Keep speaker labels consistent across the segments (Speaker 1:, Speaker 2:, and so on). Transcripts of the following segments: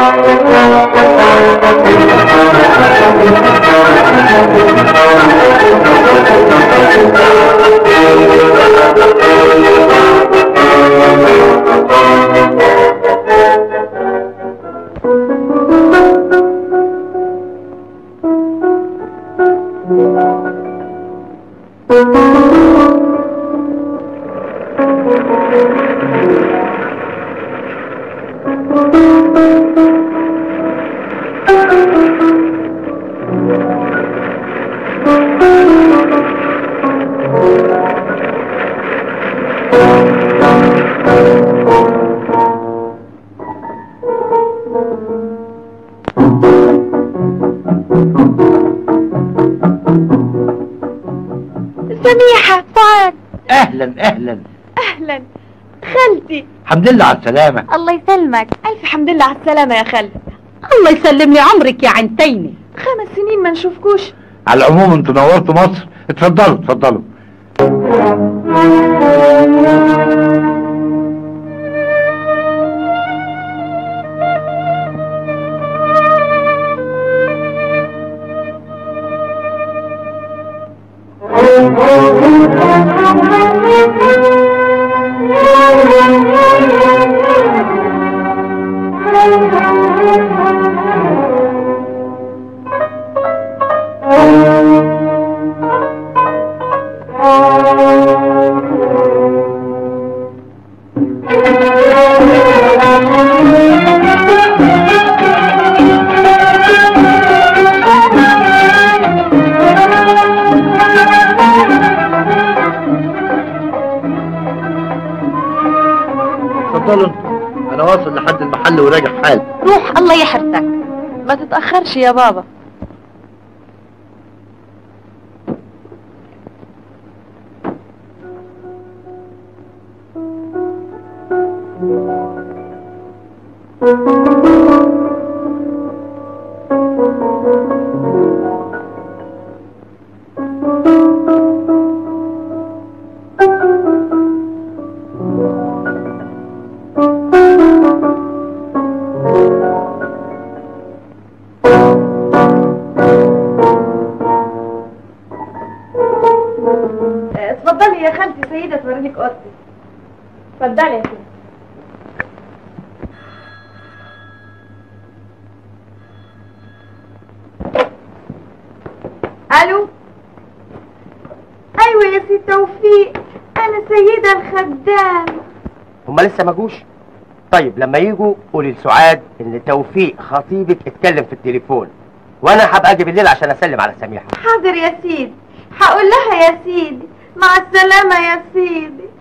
Speaker 1: سميحة فؤاد
Speaker 2: اهلا اهلا
Speaker 1: أهلا خالتي
Speaker 2: الحمد لله على السلامة
Speaker 1: الله يسلمك ألف حمد لله على السلامة يا خالتي
Speaker 3: الله يسلم لي عمرك يا عينتيني
Speaker 1: خمس سنين ما نشوفكوش
Speaker 2: على العموم انتوا نورتوا مصر اتفضلوا اتفضلوا اتفضلوا انتوا انا واصل لحد المحل وراجع حال
Speaker 3: روح الله يحرسك
Speaker 1: ما تتأخرش يا بابا اتفضلي يا خالتي سيدة توريلك اوضتي اتفضلي يا سيدة الو ايوه يا سي توفيق انا سيدة الخدام
Speaker 4: هما لسه ما جوش طيب لما يجوا قولي لسعاد ان توفيق خطيبك اتكلم في التليفون وانا هبقى اجي بالليل عشان اسلم على سميحه
Speaker 1: حاضر يا سيدي هقول لها يا سيدي مع السلامة يا سيدي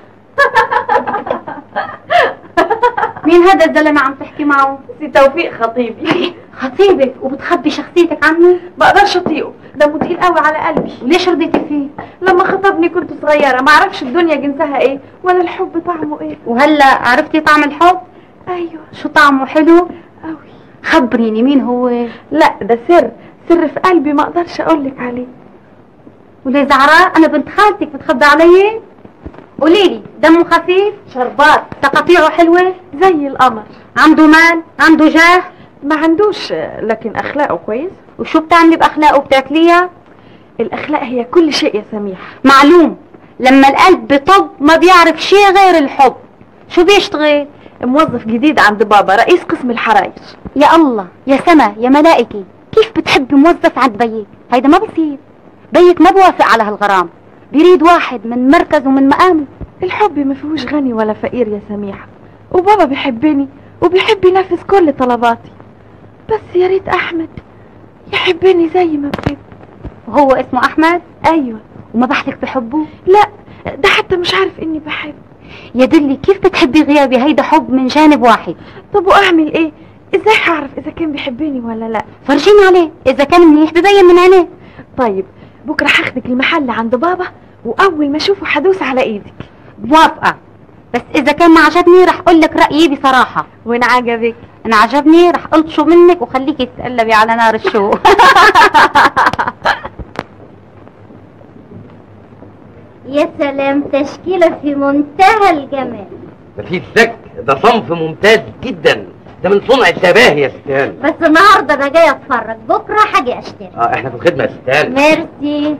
Speaker 3: مين هذا الزلمة عم تحكي معه
Speaker 1: سي توفيق خطيبي
Speaker 3: خطيبك وبتخبي شخصيتك عنه
Speaker 1: بقدرش اطيقه دمه تقيل قوي على قلبي
Speaker 3: وليش رضيتي فيه
Speaker 1: لما خطبني كنت صغيرة ما اعرفش الدنيا جنسها ايه ولا الحب طعمه ايه
Speaker 3: وهلا عرفتي طعم الحب
Speaker 1: ايوه
Speaker 3: شو طعمه حلو
Speaker 1: قوي
Speaker 3: خبريني مين هو
Speaker 1: لا ده سر سر في قلبي ما اقدرش اقولك عليه
Speaker 3: وليه زعراء انا بنت خالتك بتخبي علي قوليلي دمه خفيف
Speaker 1: شربات
Speaker 3: تقاطيعه حلوة
Speaker 1: زي القمر
Speaker 3: عنده مال عنده جاه
Speaker 1: ما عندوش لكن اخلاقه كويس
Speaker 3: وشو بتعملي باخلاقه بتاكليها
Speaker 1: الاخلاق هي كل شيء يا سميح
Speaker 3: معلوم لما القلب بطب ما بيعرف شيء غير الحب شو بيشتغل
Speaker 1: موظف جديد عند بابا رئيس قسم الحرايج
Speaker 3: يا الله يا سما يا ملائكة كيف بتحبي موظف عند بيك هيدا ما بصير بيك ما بوافق على هالغرام بيريد واحد من مركز ومن مقام
Speaker 1: الحب ما فيهوش غني ولا فقير يا سميحة وبابا بيحبني وبيحب ينفذ كل طلباتي بس يا ريت احمد يحبني زي ما بحب
Speaker 3: وهو اسمه احمد
Speaker 1: ايوه
Speaker 3: وما بحثك بحبه
Speaker 1: لا ده حتى مش عارف اني بحب
Speaker 3: يا دلي كيف بتحبي غيابي هيدا حب من جانب واحد
Speaker 1: طب واعمل ايه ازاي هعرف اذا كان بيحبني ولا لا
Speaker 3: فرجيني عليه اذا كان منيح ببين من عينيه
Speaker 1: طيب بكره هاخدك المحل عند بابا واول ما اشوفه هدوس على ايدك
Speaker 3: موافقة بس اذا كان ما عجبني رح اقول لك رايي بصراحة
Speaker 1: وان عجبك
Speaker 3: ان عجبني رح قلطشه منك وخليكي تتقلبي على نار الشوق
Speaker 5: يا سلام تشكيلة في منتهى الجمال
Speaker 4: مفيش شك ده صنف ممتاز جدا ده من صنع الشباه يا ستان
Speaker 5: بس النهارده انا جاي اتفرج بكره هاجي اشتري
Speaker 4: اه احنا في الخدمه يا ستان
Speaker 5: ميرسي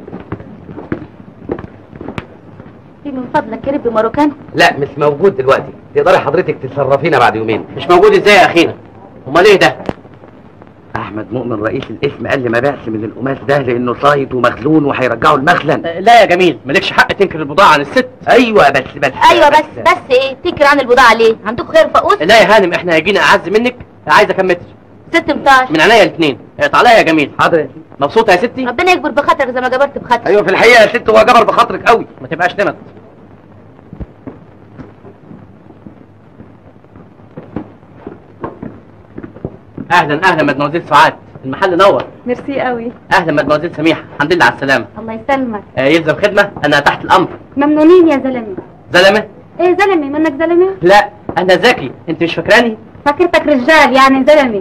Speaker 3: في من فضلك كريب ماروكان
Speaker 4: لا مش موجود دلوقتي تقدري حضرتك تصرفينا بعد يومين
Speaker 2: مش موجود ازاي يا اخينا امال ايه ده
Speaker 4: احمد مؤمن رئيس القسم قال لي ما بيعش من القماش ده لانه صايد ومخزون وهيرجعه المخزن
Speaker 2: آه، لا يا جميل مالكش حق تنكر البضاعه عن الست
Speaker 4: ايوه بس بس
Speaker 3: ايوه بس بس ايه تنكر عن البضاعه ليه عندكم خير فقوس
Speaker 2: لا يا هانم احنا هيجينا اعز منك عايزه كم متر
Speaker 3: ست متاش
Speaker 2: من عينيا الاثنين تعالى يا جميل
Speaker 4: حاضر يا سيدي.
Speaker 2: مبسوطه يا ستي
Speaker 3: ربنا يكبر بخاطرك زي ما جبرت بخاطرك
Speaker 4: ايوه في الحقيقه يا ست هو جبر بخاطرك قوي
Speaker 2: ما تبقاش نمت اهلا اهلا مدموزيل سعاد المحل نور
Speaker 1: ميرسي قوي
Speaker 2: اهلا مدموزيل سميحه الحمد لله على السلامه
Speaker 3: الله يسلمك
Speaker 2: آه يلزم خدمه انا تحت الامر
Speaker 3: ممنونين يا زلمه
Speaker 2: زلمه
Speaker 3: ايه زلمه منك زلمه
Speaker 2: لا انا ذكي انت مش فاكراني
Speaker 3: فكرتك رجال يعني زلمه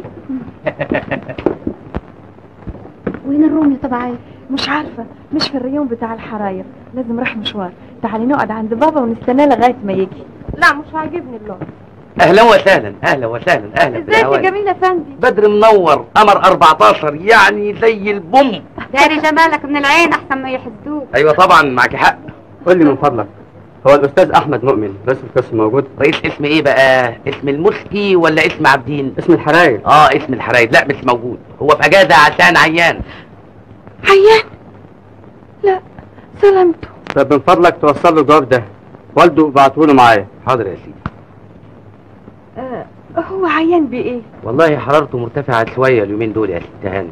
Speaker 3: وين الرومي تبعي
Speaker 1: مش عارفة مش في الريون بتاع الحراير لازم راح مشوار تعالي نقعد عند بابا ونستناه لغاية ما يجي لا مش عاجبني اللون
Speaker 4: اهلا وسهلا اهلا وسهلا اهلا
Speaker 1: ازيك يا
Speaker 4: بالهوان.
Speaker 1: جميل افندي
Speaker 4: بدر منور قمر 14 يعني زي البوم
Speaker 3: داري جمالك من العين احسن ما يحسدوك
Speaker 4: ايوه طبعا معك حق
Speaker 6: قول لي من فضلك هو الاستاذ احمد مؤمن رئيس القسم موجود
Speaker 4: رئيس اسم ايه بقى اسم المسكي ولا اسم عابدين
Speaker 6: اسم الحراير
Speaker 4: اه اسم الحرايد لا مش موجود هو في اجازه عشان عيان
Speaker 1: عيان لا سلامته
Speaker 6: طب من فضلك توصل له الجواب ده والده بعته له معايا
Speaker 4: حاضر يا سيدي
Speaker 1: آه هو عيان بايه
Speaker 4: والله حرارته مرتفعه شويه اليومين دول يا ست هاني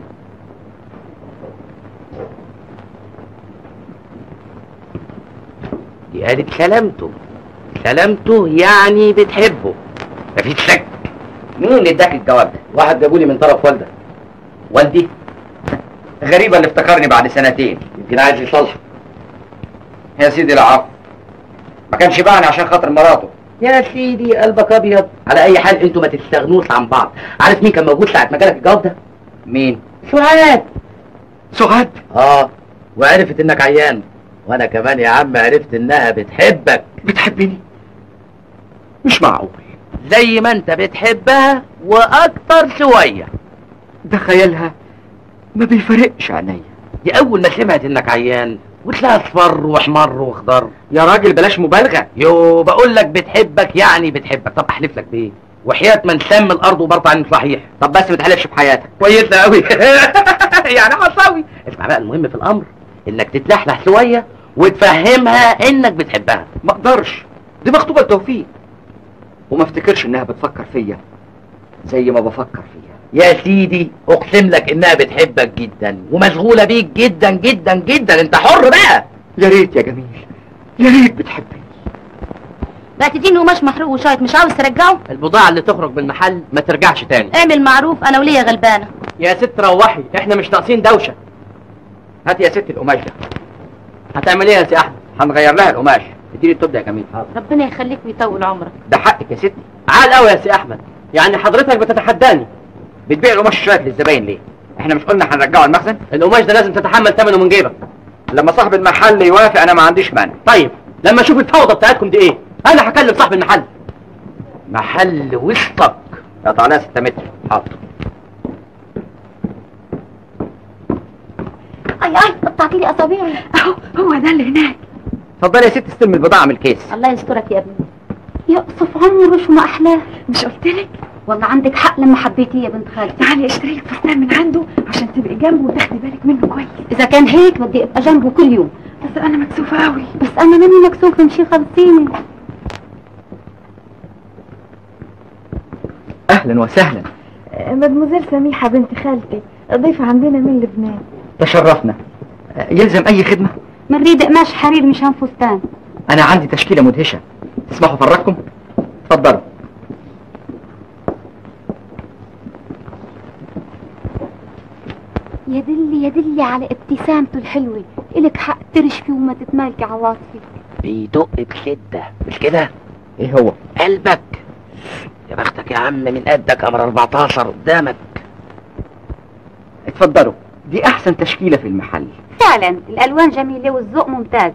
Speaker 4: دي قالت سلامته سلامته يعني بتحبه مفيش شك مين اللي اداك الجواب ده؟ واحد جابولي من طرف والدك والدي؟ غريبة اللي افتكرني بعد سنتين يمكن عايز يصلح يا سيدي العفو ما كانش باعني عشان خاطر مراته يا سيدي قلبك ابيض على اي حال انتوا ما تستغنوش عن بعض عارف مين كان موجود ساعه ما جالك الجواب ده مين سعاد سعاد اه وعرفت انك عيان وانا كمان يا عم عرفت انها بتحبك بتحبني مش معقول زي ما انت بتحبها واكتر شويه ده خيالها ما بيفرقش عينيا دي اول ما سمعت انك عيان وتلاقي اصفر واحمر واخضر
Speaker 6: يا راجل بلاش مبالغه
Speaker 4: يو بقول لك بتحبك يعني بتحبك طب احلف لك بايه وحياة من سم الارض وبرطع عن صحيح
Speaker 6: طب بس ما تحلفش بحياتك
Speaker 4: كويسه قوي يعني هساوي اسمع بقى المهم في الامر انك تتلحلح شويه وتفهمها انك بتحبها
Speaker 6: ما اقدرش دي مخطوبه توفيق وما افتكرش انها بتفكر فيا زي ما بفكر فيها
Speaker 4: يا سيدي اقسم لك انها بتحبك جدا ومشغوله بيك جدا جدا جدا انت حر بقى
Speaker 6: يا ريت يا جميل يا ريت بتحبني
Speaker 3: بقى تديني قماش محروق وشايط مش عاوز ترجعه
Speaker 2: البضاعه اللي تخرج من المحل ما ترجعش تاني
Speaker 3: اعمل معروف انا وليا غلبانه
Speaker 2: يا ست روحي احنا مش ناقصين دوشه
Speaker 6: هات يا ست القماش ده
Speaker 2: هتعمل ايه يا سي احمد
Speaker 6: هنغير لها القماش اديني التوب ده يا جميل
Speaker 3: ربنا يخليك ويطول عمرك
Speaker 6: ده حقك يا ستي
Speaker 2: عال قوي يا سي احمد يعني حضرتك بتتحداني
Speaker 6: بتبيع القماش الشوية للزباين ليه احنا مش قلنا هنرجعه المخزن
Speaker 2: القماش ده لازم تتحمل ثمنه من جيبك
Speaker 6: لما صاحب المحل يوافق انا ما عنديش مانع
Speaker 2: طيب لما اشوف الفوضى بتاعتكم دي ايه انا هكلم صاحب المحل
Speaker 4: محل وسطك
Speaker 6: قطع لها 6 متر حاضر
Speaker 3: اي اي قطعت لي اصابعي
Speaker 1: اهو هو ده اللي هناك
Speaker 6: اتفضلي يا ست استلم البضاعه من الكيس
Speaker 3: الله يسترك يا ابني يقصف عمره شو ما احلاه
Speaker 1: مش قلت لك
Speaker 3: والله عندك حق لما حبيتيه يا بنت خالتي
Speaker 1: تعالي اشتري لك فستان من عنده عشان تبقي جنبه وتاخدي بالك منه كويس
Speaker 3: اذا كان هيك بدي ابقى جنبه كل يوم
Speaker 1: بس انا مكسوفه قوي
Speaker 3: بس انا مني مكسوفه مشي خلصيني
Speaker 6: اهلا وسهلا
Speaker 1: آه، مدموزيل سميحه بنت خالتي ضيفه عندنا من لبنان
Speaker 6: تشرفنا يلزم اي خدمه
Speaker 3: بنريد قماش حرير مشان فستان
Speaker 6: انا عندي تشكيله مدهشه تسمحوا افرجكم اتفضلوا
Speaker 3: يدلي يدلي على ابتسامته الحلوة إلك حق ترشفي وما تتمالكي عواطفك
Speaker 4: بيدق بشده مش كده
Speaker 6: ايه هو
Speaker 4: قلبك يا بختك يا عم من قدك قمر 14 قدامك
Speaker 6: اتفضلوا دي احسن تشكيله في المحل
Speaker 3: فعلا الألوان جميلة والذوق ممتاز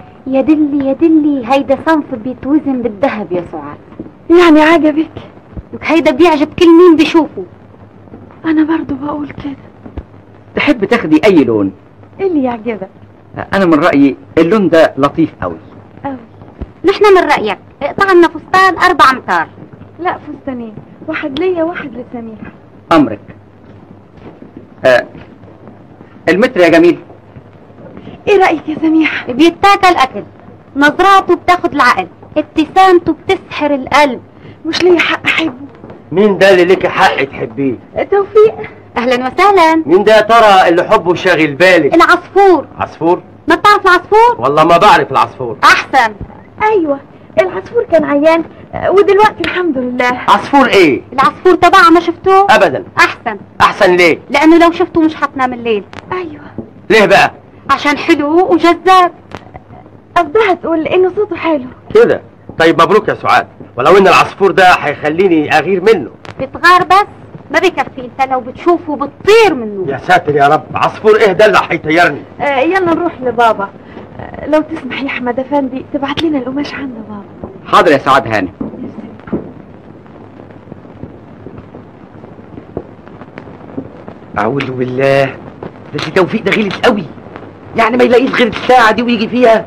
Speaker 3: يدلي يدلي هيدا صنف بيتوزن بالذهب يا سعاد
Speaker 1: يعني عجبك
Speaker 3: لك هيدا بيعجب كل مين بيشوفه
Speaker 1: انا برضو بقول كده
Speaker 6: تحب تاخدي اي لون
Speaker 1: ايه اللي يعجبك
Speaker 6: انا من رايي اللون ده لطيف قوي
Speaker 1: قوي
Speaker 3: نحن من رأيك اقطع لنا فستان أربع أمتار
Speaker 1: لا فستانين واحد ليا واحد لسميحة
Speaker 6: امرك آه المتر يا جميل
Speaker 1: ايه رأيك يا سميحة
Speaker 3: بيتاكل أكل نظراته بتاخد العقل ابتسامته بتسحر القلب
Speaker 1: مش ليا حق احبه
Speaker 2: مين ده اللي ليك حق تحبيه
Speaker 1: توفيق
Speaker 3: أهلا وسهلا
Speaker 2: مين ده يا ترى اللي حبه شاغل بالك
Speaker 3: العصفور
Speaker 2: عصفور
Speaker 3: ما بتعرف العصفور
Speaker 2: والله ما بعرف العصفور
Speaker 3: أحسن
Speaker 1: ايوه العصفور كان عيان آه، ودلوقتي الحمد لله
Speaker 2: عصفور ايه
Speaker 3: العصفور تبعه ما شفتوه
Speaker 2: ابدا
Speaker 3: أحسن
Speaker 2: احسن ليه
Speaker 3: لأنه لو شفته مش هتنام الليل
Speaker 1: ايوه
Speaker 2: ليه بقى
Speaker 3: عشان حلو وجذاب
Speaker 1: قصدها تقول انه صوته حلو
Speaker 2: كده طيب مبروك يا سعاد ولو ان العصفور ده هيخليني اغير منه
Speaker 3: بتغار بس ما بكفي انت لو بتشوفه بتطير منه
Speaker 2: يا ساتر يا رب عصفور ايه ده اللي هيطيرني
Speaker 1: آه يلا نروح لبابا آه لو تسمح يا احمد افندي تبعت لنا القماش عند بابا
Speaker 6: حاضر يا سعاد هاني
Speaker 2: اعوذ بالله ده سي توفيق ده غلس قوي يعني ما يلاقيش غير الساعه دي ويجي فيها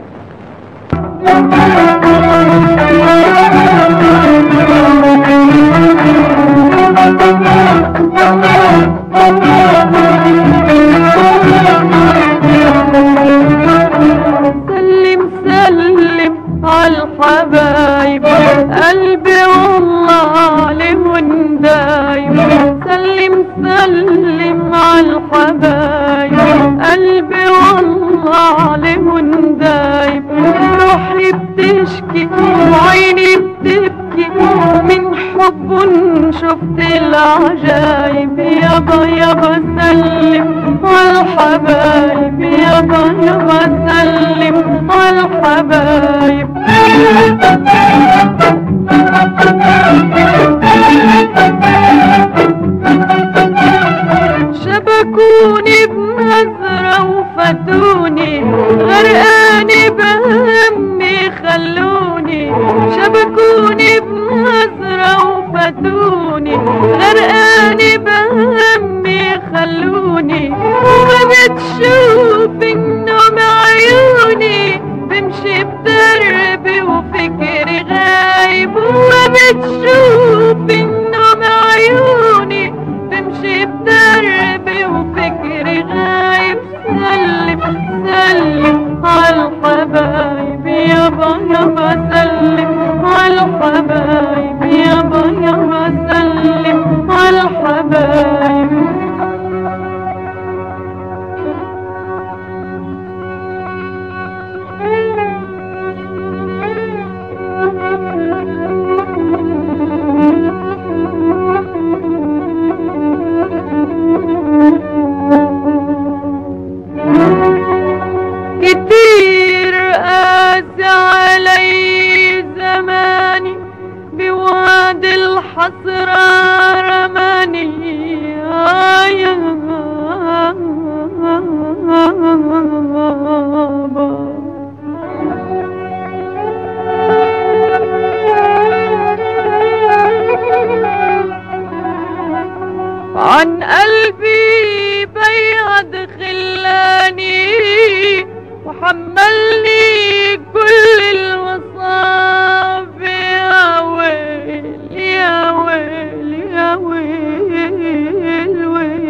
Speaker 1: سلم سلم عالحبايب قلبي والله عليهم دايم سلم سلم عالحبايب قلبي والله عليهم دايم روحي بتشكي وعيني بتبكي من حب شفت العجايب يابا يابا سلم عالحبايب يابا يابا سلم عالحبايب شبكوني بنظرة وفتوني غرقاني بهمي خلوني شبكوني بنظرة وفتوني غرقاني بهمي خلوني وما بتشوف النوم عيوني بمشي بدربي وفكري غايب وما بتشوف النوم عيوني بمشي بدربي وفكري غايب سلم سلم عالحبايب يابا يابا سلم عالحبايب يابا يابا سلم عالحبايب كتير قاسى علي زماني بواد الحسرة رماني آه يا عن قلبي بيض خلاني وحملني كل المصاب يا ويل يا ويل يا ويل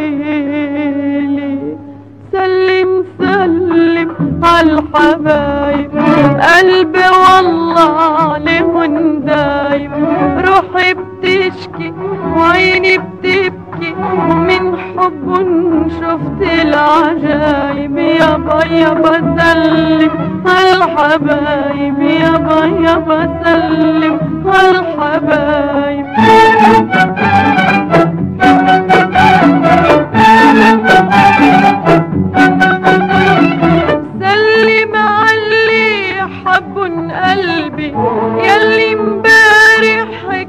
Speaker 1: ويلي سلم سلم عالحبايب قلبي والله عليهم دايم روحي بتشكي وعيني بتبكي ومن حب شفت العجايب يابا يابا سلم عالحبايب يابا يابا سلم عالحبايب سلم علي حب قلبي يلي امبارح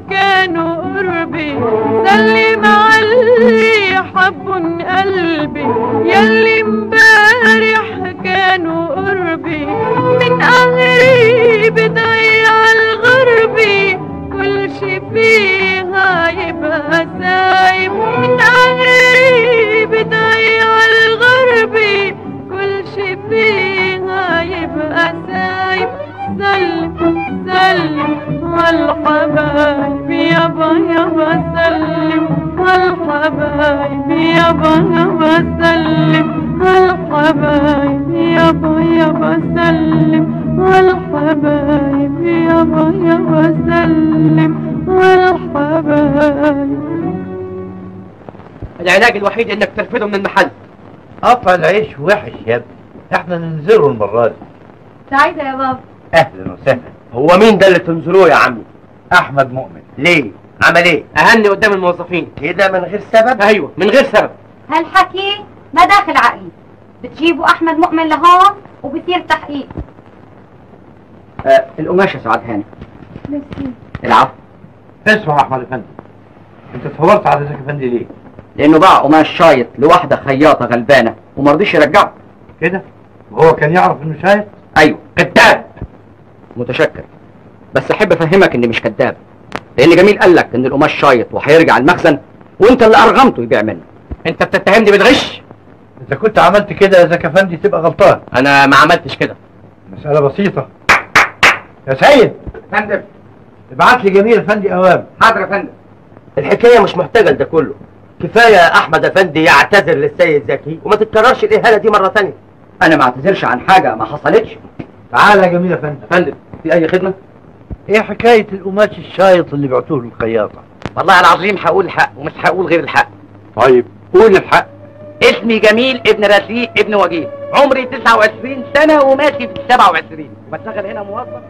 Speaker 7: والحبايب يابا يابا سلم والحبايب يابا يابا سلم والحبايب يابا يابا سلم والحبايب يابا يابا سلم والحبايب
Speaker 4: العلاج الوحيد انك ترفضه من المحل
Speaker 8: قطع العيش وحش يا ابني احنا ننزله المرة دي
Speaker 1: سعيدة يا بابا
Speaker 8: اهلا وسهلا
Speaker 4: هو مين ده اللي تنزلوه يا عمي
Speaker 8: احمد مؤمن
Speaker 4: ليه عمل ايه اهني قدام الموظفين
Speaker 8: كده من غير سبب
Speaker 4: ايوه من غير سبب
Speaker 3: هالحكي ما داخل عقلي بتجيبوا احمد مؤمن لهون وبصير تحقيق
Speaker 6: آه القماش يا سعاد هاني
Speaker 1: ميرسي
Speaker 6: العفو
Speaker 8: اسمع يا احمد افندي انت اتفورت على زكي افندي ليه
Speaker 6: لانه باع قماش شايط لواحده خياطه غلبانه وما رضيش يرجعه
Speaker 8: كده وهو كان يعرف انه شايط
Speaker 6: ايوه كذاب متشكر بس احب افهمك اني مش كذاب لان جميل قال لك ان القماش شايط وهيرجع المخزن وانت اللي ارغمته يبيع منه
Speaker 4: انت بتتهمني بالغش
Speaker 8: اذا كنت عملت كده يا زكي افندي تبقى غلطان
Speaker 4: انا ما عملتش كده
Speaker 8: مسألة بسيطة يا سيد
Speaker 4: فندم
Speaker 8: ابعت لي جميل افندي اوام
Speaker 4: حاضر يا فندم الحكايه مش محتاجه لده كله كفايه احمد افندي يعتذر للسيد زكي وما تتكررش الاهانه دي مره ثانيه
Speaker 6: انا ما اعتذرش عن حاجه ما حصلتش
Speaker 8: تعالى يا جميل افندي
Speaker 4: فندم في اي خدمه
Speaker 8: ايه حكاية القماش الشايط اللي بعتوه للخياطة
Speaker 4: والله العظيم هقول الحق ومش هقول غير الحق
Speaker 8: طيب قول الحق
Speaker 4: اسمي جميل ابن رفيق ابن وجيه عمري 29 سنه وماشي في 27 بشتغل هنا موظف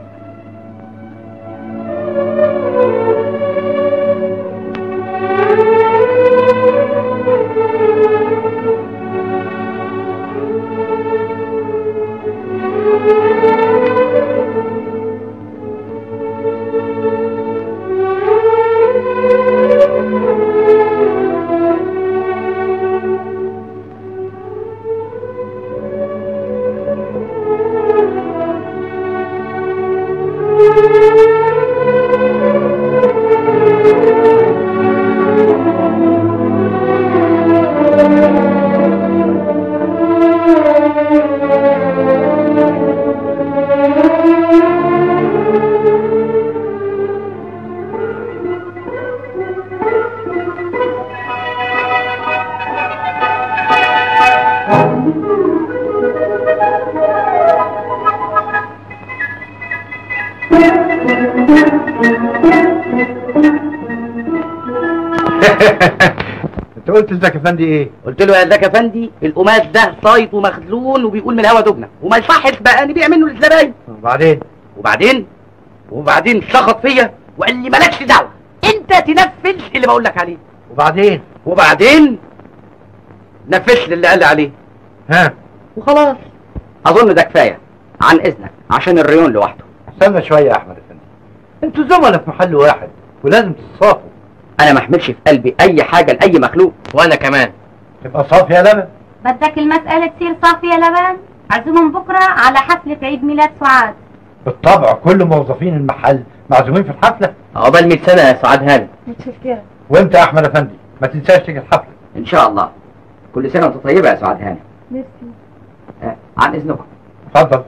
Speaker 8: انت قلت لزكي افندي ايه
Speaker 4: قلت له يا زكي افندي القماش ده صايط ومخزون وبيقول من الهوا دبنه وما يصحش بقى نبيع منه للزباين
Speaker 8: وبعدين
Speaker 4: وبعدين وبعدين شخط فيا وقال لي مالكش دعوه انت تنفذ اللي بقول لك عليه
Speaker 8: وبعدين
Speaker 4: وبعدين نفذت اللي قال لي عليه
Speaker 8: ها
Speaker 4: وخلاص
Speaker 6: اظن ده كفايه عن اذنك عشان الريون لوحده
Speaker 8: استنى شوية يا احمد افندي انتوا زملاء في محل واحد ولازم تتصافوا
Speaker 6: انا ما احملش في قلبي اي حاجه لاي مخلوق
Speaker 4: وانا كمان
Speaker 8: تبقى صافي يا لبن
Speaker 3: بدك المسألة تصير صافية لبن عزمهم بكرة على حفلة عيد ميلاد سعاد
Speaker 8: بالطبع كل موظفين المحل معزومين في الحفلة
Speaker 4: عقبال 100 سنه يا سعاد هاني
Speaker 1: متشكرة
Speaker 8: وانت يا احمد افندي ما تنساش تيجي الحفلة
Speaker 6: ان شاء الله كل سنه وانت طيبه يا سعاد هاني
Speaker 1: ميرسي
Speaker 6: آه، عن اذنكم
Speaker 8: اتفضل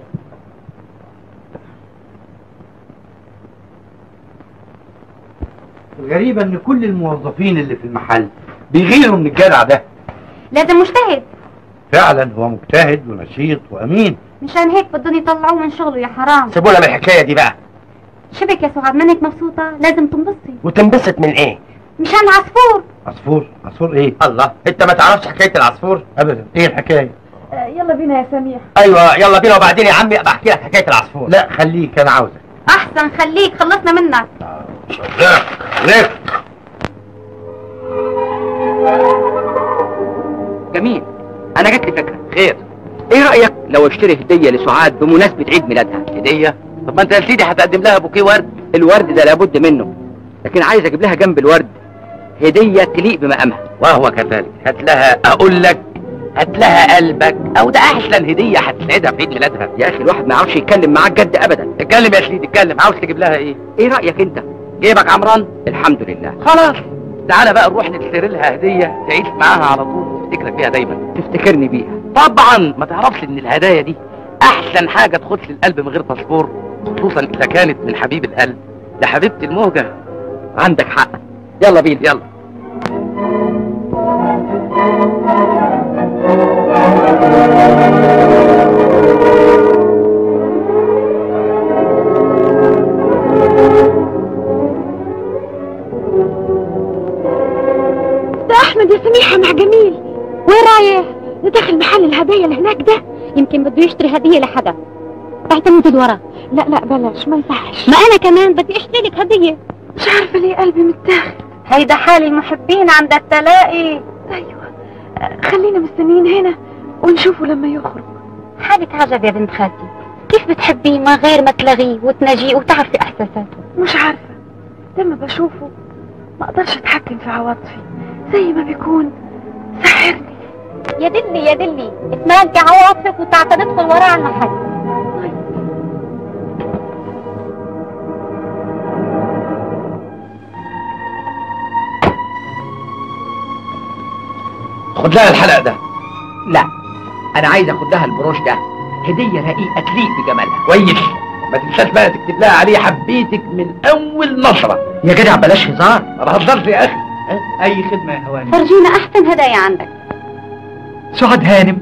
Speaker 8: الغريبة ان كل الموظفين اللي في المحل بيغيروا من الجدع ده
Speaker 3: لازم مجتهد
Speaker 8: فعلا هو مجتهد ونشيط وامين
Speaker 3: مشان هيك بدهم يطلعوه من شغله يا حرام
Speaker 4: سيبونا من الحكايه دي بقى
Speaker 3: شبك يا سعاد منك مبسوطة لازم تنبسطي
Speaker 4: وتنبسط من ايه
Speaker 3: مشان عصفور
Speaker 8: عصفور عصفور ايه
Speaker 4: الله انت ما تعرفش حكايه العصفور
Speaker 8: ابدا ايه الحكاية
Speaker 1: آه، يلا بينا يا سميح
Speaker 4: ايوه يلا بينا وبعدين يا عمي ابقى احكي لك حكايه العصفور
Speaker 8: لا خليك انا عاوزك
Speaker 3: احسن خليك خلصنا منك
Speaker 8: ليك ليك
Speaker 6: جميل انا جات لي فكره خير ايه رايك لو اشتري هديه لسعاد بمناسبه عيد ميلادها
Speaker 4: هديه طب ما انت يا سيدي هتقدم لها بوكيه ورد
Speaker 6: الورد ده لابد منه لكن عايز اجيب لها جنب الورد هديه تليق بمقامها
Speaker 4: وهو كذلك هات لها اقول لك هات لها قلبك او ده احسن هديه هتسعدها في عيد ميلادها
Speaker 6: يا اخي الواحد ما يعرفش يتكلم معاك جد ابدا
Speaker 4: اتكلم يا سيدي اتكلم عاوز تجيب لها ايه
Speaker 6: ايه رايك انت
Speaker 4: جيبك عمران
Speaker 6: الحمد لله
Speaker 4: خلاص تعالى بقى نروح نشتري لها هديه تعيش معاها على طول وتفتكرك بيها دايما
Speaker 6: تفتكرني بيها
Speaker 4: طبعا ما تعرفش ان الهدايا دي احسن حاجه تخش القلب من غير تصفور خصوصا اذا كانت من حبيب القلب ده حبيبتي الموجة عندك حق يلا بينا يلا
Speaker 1: ده احمد يا سميحه مع جميل
Speaker 3: وين رايح
Speaker 1: ده داخل محل الهدايا اللي هناك ده
Speaker 3: يمكن بده يشتري هديه لحدا اعتمد ورا
Speaker 1: لا لا بلاش ما يصحش
Speaker 3: ما انا كمان بدي اشتري لك هديه
Speaker 1: مش عارفه ليه قلبي متاخد
Speaker 3: هيدا حال المحبين عند التلاقي
Speaker 1: ايوه آه، خلينا مستنيين هنا ونشوفه لما يخرج
Speaker 3: حالك عجب يا بنت خالتي كيف بتحبيه من غير ما تلغيه وتناجيه وتعرفي احساساته
Speaker 1: مش عارفه لما بشوفه ما اقدرش اتحكم في عواطفي زي ما بيكون سحرني
Speaker 3: يا دلي يا دلي اتمالكي عواطفك وتعطى ندخل وراه على المحل
Speaker 4: خد لها الحلق ده لا انا عايز اخد لها البروش ده هديه رقيقه تليق بجمالها كويس ما تنساش بقى تكتب لها عليه حبيتك من اول نظره يا جدع بلاش هزار ما بهزرش يا اخي
Speaker 8: اي خدمه يا هواني
Speaker 3: فرجينا احسن هدايا عندك
Speaker 8: سعاد هانم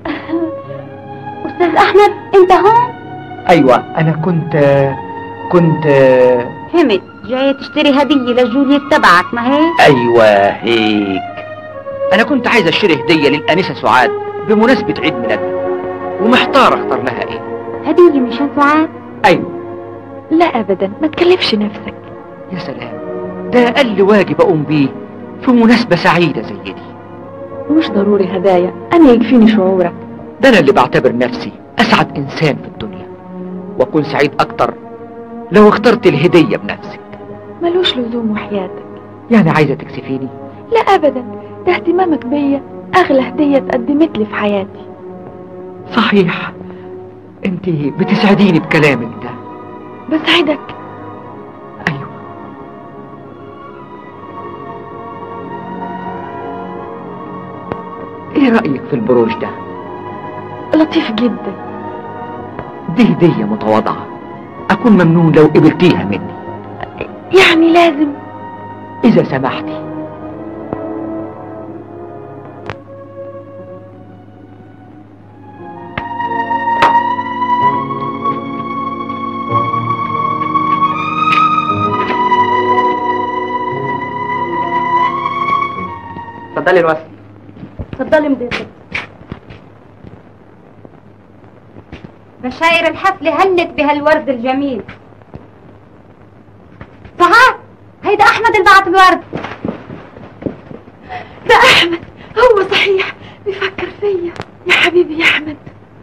Speaker 3: استاذ احمد انت هون
Speaker 8: ايوه انا كنت كنت
Speaker 3: فهمت جاي تشتري هديه لجوليت تبعك ما هيك
Speaker 4: ايوه هيك انا كنت عايز اشتري هديه للانسه سعاد بمناسبه عيد ميلادها ومحتار اختار لها ايه
Speaker 3: هديه مشان سعاد
Speaker 4: ايوه
Speaker 1: لا ابدا ما تكلفش نفسك
Speaker 4: يا سلام ده اقل واجب اقوم بيه في مناسبه سعيده زي دي
Speaker 1: مش ضروري هدايا انا يكفيني شعورك
Speaker 4: ده انا اللي بعتبر نفسي اسعد انسان في الدنيا واكون سعيد اكتر لو اخترت الهديه بنفسك
Speaker 1: ملوش لزوم وحياتك
Speaker 4: يعني عايزه تكسفيني
Speaker 1: لا ابدا ده اهتمامك بيا اغلى هديه اتقدمت لي في حياتي
Speaker 4: صحيح انت بتسعديني بكلامك ده
Speaker 1: بسعدك
Speaker 4: ايوه ايه رايك في البروش ده
Speaker 1: لطيف جدا
Speaker 4: دي هديه متواضعه اكون ممنون لو قبلتيها مني
Speaker 1: يعني لازم
Speaker 4: اذا سمحتي اتفضلي الوصل
Speaker 3: اتفضلي مضيفتك بشاير الحفل هلت بهالورد الجميل سعاد هيدا احمد اللي بعت الورد
Speaker 1: ده احمد هو صحيح بيفكر فيا يا حبيبي يا احمد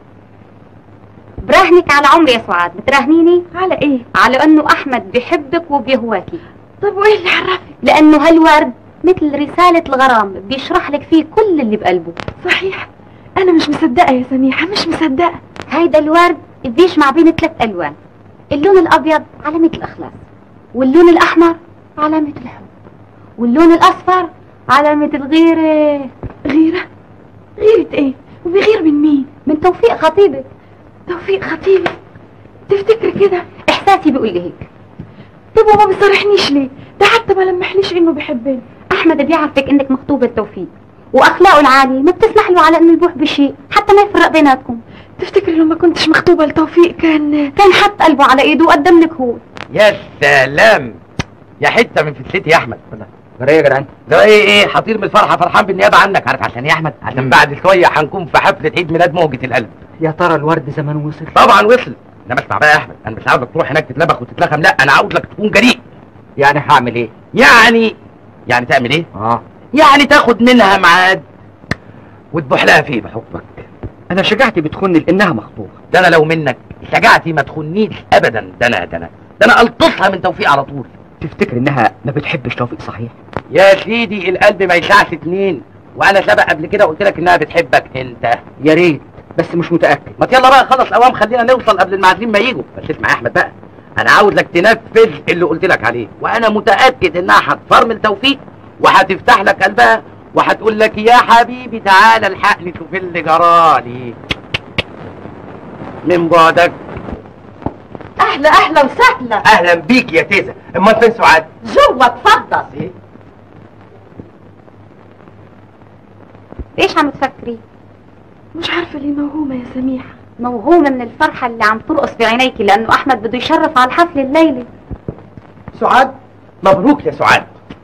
Speaker 3: براهنك على عمري يا سعاد بتراهنيني
Speaker 1: على ايه
Speaker 3: على انه احمد بيحبك وبيهواكي
Speaker 1: طب وايه اللي عرفك
Speaker 3: لانه هالورد مثل رسالة الغرام بيشرح لك فيه كل اللي بقلبه
Speaker 1: صحيح انا مش مصدقه يا سميحه مش مصدقه
Speaker 3: هيدا الورد بيجمع بين ثلاث الوان اللون الابيض علامة الاخلاص واللون الاحمر علامة الحب واللون الاصفر علامة الغيرة
Speaker 1: غيره غيره ايه وبيغير من مين
Speaker 3: من توفيق خطيبك
Speaker 1: توفيق خطيبي تفتكر كده
Speaker 3: احساسي بيقول لي هيك
Speaker 1: طب وما بيصارحنيش ليه ده حتى ما لمحليش انه بيحبني
Speaker 3: احمد بيعرفك انك مخطوبة توفيق واخلاقه العالية ما بتسمح له على انه يبوح بشيء حتى ما يفرق بيناتكم
Speaker 1: تفتكر لو ما كنتش مخطوبه لتوفيق كان
Speaker 3: كان حط قلبه على ايده وقدم لك هو
Speaker 4: يا سلام يا حته من فتلتي يا احمد
Speaker 6: جرى يا جدعان
Speaker 4: ده ايه ايه حطير من الفرحه فرحان بالنيابه عنك عارف عشان ايه يا احمد عشان بعد شويه هنكون في حفله عيد ميلاد موجه القلب
Speaker 6: يا ترى الورد زمان وصل
Speaker 4: طبعا وصل انما اسمع بقى يا احمد انا مش عاوزك تروح هناك تتلبخ وتتلخم لا انا عاوزك تكون جريء
Speaker 6: يعني هعمل ايه
Speaker 4: يعني يعني تعمل ايه
Speaker 6: اه
Speaker 4: يعني تاخد منها ميعاد وتبوح لها فيه بحكمك
Speaker 6: انا شجاعتي بتخني لانها مخطوبه
Speaker 4: ده انا لو منك شجاعتي ما تخنيش ابدا ده انا ده انا ده انا الطفها من توفيق على طول
Speaker 6: تفتكر انها ما بتحبش توفيق صحيح
Speaker 4: يا سيدي القلب ما يشعش اتنين وانا سبق قبل كده قلت لك انها بتحبك انت
Speaker 6: يا ريت بس مش متاكد
Speaker 4: ما يلا بقى خلص اوام خلينا نوصل قبل المعازيم ما يجوا بس اسمع يا احمد بقى انا عاوزك تنفذ اللي قلت لك عليه وانا متاكد انها هتفرمل توفيق وهتفتح لك قلبها وهتقول لك يا حبيبي تعالى الحقني شوف اللي جرالي من بعدك
Speaker 1: اهلا اهلا وسهلا
Speaker 9: اهلا بيك يا تيزا امال فين سعاد
Speaker 1: جوه اتفضل
Speaker 9: إيه؟
Speaker 3: ايش عم تفكري
Speaker 1: مش عارفه ليه موهومه يا سميحه
Speaker 3: موهومة من الفرحة اللي عم ترقص بعينيكي لأنه أحمد بده يشرف على الحفل الليلة
Speaker 9: سعاد مبروك يا سعاد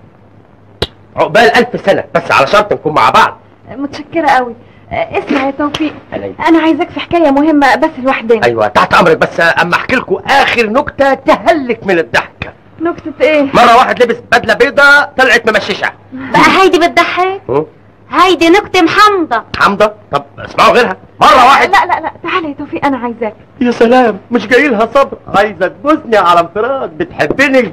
Speaker 9: عقبال الف سنه بس على شرط نكون مع بعض
Speaker 1: متشكره قوي آه، اسمع يا توفيق
Speaker 9: علي.
Speaker 1: انا عايزاك في حكايه مهمه بس لوحدنا
Speaker 9: ايوه تحت امرك بس اما احكي لكم اخر نكته تهلك من الضحك
Speaker 1: نكته ايه
Speaker 9: مره واحد لبس بدله بيضة طلعت ممششه
Speaker 3: بقى هيدي بتضحك
Speaker 9: هو؟
Speaker 3: هيدي نكتة محمضة
Speaker 9: حمضه طب اسمعوا غيرها مره واحد
Speaker 1: لا لا لا تعالى يا توفيق انا عايزاك
Speaker 9: يا سلام مش جاي لها صبر عايزه تبوسني على انفراد بتحبني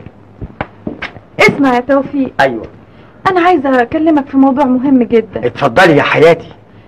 Speaker 1: اسمع يا توفيق
Speaker 9: ايوه
Speaker 1: انا عايزه اكلمك في موضوع مهم جدا
Speaker 9: اتفضلي يا حياتي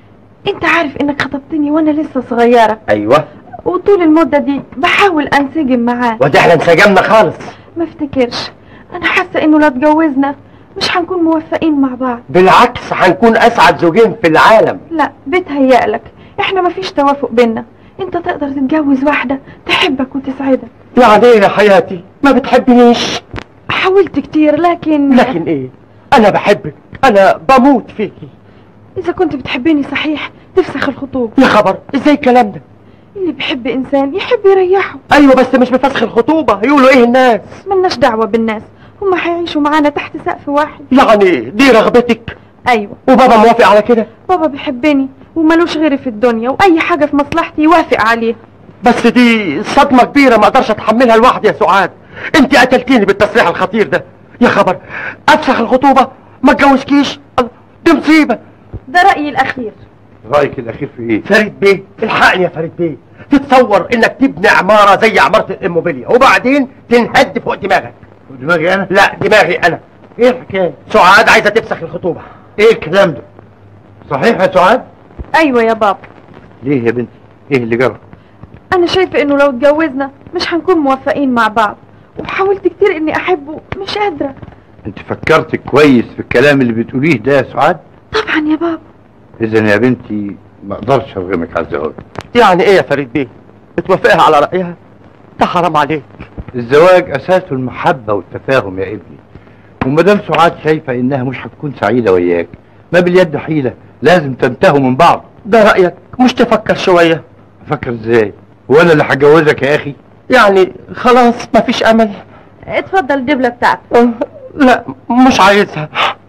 Speaker 1: انت عارف انك خطبتني وانا لسه صغيره
Speaker 9: ايوه
Speaker 1: وطول المده دي بحاول انسجم معاه
Speaker 9: وده احنا انسجمنا خالص
Speaker 1: ما افتكرش انا حاسه انه لو اتجوزنا مش هنكون موفقين مع بعض
Speaker 9: بالعكس هنكون اسعد زوجين في العالم
Speaker 1: لا بيتهيألك احنا مفيش توافق بينا انت تقدر تتجوز واحده تحبك وتسعدك
Speaker 9: يعني ايه يا حياتي ما بتحبنيش
Speaker 1: حاولت كتير لكن
Speaker 9: لكن ايه انا بحبك انا بموت فيكي
Speaker 1: اذا كنت بتحبني صحيح تفسخ الخطوبه
Speaker 9: يا خبر ازاي الكلام ده
Speaker 1: اللي بيحب انسان يحب يريحه
Speaker 9: ايوه بس مش بفسخ الخطوبه يقولوا ايه الناس
Speaker 1: ملناش دعوه بالناس هما هيعيشوا معانا تحت سقف واحد
Speaker 9: يعني دي رغبتك
Speaker 1: ايوه
Speaker 9: وبابا موافق على كده
Speaker 1: بابا بيحبني وملوش غيري في الدنيا واي حاجه في مصلحتي يوافق عليها
Speaker 9: بس دي صدمه كبيره ما اقدرش اتحملها لوحدي يا سعاد انت قتلتيني بالتصريح الخطير ده يا خبر افسخ الخطوبه ما اتجوزكيش الله، دي مصيبه
Speaker 1: ده رايي الاخير
Speaker 8: رايك الاخير في ايه
Speaker 9: فريد بيه الحقني يا فريد بيه تتصور انك تبني عماره زي عماره الاموبيليا وبعدين تنهد فوق دماغك
Speaker 8: دماغي انا
Speaker 9: لا دماغي انا
Speaker 8: ايه الحكايه
Speaker 9: سعاد عايزه تفسخ الخطوبه
Speaker 8: ايه الكلام ده صحيح يا سعاد
Speaker 1: ايوه يا بابا
Speaker 8: ليه يا بنتي ايه اللي جرى
Speaker 1: انا شايفه انه لو اتجوزنا مش هنكون موفقين مع بعض وحاولت كتير اني احبه مش قادره
Speaker 8: انت فكرت كويس في الكلام اللي بتقوليه ده يا سعاد
Speaker 1: طبعا يا بابا
Speaker 8: اذا يا بنتي ما اقدرش ارغمك على الزواج
Speaker 9: يعني ايه يا فريد بيه بتوافقها على رايها ده حرام عليك
Speaker 8: الزواج اساسه المحبه والتفاهم يا ابني وما دام سعاد شايفه انها مش هتكون سعيده وياك ما باليد حيله لازم تنتهوا من بعض
Speaker 9: ده رايك مش تفكر شويه
Speaker 8: افكر ازاي وانا اللي هتجوزك يا اخي
Speaker 9: يعني خلاص مفيش امل
Speaker 1: اتفضل الدبله بتاعتك
Speaker 9: أه، لا مش عايزها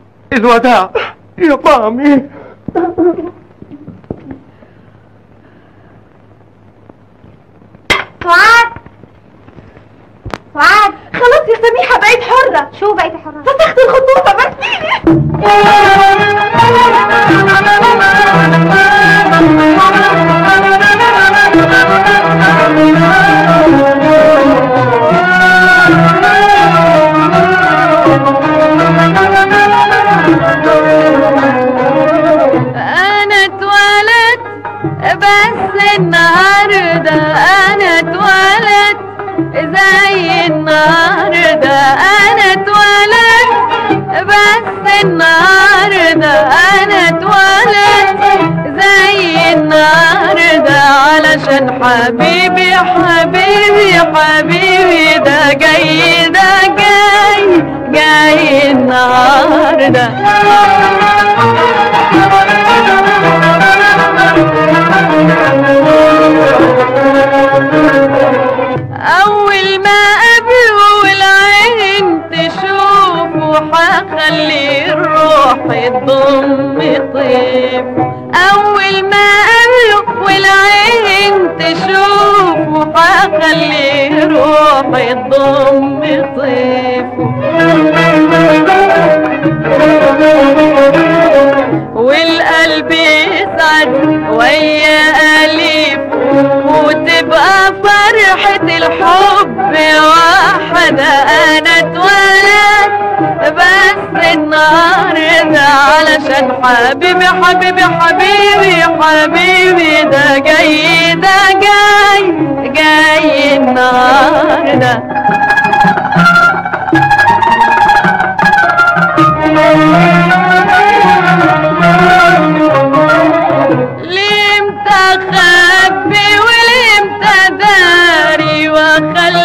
Speaker 9: الوداع يا مامي
Speaker 3: سعاد سعاد
Speaker 1: خلاص يا سميحه بقيت حره
Speaker 3: شو بقيت حرة
Speaker 1: فسخت الخطوبه بس
Speaker 7: انا اتولدت بس النهارده انا اتولدت زي النهارده انا اتولدت بس النهارده انا اتولدت زي النهارده علشان حبيبي حبيبي حبيبي ده جاي ده جاي جاي النهارده أول ما قابله والعين تشوفه حخلي الروح تضم طيف أول ما قابله والعين تشوفه حخلي الروح تضم طيفه والقلب يسعد ويا أليف وتبقى فرحة الحب واحدة أنا اتولدت بس النهاردة علشان حبيبي حبيبي حبيبي حبيبي ده جاي ده جاي جاي النهارده ليه امتى اخبي وليه امتى داري واخلي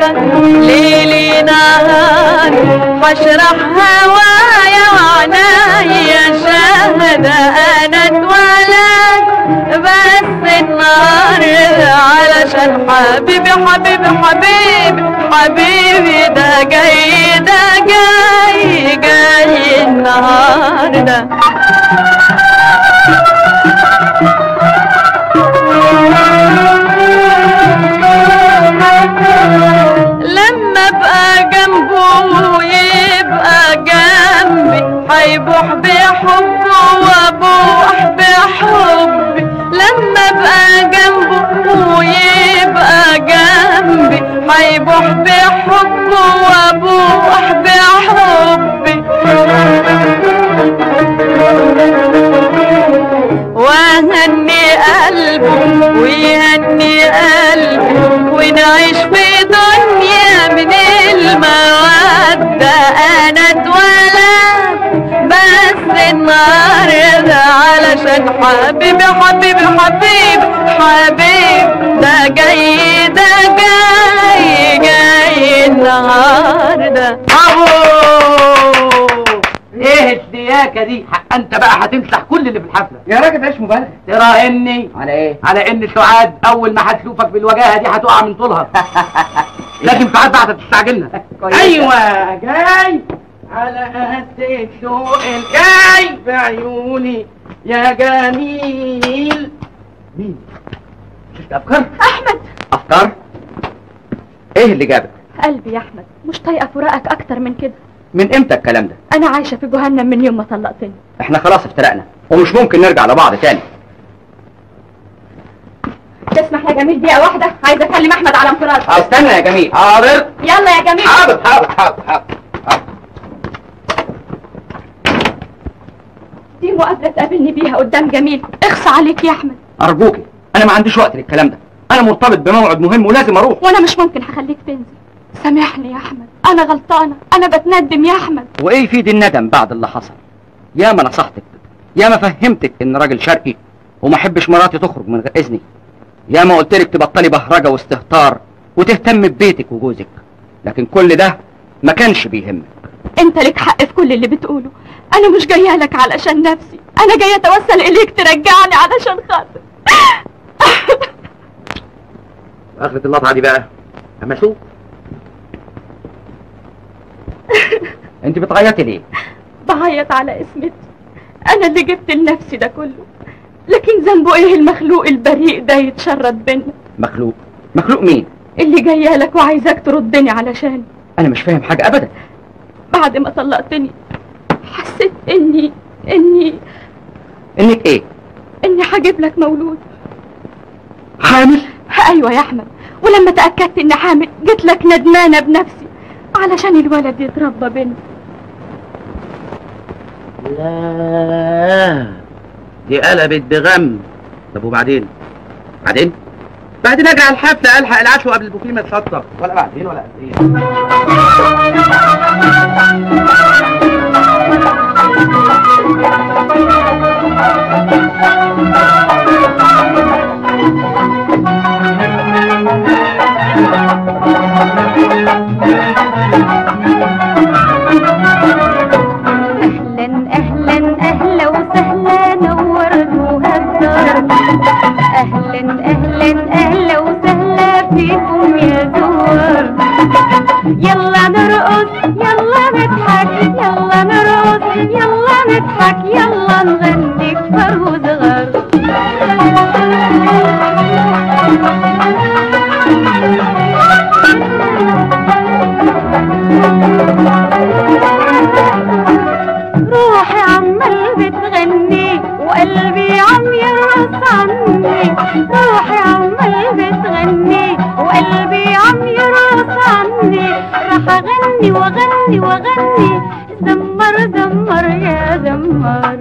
Speaker 7: وحدة ليلي نهار هشرح هوايا وعنايا شاهدة أنا اتولد بس النهار علشان حبيبي حبيبي حبيبي حبيبي ده جاي ده جاي جاي النهارده لما ابقى جنبه يبقى جنبي هيبوح بحبه وابوح بحبي لما ابقى جنبه ويبقى جنبي هيبوح بحبه وابوح بحبي وهني قلبه ويهني قلبي ونعيش في دنيا من المودة أنا اتولد بس النهاردة علشان حبيبي حبيبي حبيبي حبيبي ده جاي ده جاي جاي النهارده
Speaker 2: ايه الدياكه دي حق انت بقى هتمسح كل اللي في الحفله
Speaker 6: يا راجل تعيش مبالغ
Speaker 2: تراهني
Speaker 6: على ايه؟
Speaker 2: على ان سعاد اول ما هتشوفك بالوجاهه دي هتقع من طولها لكن سعاد بقى هتستعجلنا
Speaker 6: كويس.
Speaker 2: ايوه جاي على قد الذوق الجاي بعيوني يا جميل مين؟ شفت افكار؟
Speaker 1: احمد
Speaker 6: افكار ايه اللي جابك
Speaker 1: قلبي يا احمد مش طايقه فراقك اكتر من كده
Speaker 6: من امتى الكلام ده
Speaker 1: انا عايشه في جهنم من يوم ما طلقتني
Speaker 6: احنا خلاص افترقنا ومش ممكن نرجع لبعض تاني
Speaker 1: تسمح يا جميل دقيقه واحده عايزه اكلم احمد على انفراد
Speaker 6: استنى يا جميل حاضر
Speaker 1: يلا يا جميل
Speaker 6: حاضر حاضر حاضر حاضر
Speaker 1: دي مقابله تقابلني بيها قدام جميل اخصى عليك يا احمد
Speaker 6: ارجوكي انا ما عنديش وقت للكلام ده انا مرتبط بموعد مهم ولازم اروح
Speaker 1: وانا مش ممكن هخليك تنزل سامحني يا احمد انا غلطانه انا بتندم يا احمد
Speaker 6: وايه يفيد الندم بعد اللي حصل يا ما نصحتك يا ما فهمتك ان راجل شرقي وما احبش مراتي تخرج من غير اذني يا ما قلت لك تبطلي بهرجه واستهتار وتهتم ببيتك وجوزك لكن كل ده ما كانش بيهمك
Speaker 1: انت لك حق في كل اللي بتقوله انا مش جايه لك علشان نفسي انا جايه اتوسل اليك ترجعني علشان خاطر
Speaker 2: اخرة اللطعه دي بقى اما اشوف
Speaker 6: انت بتعيطي ليه
Speaker 1: بعيط على اسمتي انا اللي جبت لنفسي ده كله لكن ذنبه ايه المخلوق البريء ده يتشرد بينا
Speaker 6: مخلوق مخلوق مين
Speaker 1: اللي جايه لك وعايزاك تردني علشان
Speaker 6: انا مش فاهم حاجه ابدا
Speaker 1: بعد ما طلقتني حسيت اني اني
Speaker 6: انك ايه
Speaker 1: اني هجيب لك مولود
Speaker 6: حامل
Speaker 1: ايوه يا احمد ولما تاكدت اني حامل جيت لك ندمانه بنفسي علشان الولد يتربى بينا
Speaker 2: لا دي قلبت بغم طب وبعدين بعدين بعدين اجي على الحفله الحق العشو قبل البوفيه ما يتسطر ولا بعدين ولا قبلين
Speaker 3: اهلا اهلا اهلا وسهلا نورتوها الدار اهلا اهلا اهلا وسهلا فيكم يا زوار يلا نرقص يلا نضحك يلا نرقص يلا نضحك يلا نغني كفر وصغار روحي عمال بتغني وقلبي عم يرقص عني روحي عمال بتغني وقلبي عم يرقص عني راح اغني واغني واغني زمر زمر يا زمر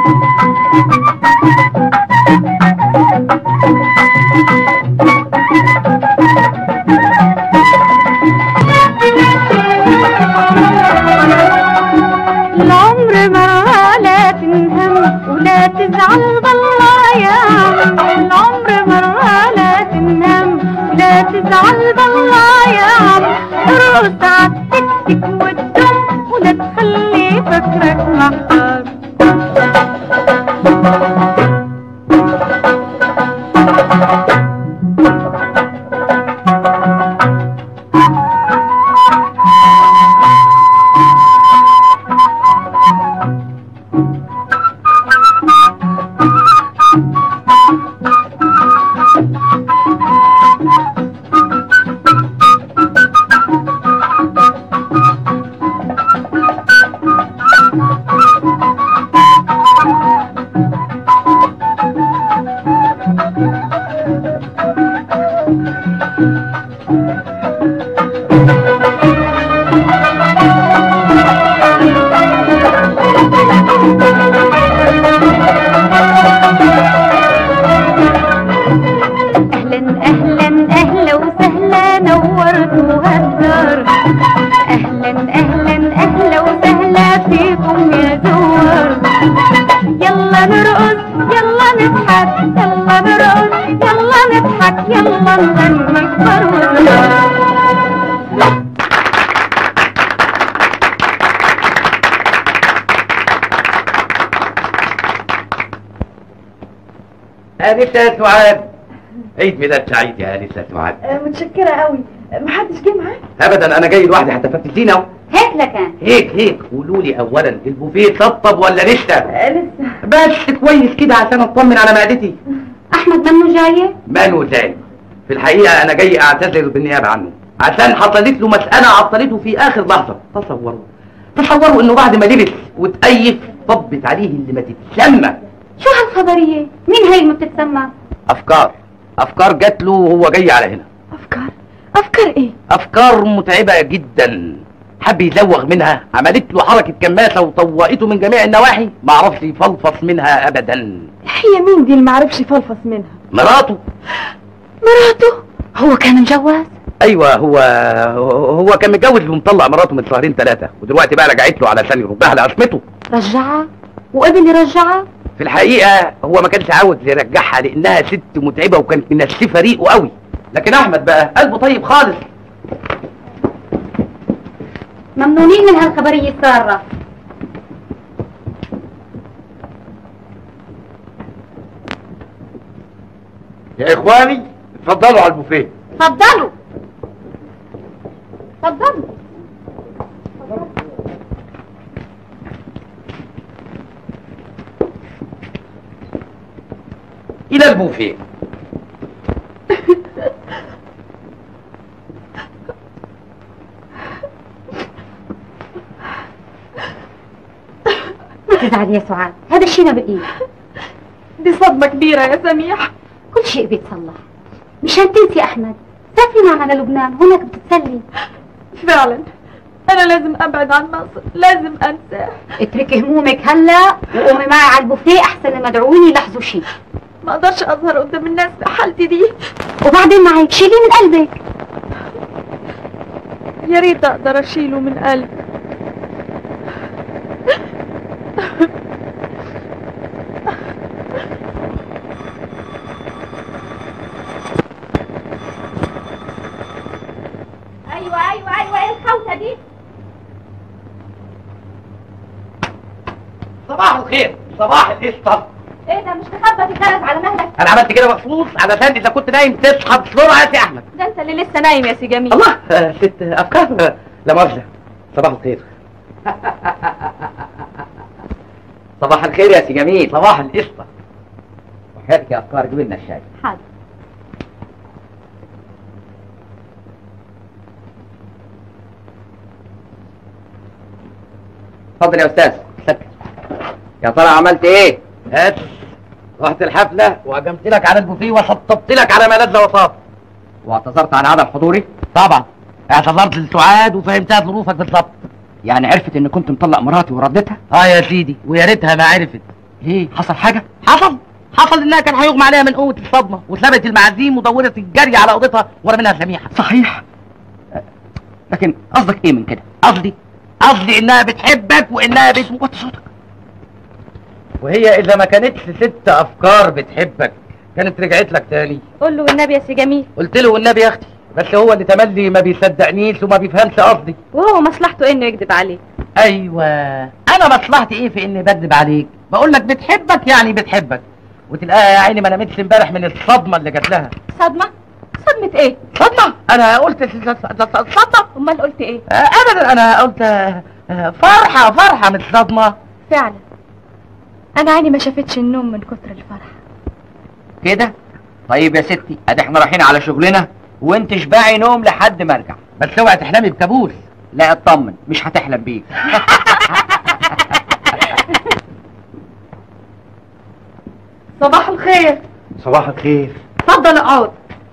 Speaker 3: العمر مرة لا تنهم ولا تزعل بالله يا عم العمر مرة لا تنهم ولا تزعل بالله يا عم
Speaker 7: ساعات تكسك وتدم ولا تخلي فكرك محتار اهلا اهلا اهلا وسهلا نورتوا هالدار اهلا اهلا اهلا وسهلا فيكم يا زوار يلا نرقص يلا نضحك يلا نرقص يلا نضحك يلا نغني كبر وصغار
Speaker 4: انسه سعاد عيد ميلاد سعيد يا انسه سعاد
Speaker 1: متشكرة قوي محدش جه معاك
Speaker 4: ابدا انا جاي لوحدي حتى فتشتيني اهو
Speaker 3: هيك لكان
Speaker 4: هيك هيك قولوا لي اولا البوفيه سطب ولا لسه
Speaker 1: لسه
Speaker 4: بس كويس كده عشان اطمن على معدتي
Speaker 3: احمد منه جايه
Speaker 4: مانو تاني في الحقيقه انا جاي اعتذر بالنيابه عنه عشان حصلت له مساله عطلته في اخر لحظه تصوروا تصوروا انه بعد ما لبس وتأيف طبت عليه اللي ما تتسمى
Speaker 3: شو هالخبريه مين هي اللي بتتسمى
Speaker 4: افكار افكار جات له وهو جاي على هنا
Speaker 1: افكار افكار ايه
Speaker 4: افكار متعبه جدا حب يزوغ منها عملت له حركه كماسه وطوقته من جميع النواحي ما عرفش يفلفص منها ابدا
Speaker 1: هي مين دي اللي معرفش يفلفص منها
Speaker 4: مراته
Speaker 1: مراته
Speaker 3: هو كان مجوز
Speaker 4: ايوه هو هو كان متجوز ومطلق مراته من شهرين ثلاثه ودلوقتي بقى رجعت له علشان يردها لعصمته
Speaker 3: رجعها وقبل يرجعها
Speaker 4: في الحقيقه هو ما كانش عاوز يرجعها لانها ست متعبه وكانت منشفه ريقه قوي لكن احمد بقى قلبه طيب خالص
Speaker 3: ممنونين من هالخبريه الساره
Speaker 8: يا اخواني اتفضلوا على البوفيه
Speaker 3: تفضلوا تفضلوا
Speaker 4: الى البوفيه
Speaker 3: ما تزعل يا سعاد هذا الشيء ما بايد
Speaker 1: دي صدمة كبيرة يا سميح
Speaker 3: كل شيء بيتصلح مشان تنسي احمد سافري معنا على لبنان هناك بتتسلي
Speaker 1: فعلا انا لازم ابعد عن مصر لازم انساه
Speaker 3: اتركي همومك هلا وقومي معي على البوفيه احسن المدعوين يلاحظوا شيء
Speaker 1: ما اقدرش اظهر قدام الناس بحالتي دي
Speaker 3: وبعدين معك شيليه من قلبك
Speaker 1: يا ريت اقدر اشيله من قلبي
Speaker 5: ايوه ايوه ايوه ايه الخوته دي
Speaker 4: صباح الخير صباح القشطه
Speaker 5: ايه ده مش تخبط الجرس على مهلك
Speaker 4: انا عملت كده مخصوص علشان اذا كنت نايم تصحى بسرعه يا سي احمد
Speaker 1: ده انت اللي لسه نايم يا سي جميل
Speaker 4: الله آه، ست افكار آه، لا مؤاخذه صباح الخير صباح الخير يا سي جميل صباح القشطه وحياتك يا افكار جيب لنا الشاي
Speaker 3: حاضر
Speaker 4: اتفضل يا استاذ سكر يا ترى عملت ايه هات رحت الحفله وهجمت لك على البوفيه وشطبت لك على ما لذ وصاب واعتذرت عن عدم حضوري طبعا اعتذرت لسعاد وفهمتها ظروفك بالظبط
Speaker 6: يعني عرفت ان كنت مطلق مراتي وردتها
Speaker 4: اه يا سيدي ويا ريتها ما عرفت
Speaker 6: ايه حصل حاجه
Speaker 4: حصل حصل انها كان هيغمى عليها من قوه الصدمه واتلبت المعازيم ودورت الجري على اوضتها ورا منها سميحه
Speaker 6: صحيح أه، لكن قصدك ايه من كده
Speaker 4: قصدي قصدي انها بتحبك وانها بت...
Speaker 6: وطي صوتك
Speaker 4: وهي اذا ما كانتش ست افكار بتحبك كانت رجعت لك تاني
Speaker 1: قول له والنبي يا سي جميل
Speaker 4: قلت له والنبي يا اختي
Speaker 2: بس هو اللي تملي ما بيصدقنيش وما بيفهمش قصدي
Speaker 1: وهو مصلحته انه يكذب عليك
Speaker 2: ايوه انا مصلحتي ايه في اني بكذب عليك بقول لك بتحبك يعني بتحبك وتلاقيها يا عيني ما نامتش امبارح من الصدمه اللي جات لها
Speaker 1: صدمة صدمة ايه
Speaker 2: صدمه انا قلت س- س- س- صدمه
Speaker 1: امال قلت ايه
Speaker 2: آه، ابدا انا قلت آه، آه، فرحه فرحه مش صدمه
Speaker 1: فعلا انا عيني ما شافتش النوم من كتر الفرح
Speaker 6: كده طيب يا ستي ادي احنا رايحين على شغلنا وانت شبعي نوم لحد ما ارجع
Speaker 2: بس اوعي تحلمي بكابوس
Speaker 6: لا اطمن مش هتحلم بيك
Speaker 1: صباح الخير
Speaker 8: صباح الخير
Speaker 10: اتفضل اقعد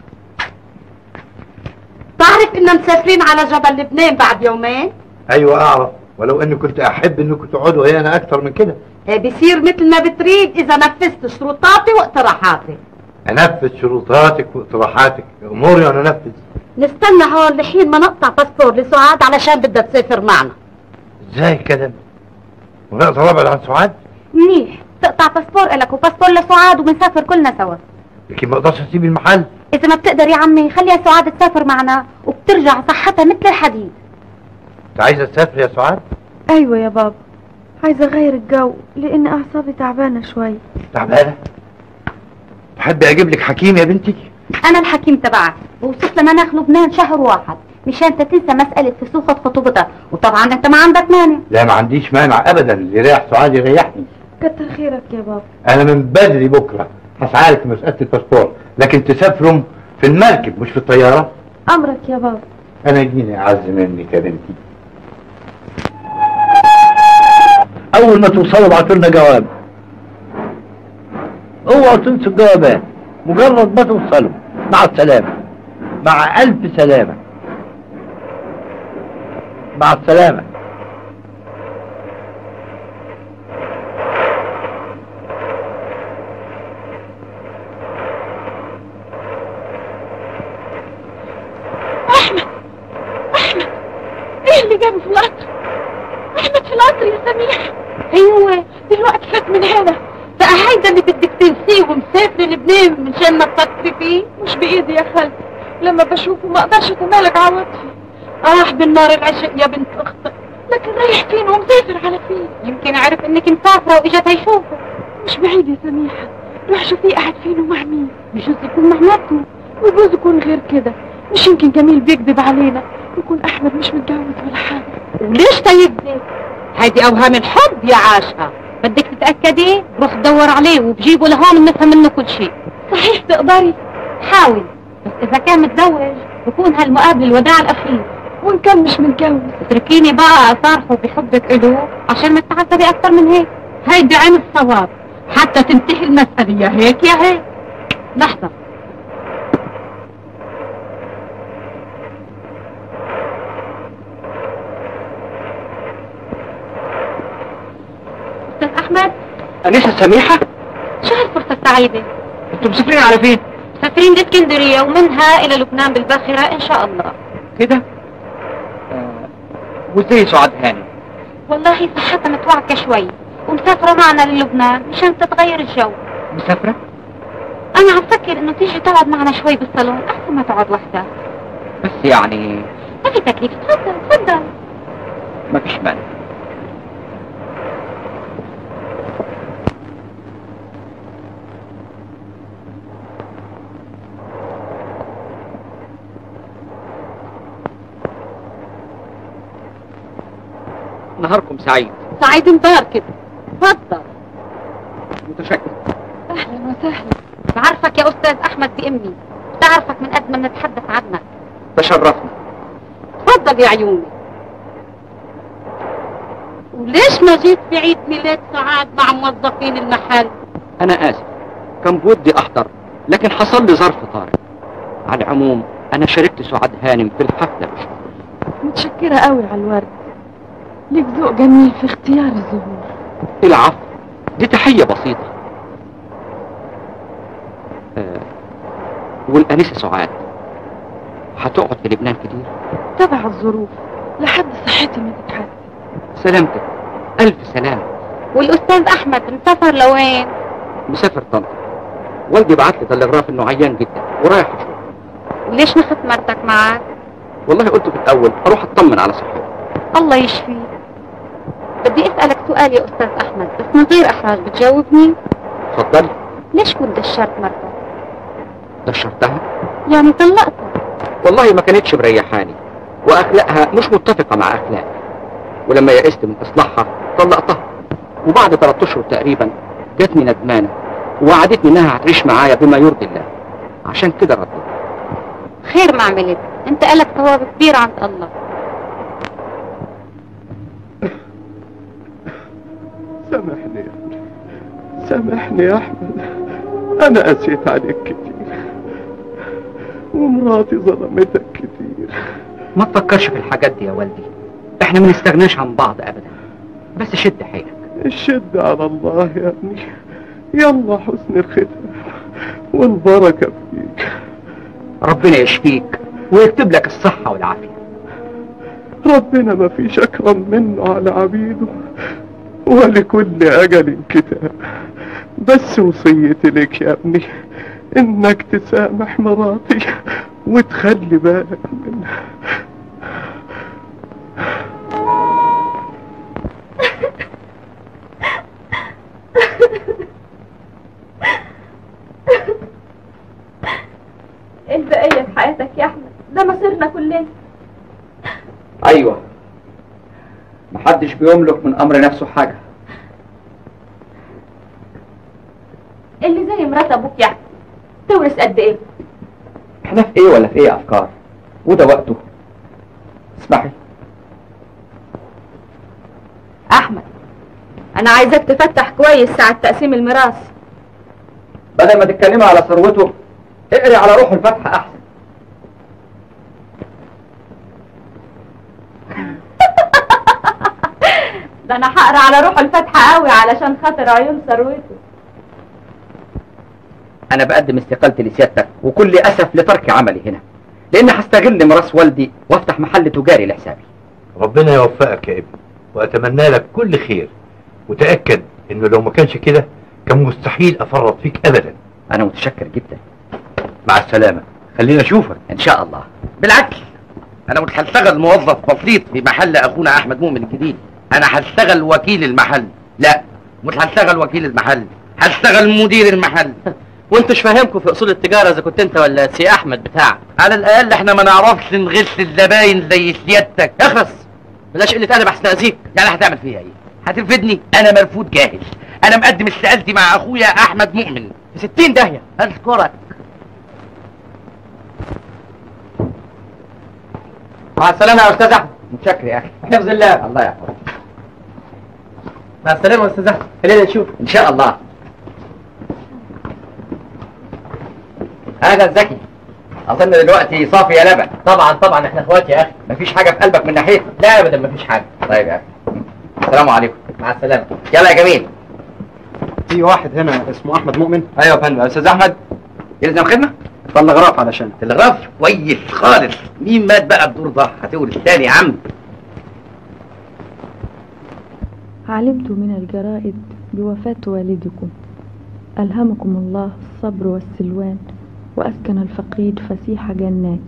Speaker 10: تعرف اننا مسافرين على جبل لبنان بعد يومين
Speaker 8: ايوه اعرف ولو اني كنت احب انكم تقعدوا هنا اكتر من كده
Speaker 10: آه، بيصير مثل ما بتريد اذا نفذت شروطاتي واقتراحاتي
Speaker 8: انفذ شروطاتك واقتراحاتك اموري وانا انفذ
Speaker 10: نستنى هون لحين ما نقطع باسبور لسعاد علشان بدها تسافر معنا
Speaker 8: ازاي الكلام ونقدر ابعد عن سعاد
Speaker 3: منيح تقطع باسبور الك وباسبور لسعاد وبنسافر كلنا سوا
Speaker 8: لكن ما اقدرش اسيب المحل
Speaker 3: اذا ما بتقدر يا عمي خليها سعاد تسافر معنا وبترجع صحتها مثل الحديد
Speaker 8: انت عايزه تسافر يا سعاد
Speaker 1: ايوه يا بابا عايزه اغير الجو لان اعصابي تعبانه شويه
Speaker 8: تعبانه تحبي اجيب لك حكيم يا بنتي
Speaker 3: انا الحكيم تبعك ووصلت لمناخ لبنان شهر واحد مشان تنسى مسألة فسوخة خطوبتها وطبعا انت ما عندك مانع
Speaker 8: لا ما عنديش مانع ابدا اللي يريح سعاد يريحني
Speaker 1: كتر خيرك يا بابا
Speaker 8: انا من بدري بكره هسعالك في مساله الباسبور لكن تسافروا في المركب مش في الطياره
Speaker 1: امرك يا بابا
Speaker 8: انا جيني اعز منك يا بنتي اول ما توصلوا ابعتوا لنا جواب اوعوا تنسوا الجوابات مجرد ما توصلوا مع السلامه مع الف سلامه مع السلامه
Speaker 1: ايه اللي جابه في القطر احمد في القطر يا سميح ايوه دلوقتي فات من هنا
Speaker 10: بقى هيدا اللي بدك تنسيه ومسافر لبنان مشان ما تفكري فيه
Speaker 1: مش بايدي يا خالتي لما بشوفه ما اقدرش اتمالك عواطفي
Speaker 10: راح بالنار العشق يا بنت اختك
Speaker 1: لكن رايح فين ومسافر على فين
Speaker 3: يمكن عرف انك مسافرة واجت هيشوفه
Speaker 1: مش بعيد يا سميحة روح شوفيه قاعد فين ومع مين
Speaker 3: بجوز يكون مع مرته
Speaker 1: وجوز يكون غير كده مش يمكن جميل بيكذب علينا يكون احمد مش متجوز ولا حاجة
Speaker 10: وليش تيكذب هيدي اوهام الحب يا عاشها
Speaker 3: بدك تتأكدي روح دور عليه وبجيبه لهون بنفهم منه كل شيء
Speaker 1: صحيح تقدري
Speaker 3: حاول بس اذا كان متزوج بكون هالمقابلة الوداع الاخير
Speaker 1: وان كان مش متجوز
Speaker 3: اتركيني بقى اصارحه بحبك له عشان ما تتعذبي اكتر من هيك
Speaker 10: هيدي عين الصواب حتى تنتهي المسألة يا هيك يا هيك
Speaker 3: لحظة استاذ احمد
Speaker 6: انسه سميحه
Speaker 3: شو هالفرصة السعيدة
Speaker 6: انتوا مسافرين على فين
Speaker 3: مسافرين لاسكندرية ومنها الى لبنان بالباخرة ان شاء الله
Speaker 6: كده آه. وازاي سعاد هاني
Speaker 3: والله صحتها متوعكة شوي ومسافرة معنا للبنان مشان تتغير الجو
Speaker 6: مسافره
Speaker 3: انا عم فكر انه تيجي تقعد معنا شوي بالصالون احسن ما تقعد وحدها
Speaker 6: بس يعني
Speaker 3: ما في تكليف تفضل تفضل
Speaker 6: ما فيش مانع نهاركم سعيد
Speaker 10: سعيد مبارك تفضل
Speaker 6: متشكر
Speaker 1: اهلا وسهلا
Speaker 3: بعرفك يا استاذ احمد بامي بتعرفك من قد ما بنتحدث عنك
Speaker 6: تشرفنا
Speaker 10: تفضل يا عيوني وليش ما جيت في عيد ميلاد سعاد مع موظفين المحل
Speaker 6: انا اسف كان بودي احضر لكن حصل لي ظرف طارئ على العموم انا شاركت سعاد هانم في الحفله بشكر
Speaker 1: متشكرة قوي على الورد ليك ذوق جميل في اختيار الزهور
Speaker 6: العفو دي تحية بسيطة آه. والأنسة سعاد هتقعد في لبنان كتير
Speaker 1: تبع الظروف لحد صحتي ما تتحسن
Speaker 6: سلامتك ألف سلامة
Speaker 3: والاستاذ احمد مسافر لوين
Speaker 6: مسافر طنطا والدي بعت لي تلغراف انه عيان جدا ورايح اشوفه
Speaker 3: وليش نخت مرتك معك
Speaker 6: والله قلت في الاول اروح اطمن على صحتها
Speaker 3: الله يشفيك بدي اسالك سؤال يا استاذ احمد بس من غير احراج بتجاوبني
Speaker 6: اتفضلي
Speaker 3: ليش كنت دشرت مرتك
Speaker 6: دشرتها
Speaker 3: يعني طلقتها
Speaker 6: والله ما كانتش مريحاني واخلاقها مش متفقه مع اخلاقي ولما يئست من اصلاحها طلقتها وبعد ثلاث اشهر تقريبا جاتني ندمانه ووعدتني انها هتعيش معايا بما يرضي الله عشان كده رديت
Speaker 3: خير ما عملت انت لك ثواب كبير عند الله
Speaker 9: سامحني يا ابني سامحني يا احمد انا قسيت عليك كتير ومراتي ظلمتك كتير
Speaker 6: ما تفكرش في الحاجات دي يا والدي احنا ما نستغناش عن بعض ابدا بس شد حيلك
Speaker 9: الشد على الله يا ابني يلا حسن الختام والبركة فيك
Speaker 6: ربنا يشفيك ويكتب لك الصحه والعافيه
Speaker 9: ربنا ما فيش أكرم منه على عبيده ولكل أجل كتاب بس وصيتي لك يا ابني إنك تسامح مراتي وتخلي بالك منها
Speaker 5: البقية في حياتك يا احمد ده مصيرنا كلنا
Speaker 6: ايوه محدش بيملك من امر نفسه حاجه
Speaker 5: اللي زي مرات ابوك يعني تورث قد ايه
Speaker 6: احنا في ايه ولا في ايه افكار وده وقته اسمحي
Speaker 1: احمد انا عايزاك تفتح كويس ساعة تقسيم الميراث
Speaker 6: بدل ما تتكلمي على ثروته اقري على روح الفتح احسن
Speaker 1: ده انا هقرا على روح الفتحة قوي علشان خاطر عيون ثروته
Speaker 6: انا بقدم استقالتي لسيادتك وكل اسف لترك عملي هنا لان هستغل ميراث والدي وافتح محل تجاري لحسابي
Speaker 8: ربنا يوفقك يا ابني واتمنى لك كل خير وتاكد انه لو ما كانش كده كان مستحيل افرط فيك ابدا
Speaker 6: انا متشكر جدا
Speaker 8: مع السلامه خلينا اشوفك
Speaker 6: ان شاء الله
Speaker 2: بالعكس انا مش هشتغل موظف بسيط في محل اخونا احمد مؤمن الجديد انا هشتغل وكيل المحل لا مش هشتغل وكيل المحل هشتغل مدير المحل
Speaker 4: وانتش فاهمكم في اصول التجاره اذا كنت انت ولا سي احمد بتاعك
Speaker 2: على الاقل احنا ما نعرفش نغش الزباين زي سيادتك
Speaker 4: اخرس بلاش قله ادب احسن اذيك
Speaker 2: يعني هتعمل فيها ايه هترفدني انا مرفوض جاهز انا مقدم استقالتي مع اخويا احمد مؤمن
Speaker 4: في 60 داهيه
Speaker 2: اشكرك
Speaker 4: مع السلامه يا استاذ احمد
Speaker 6: متشكر يا اخي
Speaker 4: حفظ الله
Speaker 6: الله يحفظك
Speaker 4: مع السلامه يا استاذ احمد خلينا نشوف
Speaker 6: ان شاء الله هذا الذكي اظن دلوقتي صافي يا لبن
Speaker 4: طبعا طبعا احنا اخوات يا اخي
Speaker 6: مفيش حاجه في قلبك من ناحيتي
Speaker 4: لا ابدا مفيش حاجه
Speaker 6: طيب يا اخي السلام عليكم
Speaker 4: مع السلامه
Speaker 6: يلا يا جميل
Speaker 11: في واحد هنا اسمه احمد مؤمن
Speaker 6: ايوه يا فندم استاذ احمد يلزم خدمه
Speaker 11: تلغراف علشان
Speaker 2: تلغراف كويس خالص مين مات بقى بدور ده هتقول الثاني يا عم
Speaker 1: علمت من الجرائد بوفاة والدكم ألهمكم الله الصبر والسلوان وأسكن الفقيد فسيح جناته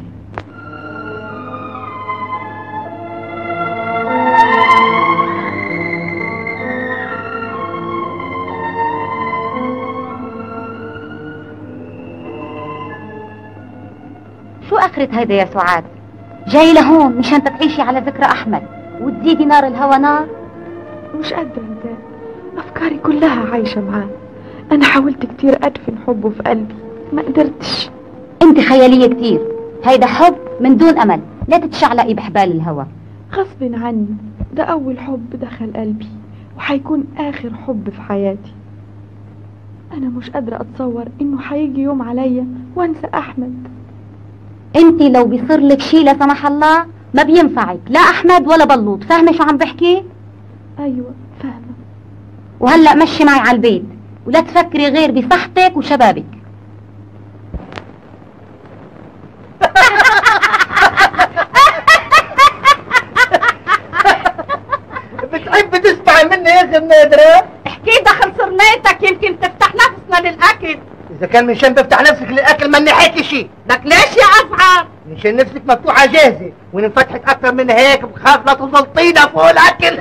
Speaker 3: شو اخرة هيدا يا سعاد جاي لهون مشان تعيشي على ذكرى احمد وتزيدي نار الهوى نار
Speaker 1: مش قادرة انساه أفكاري كلها عايشة معاه أنا حاولت كتير أدفن حبه في قلبي ما قدرتش
Speaker 3: انت خيالية كتير هيدا حب من دون امل لا تتشعلقي بحبال الهوى
Speaker 1: غصب عني ده أول حب دخل قلبي وحيكون آخر حب في حياتي أنا مش قادرة أتصور إنه حيجي يوم عليا وأنسى أحمد
Speaker 3: انت لو بيصير لك شي لا سمح الله ما بينفعك لا احمد ولا بلوط فاهمه شو عم بحكي
Speaker 1: أيوة فاهمة
Speaker 3: وهلا مشي معي على البيت ولا تفكري غير بصحتك وشبابك
Speaker 4: بتحب تسمع مني يا اخي النادرة
Speaker 10: احكي دخل صرنيتك يمكن تفتح نفسنا للاكل
Speaker 4: اذا كان من شان بفتح نفسك للاكل ما نحكي شيء
Speaker 10: لك ليش يا افعى
Speaker 12: عشان نفسك مفتوحه جاهزه ونفتحك اكتر من هيك بخاف لا تسلطينا فوق الاكل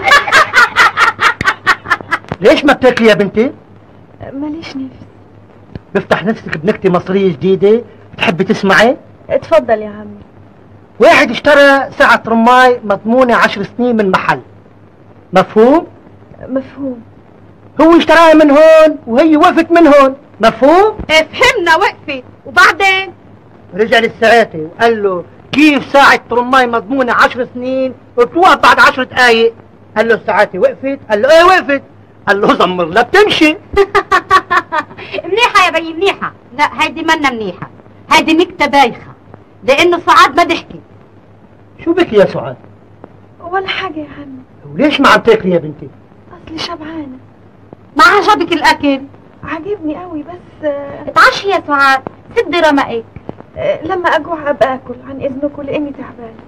Speaker 12: ليش ما بتاكلي يا بنتي؟
Speaker 1: ماليش نفس
Speaker 12: بفتح نفسك بنكتة مصرية جديدة بتحبي تسمعي؟
Speaker 1: اتفضل يا عمي
Speaker 12: واحد اشترى ساعة رماي مضمونة عشر سنين من محل مفهوم؟
Speaker 1: مفهوم
Speaker 12: هو اشتراها من هون وهي وقفت من هون مفهوم؟
Speaker 10: فهمنا وقفت وبعدين
Speaker 12: رجع للساعاتي وقال له كيف ساعة رماي مضمونة عشر سنين وبتوقف بعد عشر دقايق قال له الساعاتي وقفت قال له ايه وقفت قال له زمر لا بتمشي
Speaker 10: منيحة يا بي منيحة لا هيدي منا منيحة هيدي نكتة بايخة لأنه سعاد ما ضحكي
Speaker 12: شو بك يا سعاد؟
Speaker 1: ولا حاجة يا عمي
Speaker 12: وليش ما عم تاكلي يا بنتي؟
Speaker 1: أصلي شبعانة
Speaker 10: ما عجبك الأكل
Speaker 1: عجبني قوي بس آه،
Speaker 3: اتعشي يا سعاد سدي رمقك
Speaker 1: آه، لما أجوع أبقى أكل عن إذنكم لأني تعبانة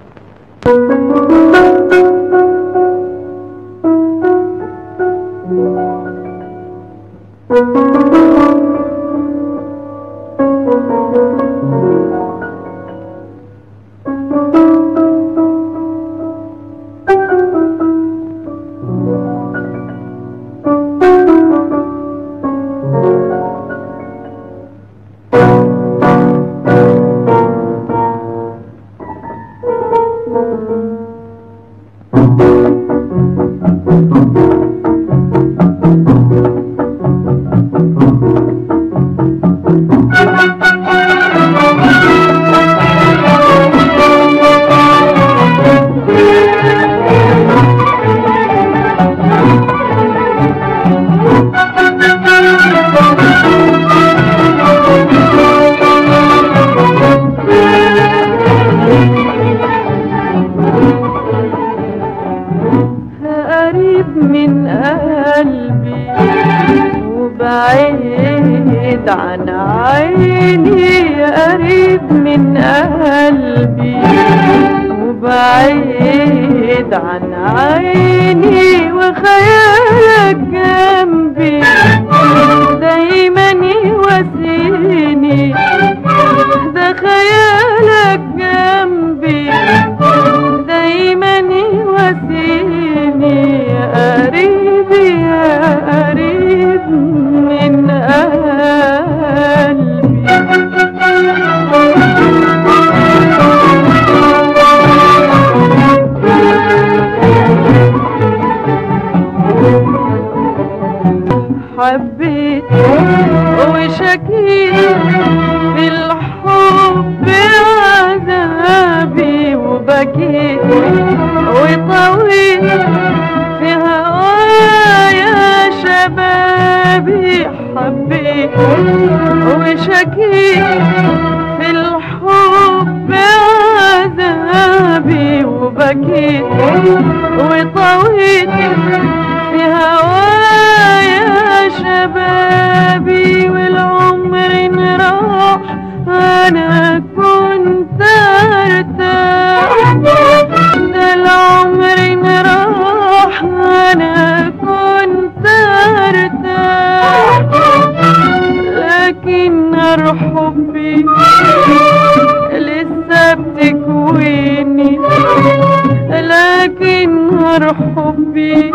Speaker 13: قريب من قلبي وبعيد عن عيني قريب من قلبي وبعيد عن عيني وخيالك جنبي دايما يواسيني ده خيالك جنبي دايما يواسيني يا قريبي يا قريب من حبيت وشكيت في الحب عذابي وبكيت وطويت في هوايا شبابي حبيت وشكيت في الحب عذابي وبكيت وطويت في هوايا شبابي والعمر راح انا كنت ارتاح ده العمر راح انا كنت ارتاح لكن نار حبي لسه بتكويني لكن نار حبي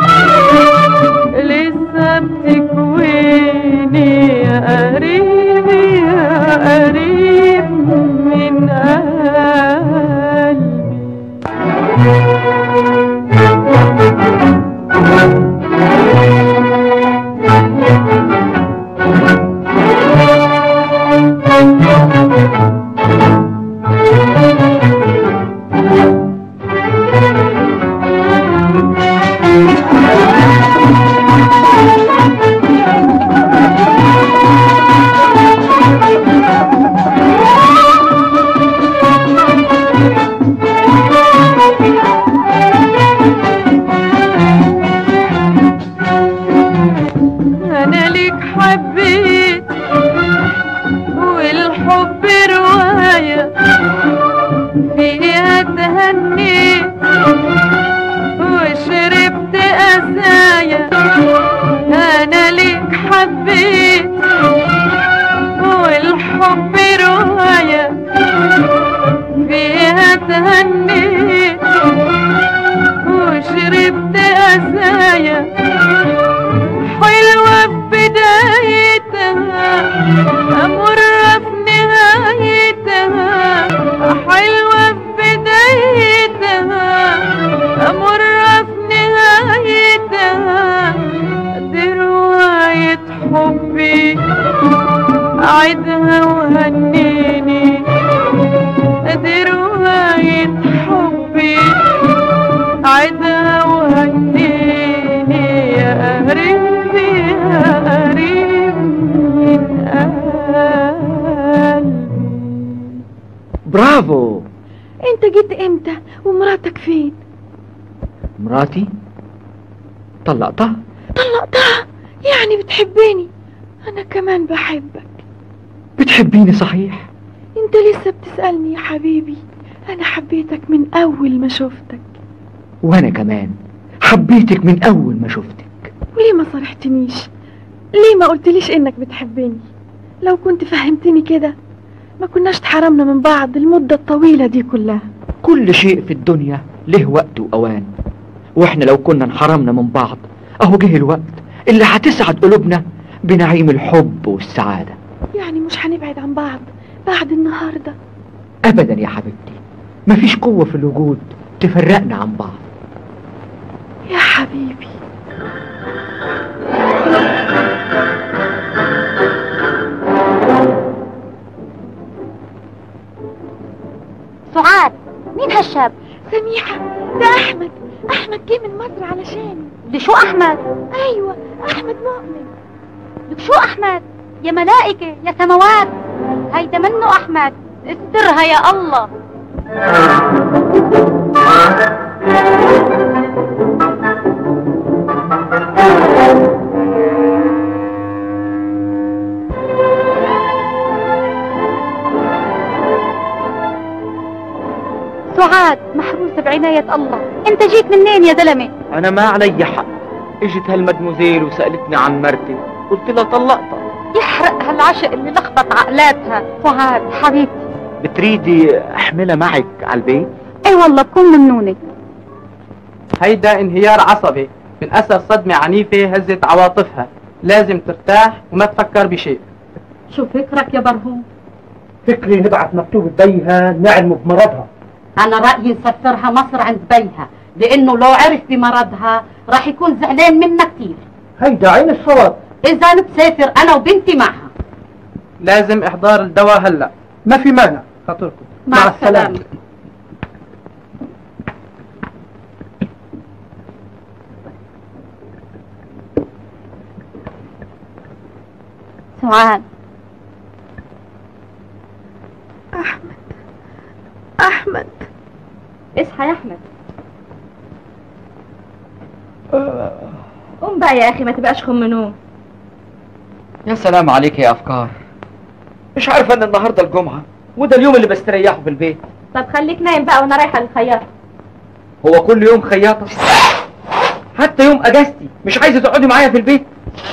Speaker 13: لسه بتكويني يا قريبي يا قريب من انا ليك حبيت والحب رواية فيها تهنيت وشربت قسايا انا ليك حبيت والحب رواية أسايا حلوة بدايتها مرة في نهايتها حلوة بدايتها مرة في نهايتها دي رواية حبي عيدها وهنيني دي رواية حبي عيدها وهنيني يا قريب يا قريب من قلبي
Speaker 6: برافو
Speaker 1: انت جيت امتى ومراتك فين
Speaker 6: مراتي طلقتها
Speaker 1: طلقتها يعني بتحبني انا كمان بحبك
Speaker 6: بتحبيني صحيح
Speaker 1: انت لسه بتسألني يا حبيبي انا حبيتك من اول ما شفتك
Speaker 6: وانا كمان حبيتك من اول ما شفتك
Speaker 1: وليه ما صرحتنيش ليه ما قلتليش انك بتحبني لو كنت فهمتني كده ما كناش اتحرمنا من بعض المدة الطويلة دي كلها
Speaker 6: كل شيء في الدنيا له وقت واوان واحنا لو كنا انحرمنا من بعض اهو جه الوقت اللي هتسعد قلوبنا بنعيم الحب والسعادة
Speaker 1: يعني مش هنبعد عن بعض بعد النهاردة
Speaker 6: ابدا يا حبيبتي مفيش قوة في الوجود تفرقنا عن بعض
Speaker 1: يا حبيبي
Speaker 3: سعاد مين هالشاب
Speaker 1: سميحة ده احمد احمد جه من مصر علشاني
Speaker 3: لشو احمد
Speaker 1: ايوه احمد مؤمن
Speaker 3: لشو احمد يا ملائكة يا سماوات هيدا منه احمد استرها يا الله سعاد محروسة بعناية الله انت جيت منين يا زلمة
Speaker 6: انا ما علي حق اجت هالمدموزيل وسألتني عن مرتي قلت لها طلقتها
Speaker 3: يحرق هالعشق اللي لخبط عقلاتها سعاد حبيبتي
Speaker 6: بتريدي احملها معك على البيت
Speaker 3: اي والله بكون ممنونة
Speaker 14: هيدا انهيار عصبي من اثر صدمة عنيفة هزت عواطفها لازم ترتاح وما تفكر بشيء
Speaker 10: شو فكرك يا برهوم
Speaker 12: فكري نبعث مكتوب بيها نعلم بمرضها
Speaker 10: انا رأيي نسفرها مصر عند بيها لانه لو عرف بمرضها راح يكون زعلان منا كتير
Speaker 12: هيدا عين الصواب
Speaker 10: اذا بسافر انا وبنتي معها
Speaker 14: لازم احضار الدواء هلا
Speaker 12: ما في مانع
Speaker 14: خاطركم
Speaker 10: مع,
Speaker 12: مع
Speaker 10: السلامة
Speaker 12: السلامة.
Speaker 3: سعاد
Speaker 1: احمد احمد
Speaker 5: اصحى يا احمد قوم بقى يا اخي ما تبقاش خم نوم
Speaker 6: يا سلام عليك يا افكار مش عارفه ان النهارده الجمعه وده اليوم اللي بستريحه في البيت
Speaker 5: طب خليك نايم بقى وانا رايحه للخياطه
Speaker 6: هو كل يوم خياطه حتى يوم اجازتي مش عايزه تقعدي معايا في البيت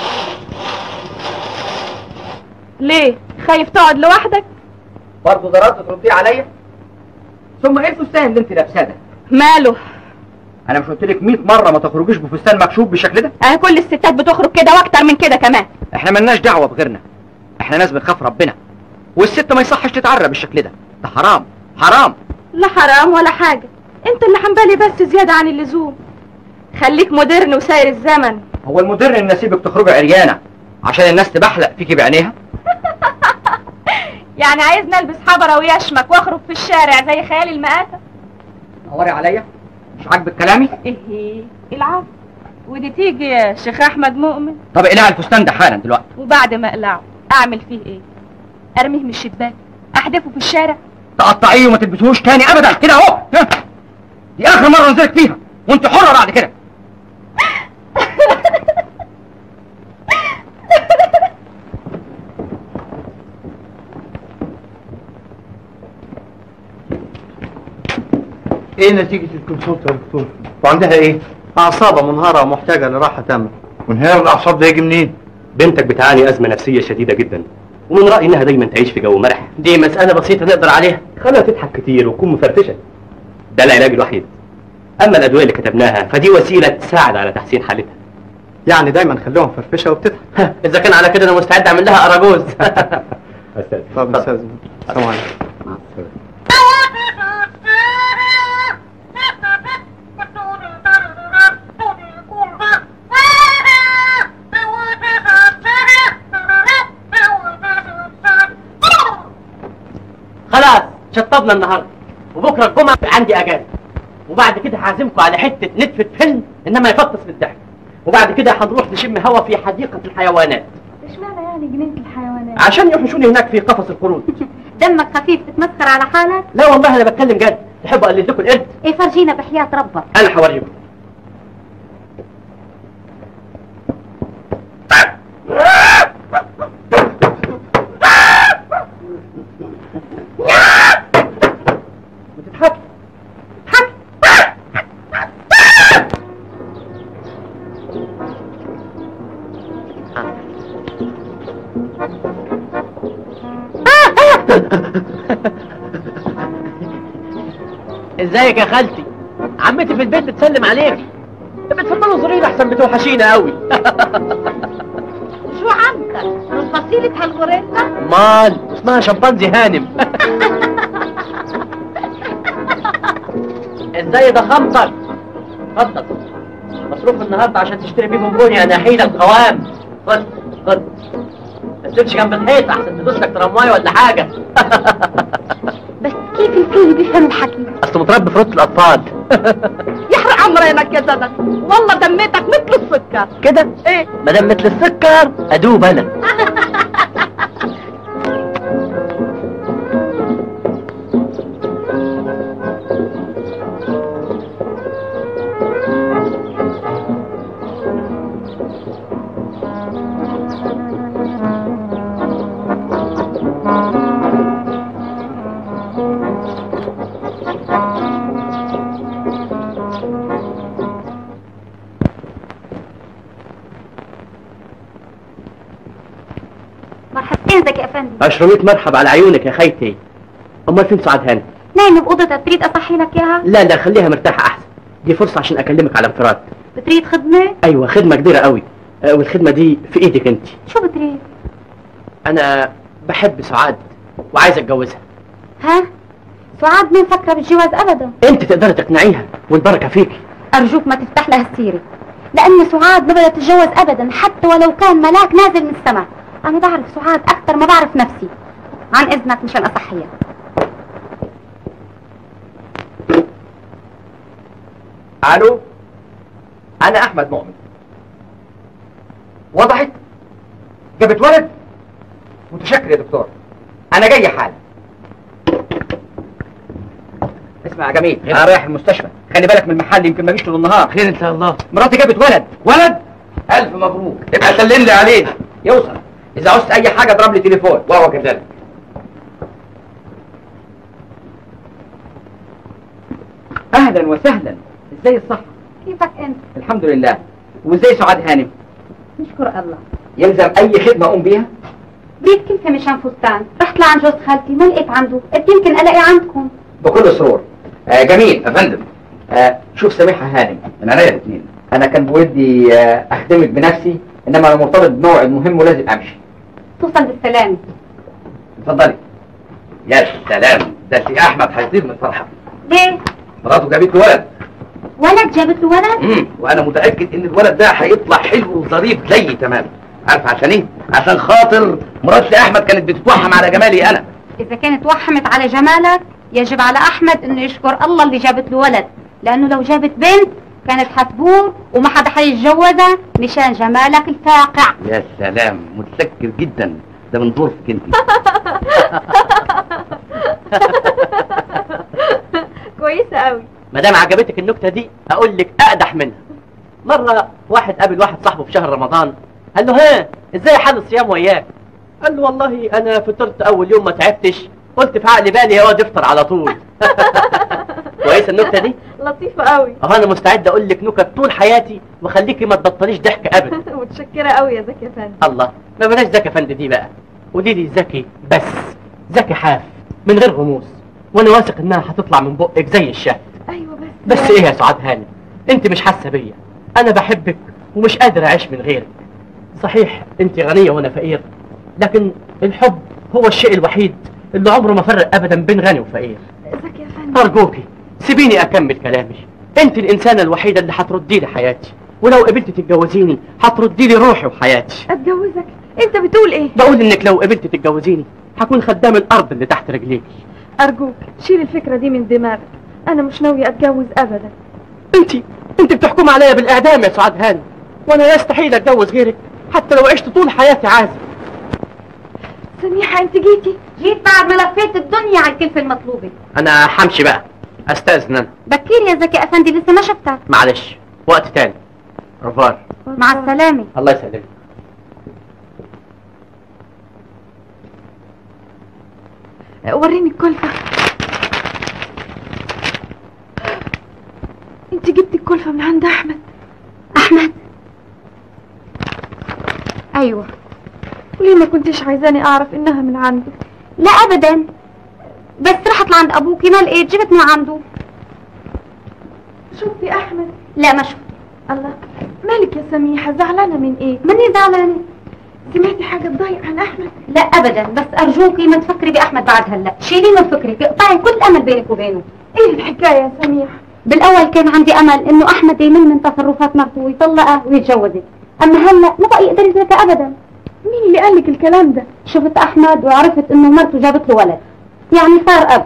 Speaker 5: ليه خايف تقعد لوحدك
Speaker 6: برضه ضربت ترديه عليا ثم ايه الفستان اللي انت لابساه ده
Speaker 5: ماله
Speaker 6: انا مش قلت لك 100 مره ما تخرجيش بفستان مكشوف بالشكل ده
Speaker 5: اه كل الستات بتخرج كده واكتر من كده كمان
Speaker 6: احنا ملناش دعوه بغيرنا احنا ناس بنخاف ربنا والست ما يصحش تتعرى بالشكل ده ده حرام حرام
Speaker 5: لا حرام ولا حاجه انت اللي حنبالي بس زياده عن اللزوم خليك مودرن وساير الزمن
Speaker 6: هو المدر ان اسيبك تخرجي عريانه عشان الناس تبحلق فيكي بعينيها
Speaker 5: يعني عايزني البس حبره ويشمك واخرج في الشارع زي خيال المآتة
Speaker 6: دوري عليا مش عاجبك كلامي
Speaker 5: ايه العب ودي تيجي يا شيخ احمد مؤمن
Speaker 6: طب اقلعي الفستان ده حالا دلوقتي
Speaker 5: وبعد ما اقلعه اعمل فيه ايه ارميه من الشباك احدفه في الشارع
Speaker 6: تقطعيه وما تلبسوش تاني ابدا كده اهو ها. دي اخر مره انزلك فيها وانت حره بعد كده
Speaker 8: ايه نتيجة الكونسولت يا دكتور؟ وعندها ايه؟
Speaker 11: أعصابها منهارة ومحتاجة لراحة تامة
Speaker 8: وانهيار الاعصاب ده يجي منين؟
Speaker 15: بنتك بتعاني أزمة نفسية شديدة جدا ومن رأيي إنها دايما تعيش في جو مرح
Speaker 14: دي مسألة بسيطة نقدر عليها
Speaker 15: خليها تضحك كتير وتكون مفرفشة ده العلاج الوحيد اما الادويه اللي كتبناها فدي وسيله تساعد على تحسين حالتها
Speaker 14: يعني دايما خليهم فرفشه وبتضحك
Speaker 15: اذا كان على كده انا مستعد اعمل لها اراجوز
Speaker 14: طب استاذ السلام عليكم
Speaker 15: خلاص شطبنا النهارده وبكره الجمعه عندي اجازه وبعد كده هعزمكم على حته نتفه فيلم انما يفطس بالضحك وبعد كده هنروح نشم هوا في حديقه الحيوانات
Speaker 3: اشمعنى يعني جنينة الحيوانات
Speaker 15: عشان يوحشوني هناك في قفص القرود
Speaker 3: دمك خفيف تتمسخر على حالك
Speaker 15: لا والله انا بتكلم جد تحبوا اقلد لكم القرد
Speaker 3: ايه فرجينا بحياة ربك
Speaker 15: انا هوريكم بتضحك ازيك يا خالتي عمتي في البيت بتسلم عليك بتفضلوا زرير احسن بتوحشينا قوي
Speaker 10: شو عندك؟ من فصيلة هالغوريلا؟
Speaker 15: مال اسمها شمبانزي هانم ازاي ضخامتك اتفضل مصروف النهارده عشان تشتري بيه بونبوني انا حيل القوام خد خد ما تسيبش جنب الحيط احسن تدوس لك ترمايه ولا حاجه
Speaker 3: بس كيف الفيل بيفهم الحكي
Speaker 15: اصل متربي في روضه الاطفال
Speaker 10: يحرق عمرينك يا زلمة والله دميتك مثل السكر
Speaker 15: كده
Speaker 10: ايه
Speaker 15: ما دام مثل السكر ادوب انا
Speaker 3: مرحبتين زكي افندي
Speaker 15: عشرمية مرحب على عيونك يا خيتي امال فين سعاد هاني
Speaker 3: نايمة بأوضتها بتريد أصحي لك إياها؟
Speaker 15: لا لا خليها مرتاحه احسن دي فرصه عشان اكلمك على انفراد
Speaker 3: بتريد خدمة؟
Speaker 15: ايوه خدمه كبيره قوي آه، والخدمه دي في ايدك انت
Speaker 3: شو بتريد؟
Speaker 15: انا بحب سعاد وعايز اتجوزها
Speaker 3: ها؟ سعاد ما مفكرة بالجواز أبدا
Speaker 15: انت تقدري تقنعيها والبركه فيكي
Speaker 3: أرجوك ما تفتح لها السيرة لأن سعاد ما بدها تتجوز أبدا حتى ولو كان ملاك نازل من السماء أنا بعرف سعاد أكثر ما بعرف نفسي عن إذنك مشان أصحيها
Speaker 2: الو انا احمد مؤمن وضحت جابت ولد متشكر يا دكتور انا جاي حالا
Speaker 6: اسمع يا جميل انا رايح المستشفى خلي بالك من المحل يمكن ما جيش طول النهار
Speaker 2: خير ان شاء الله
Speaker 6: مراتي جابت ولد
Speaker 2: ولد الف مبروك ابقى سلم لي عليه
Speaker 6: يوصل اذا عوزت اي حاجه اضرب لي تليفون
Speaker 2: وهو كذلك
Speaker 6: اهلا وسهلا ازاي الصحه
Speaker 3: كيفك أنت؟
Speaker 6: الحمد لله وازاي سعاد هانم
Speaker 3: نشكر الله
Speaker 6: يلزم اي خدمه اقوم بيها
Speaker 3: بريد كلفة مشان فستان رحت لعند جوز خالتي ما لقيت عنده قلت يمكن ألاقي عندكم
Speaker 6: بكل سرور آه جميل يا فندم آه شوف سامحها هانم
Speaker 2: من عليا الاثنين
Speaker 6: انا كان بودي آه اخدمك بنفسي انما انا مرتبط بموعد مهم ولازم امشي
Speaker 3: توصل بالسلامة
Speaker 2: اتفضلي يا سلام ده سي احمد هيطير من الفرحه
Speaker 3: ليه؟
Speaker 2: مراته جابت له ولد
Speaker 3: ولد جابت له ولد؟
Speaker 2: امم وانا متاكد ان الولد ده هيطلع حلو وظريف زيي تمام عارف عشان ايه عشان خاطر مرات سي احمد كانت بتتوحم على جمالي انا
Speaker 3: إذا كانت وحمت على جمالك يجب على أحمد إنه يشكر الله اللي جابت له ولد لأنه لو جابت بنت كانت حتبور وما حدا حيتجوزها مشان جمالك الفاقع
Speaker 2: يا سلام متشكر جدا ده من ظروفك انت
Speaker 5: كويسة قوي
Speaker 15: ما دام عجبتك النكته دي اقول لك اقدح منها مره واحد قابل واحد صاحبه في شهر رمضان قال له ها ازاي حال الصيام وياك قال له والله انا فطرت اول يوم ما تعبتش قلت في عقل بالي يا واد افطر على طول كويسه النكته دي
Speaker 5: لطيفة قوي
Speaker 15: اهو انا مستعد اقول لك نكت طول حياتي واخليكي ما تبطليش ضحك ابدا
Speaker 5: متشكرة قوي يا زكي فندم
Speaker 15: الله ما بلاش زكي يا فندم دي بقى قولي لي زكي بس زكي حاف من غير غموس وانا واثق انها هتطلع من بقك زي الشهد
Speaker 5: ايوه بس
Speaker 15: بس ايه يا سعاد هانم انت مش حاسه بيا انا بحبك ومش قادر اعيش من غيرك صحيح انت غنيه وانا فقير لكن الحب هو الشيء الوحيد اللي عمره ما فرق ابدا بين غني وفقير
Speaker 1: زكي يا فندم
Speaker 15: ارجوكي سيبيني اكمل كلامي انت الانسانه الوحيده اللي هتردي لي حياتي ولو قبلت تتجوزيني هتردي لي روحي وحياتي
Speaker 1: اتجوزك انت بتقول ايه
Speaker 15: بقول انك لو قبلت تتجوزيني هكون خدام الارض اللي تحت رجليكي
Speaker 1: ارجوك شيل الفكره دي من دماغك انا مش ناويه اتجوز ابدا
Speaker 15: انت انت بتحكم عليا بالاعدام يا سعاد هانم وانا يستحيل اتجوز غيرك حتى لو عشت طول حياتي عازب
Speaker 1: سميحه انت جيتي
Speaker 3: جيت بعد ما لفيت الدنيا على الكلفة المطلوبة
Speaker 15: انا همشي بقى استاذن انا
Speaker 3: بكير يا زكي افندي لسه ما شفتك
Speaker 15: معلش وقت تاني رفار
Speaker 3: مع السلامة
Speaker 15: الله يسلمك
Speaker 1: وريني الكلفه انت جبتي الكلفه من عند احمد
Speaker 3: احمد ايوه
Speaker 1: وليه ما كنتش عايزاني اعرف انها من عنده
Speaker 3: لا ابدا بس رحت لعند ابوكي ما لقيت جبت من عنده
Speaker 1: شوفي احمد
Speaker 3: لا ما شفت
Speaker 1: الله مالك يا سميحه زعلانه من ايه
Speaker 3: ماني زعلانة
Speaker 1: سمعتي حاجه تضايق عن احمد
Speaker 3: لا ابدا بس ارجوكي ما تفكري باحمد بعد هلا شيليه من فكرك اقطعي كل امل بينك وبينه
Speaker 1: ايه الحكايه يا سميحه
Speaker 3: بالاول كان عندي امل انه احمد يمل من تصرفات مرته ويطلقها ويتجوزك اما هلا ما بقى يقدر يتركها ابدا
Speaker 1: مين اللي قال لك الكلام ده
Speaker 3: شفت احمد وعرفت انه مرته جابت له ولد يعني صار اب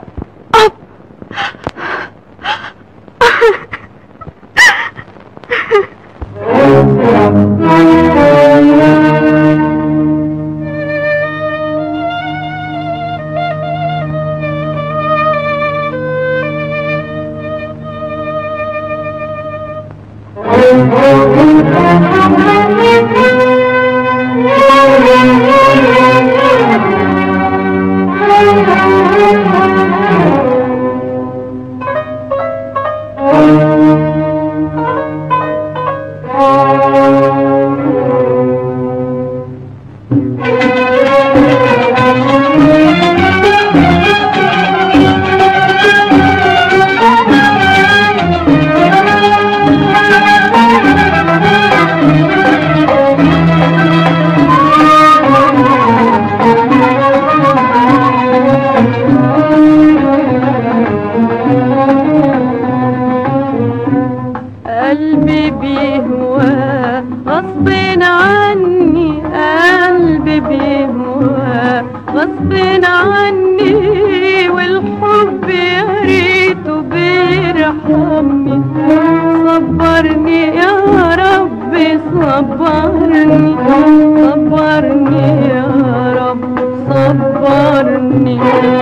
Speaker 13: قلبي بيهوى غصب عني قلبي بيهوى غصب عني والحب يا ريته بيرحمني صبرني يا رب صبرني صبرني يا رب صبرني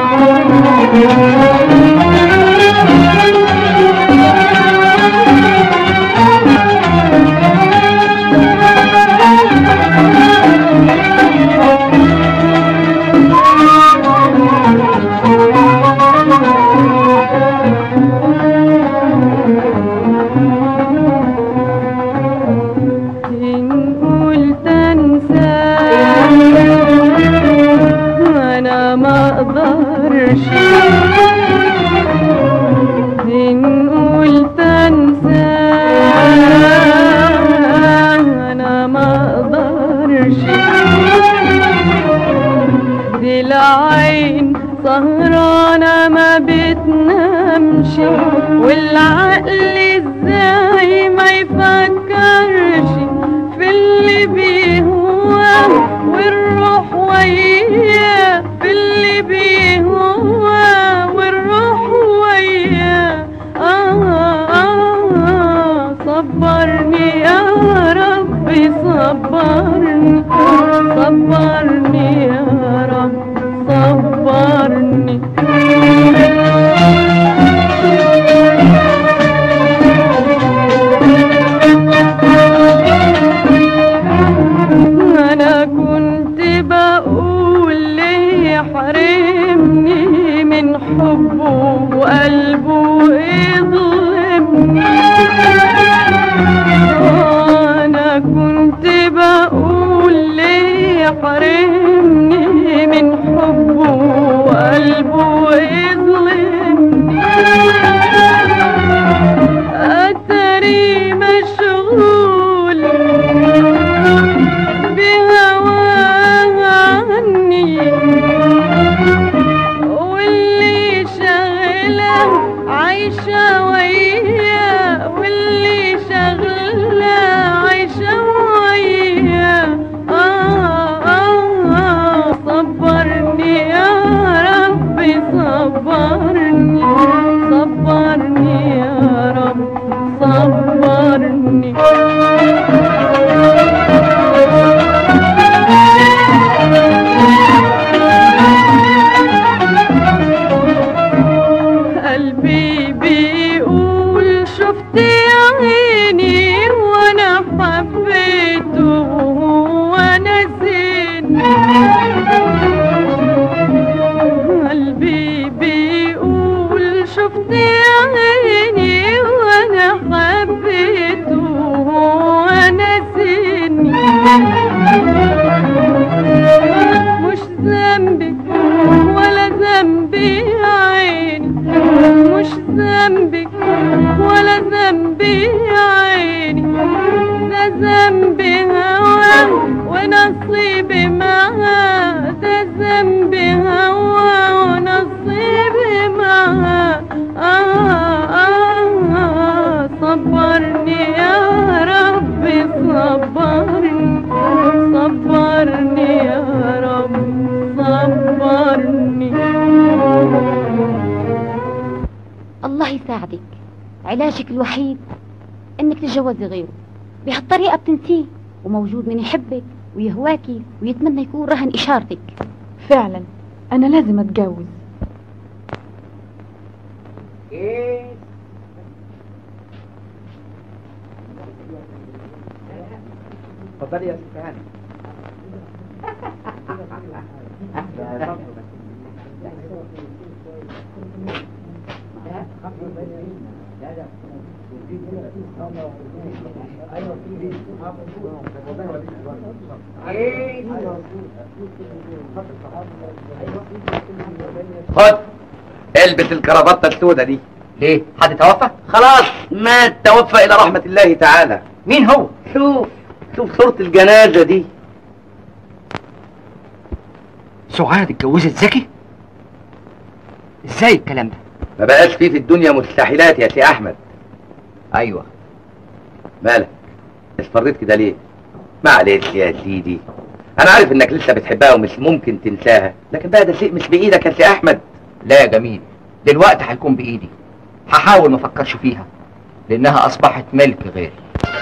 Speaker 13: إن قلت انسى انا ما اقدرش إن قلت انسى انا ما اقدرش دي العين سهرانة ما بتنامش والعقل ازاي ما يفكرش في اللي بيهوى والروح وياه في اللي بيهوى والروح وياه آه آه صبرني يا ربي صبرني صبرني يا رب صبرني انا كنت بقول ليه يحرمني من حبه وقلبه يظلمني انا كنت بقول ليه يحرمني من قلبي بيقول شفت عيني وانا حبيته وانا زين قلبي بيقول شفت عيني وانا حبيته وانا زين مش ذنبي ولا ذنبي يا عيني مش ذنبك ولا ذنبي يا عيني ده ذنبي هوا ونصيبي معاه ده ذنبي هوا ونصيبي معاه آه آه آه صبرني يا ربي صبرني صبرني يا رب صبرني
Speaker 3: الله يساعدك علاجك الوحيد انك تتجوزي غيره بهالطريقة بتنسيه وموجود من يحبك ويهواكي ويتمنى يكون رهن اشارتك
Speaker 1: فعلا انا لازم اتجوز
Speaker 2: اتفضلي يا ست هاني خد البس الكرافته السوداء دي ليه؟ حد توفى؟ خلاص مات توفى الى رحمة الله تعالى مين هو؟ شوف شوف صورة الجنازة دي
Speaker 6: سعاد اتجوزت زكي ازاي الكلام ده
Speaker 2: ما بقاش فيه في الدنيا مستحيلات يا سي احمد ايوه مالك اصفريت كده ليه معلش يا سيدي انا عارف انك لسه بتحبها ومش ممكن تنساها لكن بقى ده شيء مش بايدك يا سي احمد
Speaker 6: لا يا جميل دلوقتي هيكون بايدي هحاول ما افكرش فيها لانها اصبحت ملك غيري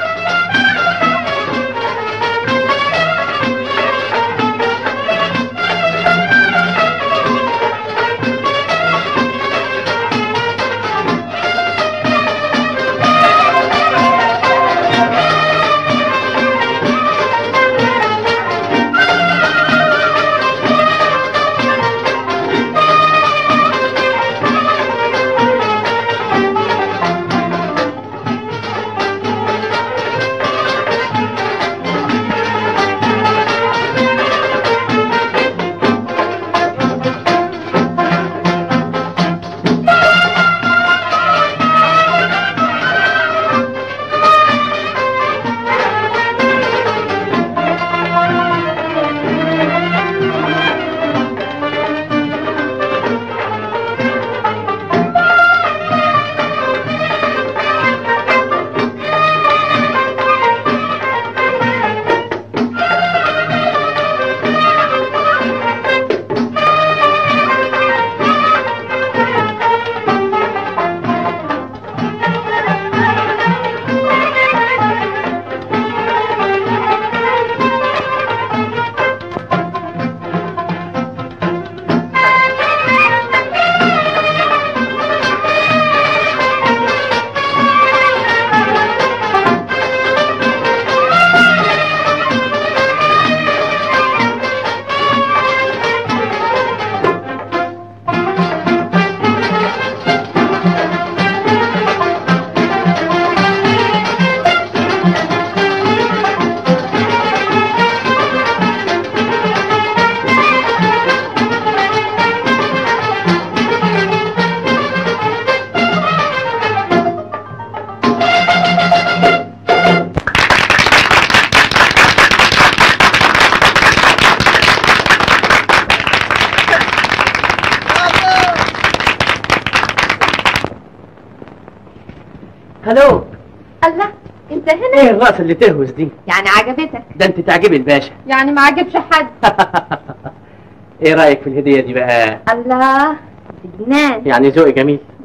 Speaker 15: هلو
Speaker 5: الله انت هنا
Speaker 15: ايه الرقصة اللي تهوس دي
Speaker 5: يعني عجبتك
Speaker 15: ده انت تعجبي الباشا
Speaker 5: يعني ما عجبش حد
Speaker 15: ايه رأيك في الهدية دي بقى
Speaker 5: الله جنان
Speaker 15: يعني ذوقي جميل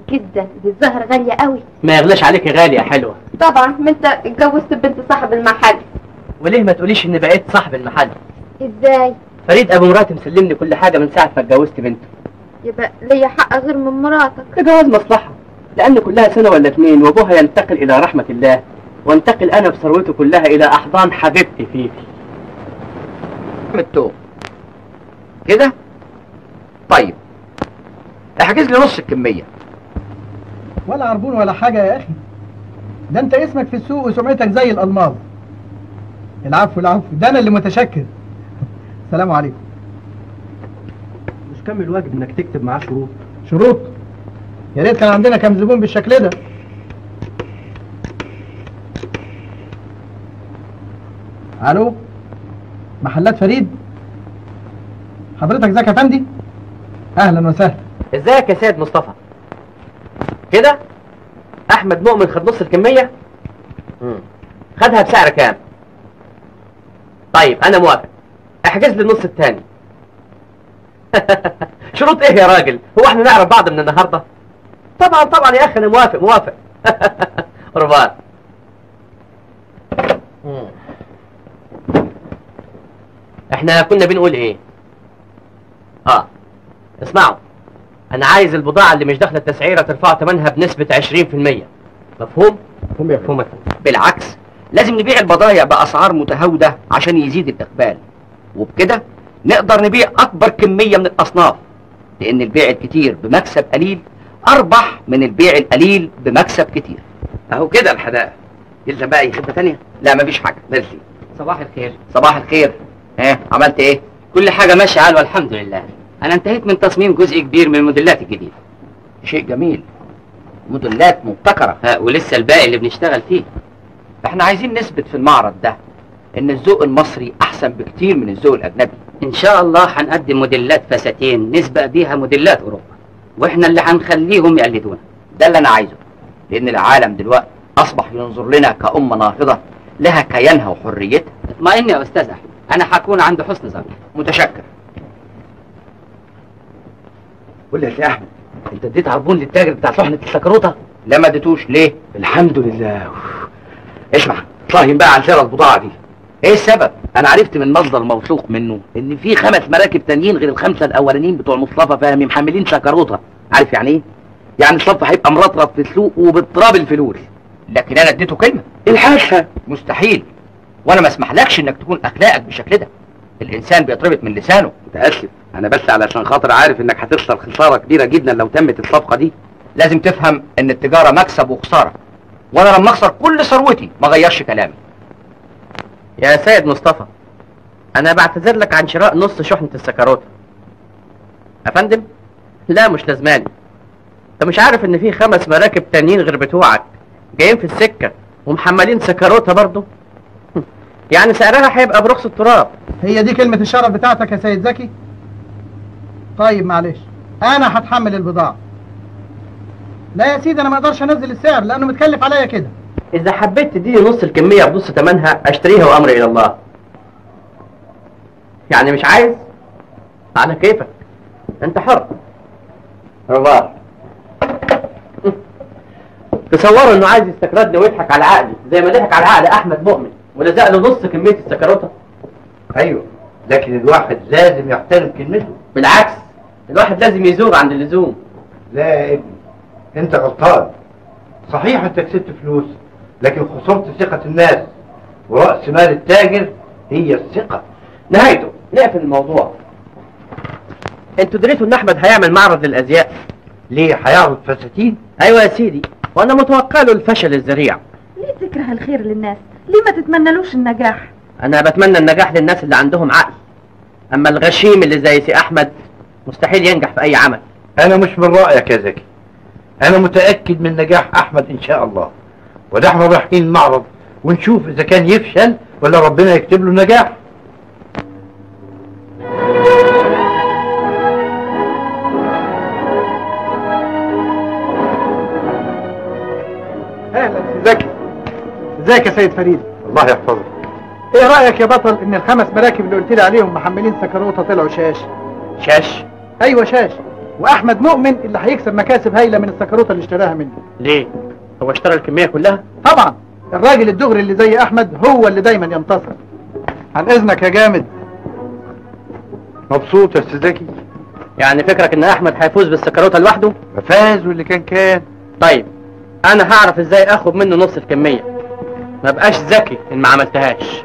Speaker 3: جدا دي الزهرة غالية قوي
Speaker 15: ما يغلاش عليك يا غالي يا حلوة
Speaker 3: طبعا ما انت اتجوزت بنت صاحب المحل
Speaker 15: وليه ما تقوليش ان بقيت صاحب المحل
Speaker 3: ازاي
Speaker 15: فريد ابو مراتي مسلمني كل حاجة من ساعة ما اتجوزت بنته
Speaker 3: يبقى ليا حق غير من مراتك
Speaker 15: ده جواز مصلحة لأن كلها سنة ولا اتنين وأبوها ينتقل إلى رحمة الله وانتقل أنا بثروته كلها إلى أحضان حبيبتي فيفي
Speaker 6: التوم كده طيب احجز لي نص الكمية
Speaker 16: ولا عربون ولا حاجة يا أخي ده أنت اسمك في السوق وسمعتك زي الألماظ العفو العفو ده أنا اللي متشكر السلام عليكم
Speaker 11: مش كمل واجب انك تكتب معاه شروط
Speaker 16: شروط يا ريت كان عندنا كام زبون بالشكل ده الو محلات فريد حضرتك زكي افندي اهلا وسهلا
Speaker 15: ازيك يا سيد مصطفى كده أحمد مؤمن خد نص الكمية مم. خدها بسعر كام طيب أنا موافق احجز لي النص التاني شروط ايه يا راجل هو احنا نعرف بعض من النهارده طبعا طبعا يا اخي انا موافق موافق ربان احنا كنا بنقول ايه اه اسمعوا انا عايز البضاعة اللي مش داخلة التسعيرة ترفعوا ثمنها بنسبة 20% مفهوم؟ مفهوم يا مفهوم
Speaker 6: بالعكس لازم نبيع البضايع بأسعار متهاودة عشان يزيد الإقبال وبكده نقدر نبيع أكبر كمية من الأصناف لأن البيع الكتير بمكسب قليل أربح من البيع القليل بمكسب كتير
Speaker 2: اهو كده الحدائق يلزم بقى اي خدمه ثانيه
Speaker 6: لا مفيش حاجة
Speaker 2: ميرسي
Speaker 6: صباح الخير صباح الخير ها عملت ايه؟
Speaker 4: كل حاجة ماشية عال والحمد لله أنا انتهيت من تصميم جزء كبير من الموديلات الجديدة
Speaker 6: شيء جميل موديلات مبتكرة
Speaker 4: ها ولسه الباقي اللي بنشتغل فيه
Speaker 6: احنا عايزين نثبت في المعرض ده ان الذوق المصري احسن بكتير من الذوق الاجنبي
Speaker 4: إن شاء الله هنقدم موديلات فساتين نسبق بيها موديلات أوروبا وإحنا اللي هنخليهم يقلدونا
Speaker 6: ده اللي انا عايزه لان العالم دلوقتي اصبح ينظر لنا كأمة ناهضة لها كيانها وحريتها
Speaker 4: اطمئن يا أستاذ أحمد أنا هكون عند حسن ظن
Speaker 6: متشكر
Speaker 2: قول لي يا سي احمد انت اديت عربون للتاجر بتاع شحنه السكروته
Speaker 6: لا ما اديتوش ليه
Speaker 2: الحمد لله اسمع فاهم بقى عن سعر البضاعه دي
Speaker 6: ايه السبب
Speaker 2: انا عرفت من مصدر موثوق منه ان في خمس مراكب تانيين غير الخمسه الاولانيين بتوع مصطفى فهمي محملين سكروته عارف يعني ايه يعني الصف هيبقى مرطرط في السوق وبالتراب الفلوس
Speaker 6: لكن انا اديته كلمة
Speaker 2: الحاشا
Speaker 6: مستحيل وانا ما اسمحلكش انك تكون اخلاقك بالشكل ده الانسان بيتربط من لسانه
Speaker 2: متاسف انا بس علشان خاطر عارف انك هتخسر خساره كبيره جدا لو تمت الصفقه دي
Speaker 6: لازم تفهم ان التجارة مكسب وخسارة وانا لما اخسر كل ثروتي ما غيرش كلامي
Speaker 15: يا سيد مصطفى انا بعتذر لك عن شراء نص شحنة السكروتة يا فندم لا مش لازماني انت مش عارف ان في خمس مراكب تانيين غير بتوعك جايين في السكة ومحملين سكروتة برضو يعني سعرها هيبقى برخص التراب
Speaker 16: هي دي كلمة الشرف بتاعتك يا سيد زكي طيب معلش انا هتحمل البضاعة لا يا سيدي انا ما اقدرش انزل السعر لانه متكلف عليا كده
Speaker 15: اذا حبيت تديني نص الكمية بنص تمنها اشتريها وامري الى الله يعني مش عايز على كيفك انت حر ربار تصوروا انه عايز يستكردني ويضحك على عقلي زي ما ضحك على عقل احمد مؤمن ولزق له نص كمية السكروتة
Speaker 8: ايوه لكن الواحد لازم يحترم كلمته
Speaker 15: بالعكس الواحد لازم يزوغ عن اللزوم
Speaker 8: لا يا ابني انت غلطان صحيح انت كسبت فلوس لكن خسرت ثقة الناس ورأس مال التاجر هي الثقة
Speaker 15: نهايته نقفل الموضوع انتوا دريتوا ان احمد هيعمل معرض للازياء
Speaker 8: ليه هيعرض فساتين
Speaker 15: ايوه يا سيدي وانا متوقع له الفشل الذريع
Speaker 1: ليه تكره الخير للناس ليه ما تتمنلوش النجاح
Speaker 15: انا بتمنى النجاح للناس اللي عندهم عقل اما الغشيم اللي زي سي احمد مستحيل ينجح في اي عمل
Speaker 8: انا مش من رأيك يا زكي انا متأكد من نجاح احمد ان شاء الله وده احنا رايحين المعرض ونشوف اذا كان يفشل ولا ربنا يكتب له نجاح
Speaker 16: اهلا سي زكي ازيك يا سيد فريد
Speaker 8: الله يحفظك
Speaker 16: ايه رايك يا بطل ان الخمس مراكب اللي قلت لي عليهم محملين سكروته طلعوا شاش
Speaker 15: شاش
Speaker 16: ايوه شاش واحمد مؤمن اللي هيكسب مكاسب هايله من السكروته اللي اشتراها منه
Speaker 15: ليه هو اشترى الكميه كلها
Speaker 16: طبعا الراجل الدغري اللي زي احمد هو اللي دايما ينتصر عن اذنك يا جامد
Speaker 8: مبسوط يا استاذ زكي
Speaker 15: يعني فكرك ان احمد هيفوز بالسكروته لوحده
Speaker 8: فاز واللي كان كان
Speaker 15: طيب انا هعرف ازاي اخد منه نص الكميه ما بقاش ذكي ان ما عملتهاش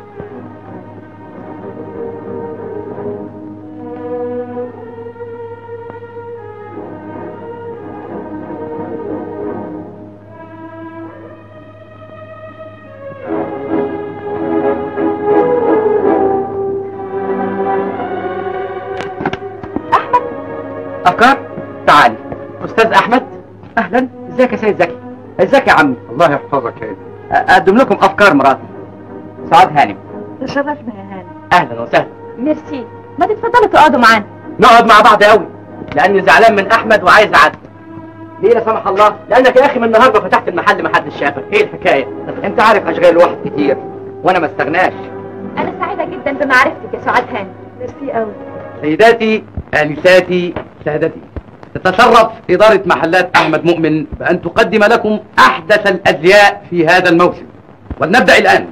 Speaker 6: افكار تعالي استاذ احمد اهلا ازيك يا سيد زكي ازيك يا عمي
Speaker 8: الله يحفظك يا ابني
Speaker 6: اقدم لكم افكار مراتي سعاد هانم
Speaker 5: تشرفنا يا هاني
Speaker 15: اهلا وسهلا
Speaker 5: ميرسي ما تتفضلوا تقعدوا معانا
Speaker 15: نقعد مع بعض قوي لاني زعلان من احمد وعايز اعدي ليه لا سمح الله لانك يا اخي من النهارده فتحت المحل ما حدش شافك ايه الحكايه
Speaker 6: انت عارف اشغال الواحد كتير وانا ما استغناش
Speaker 5: انا سعيده جدا بمعرفتك يا سعاد هاني ميرسي قوي
Speaker 6: سيداتي انساتي سادتي تتصرف إدارة محلات أحمد مؤمن بأن تقدم لكم أحدث الأزياء في هذا الموسم ولنبدأ الآن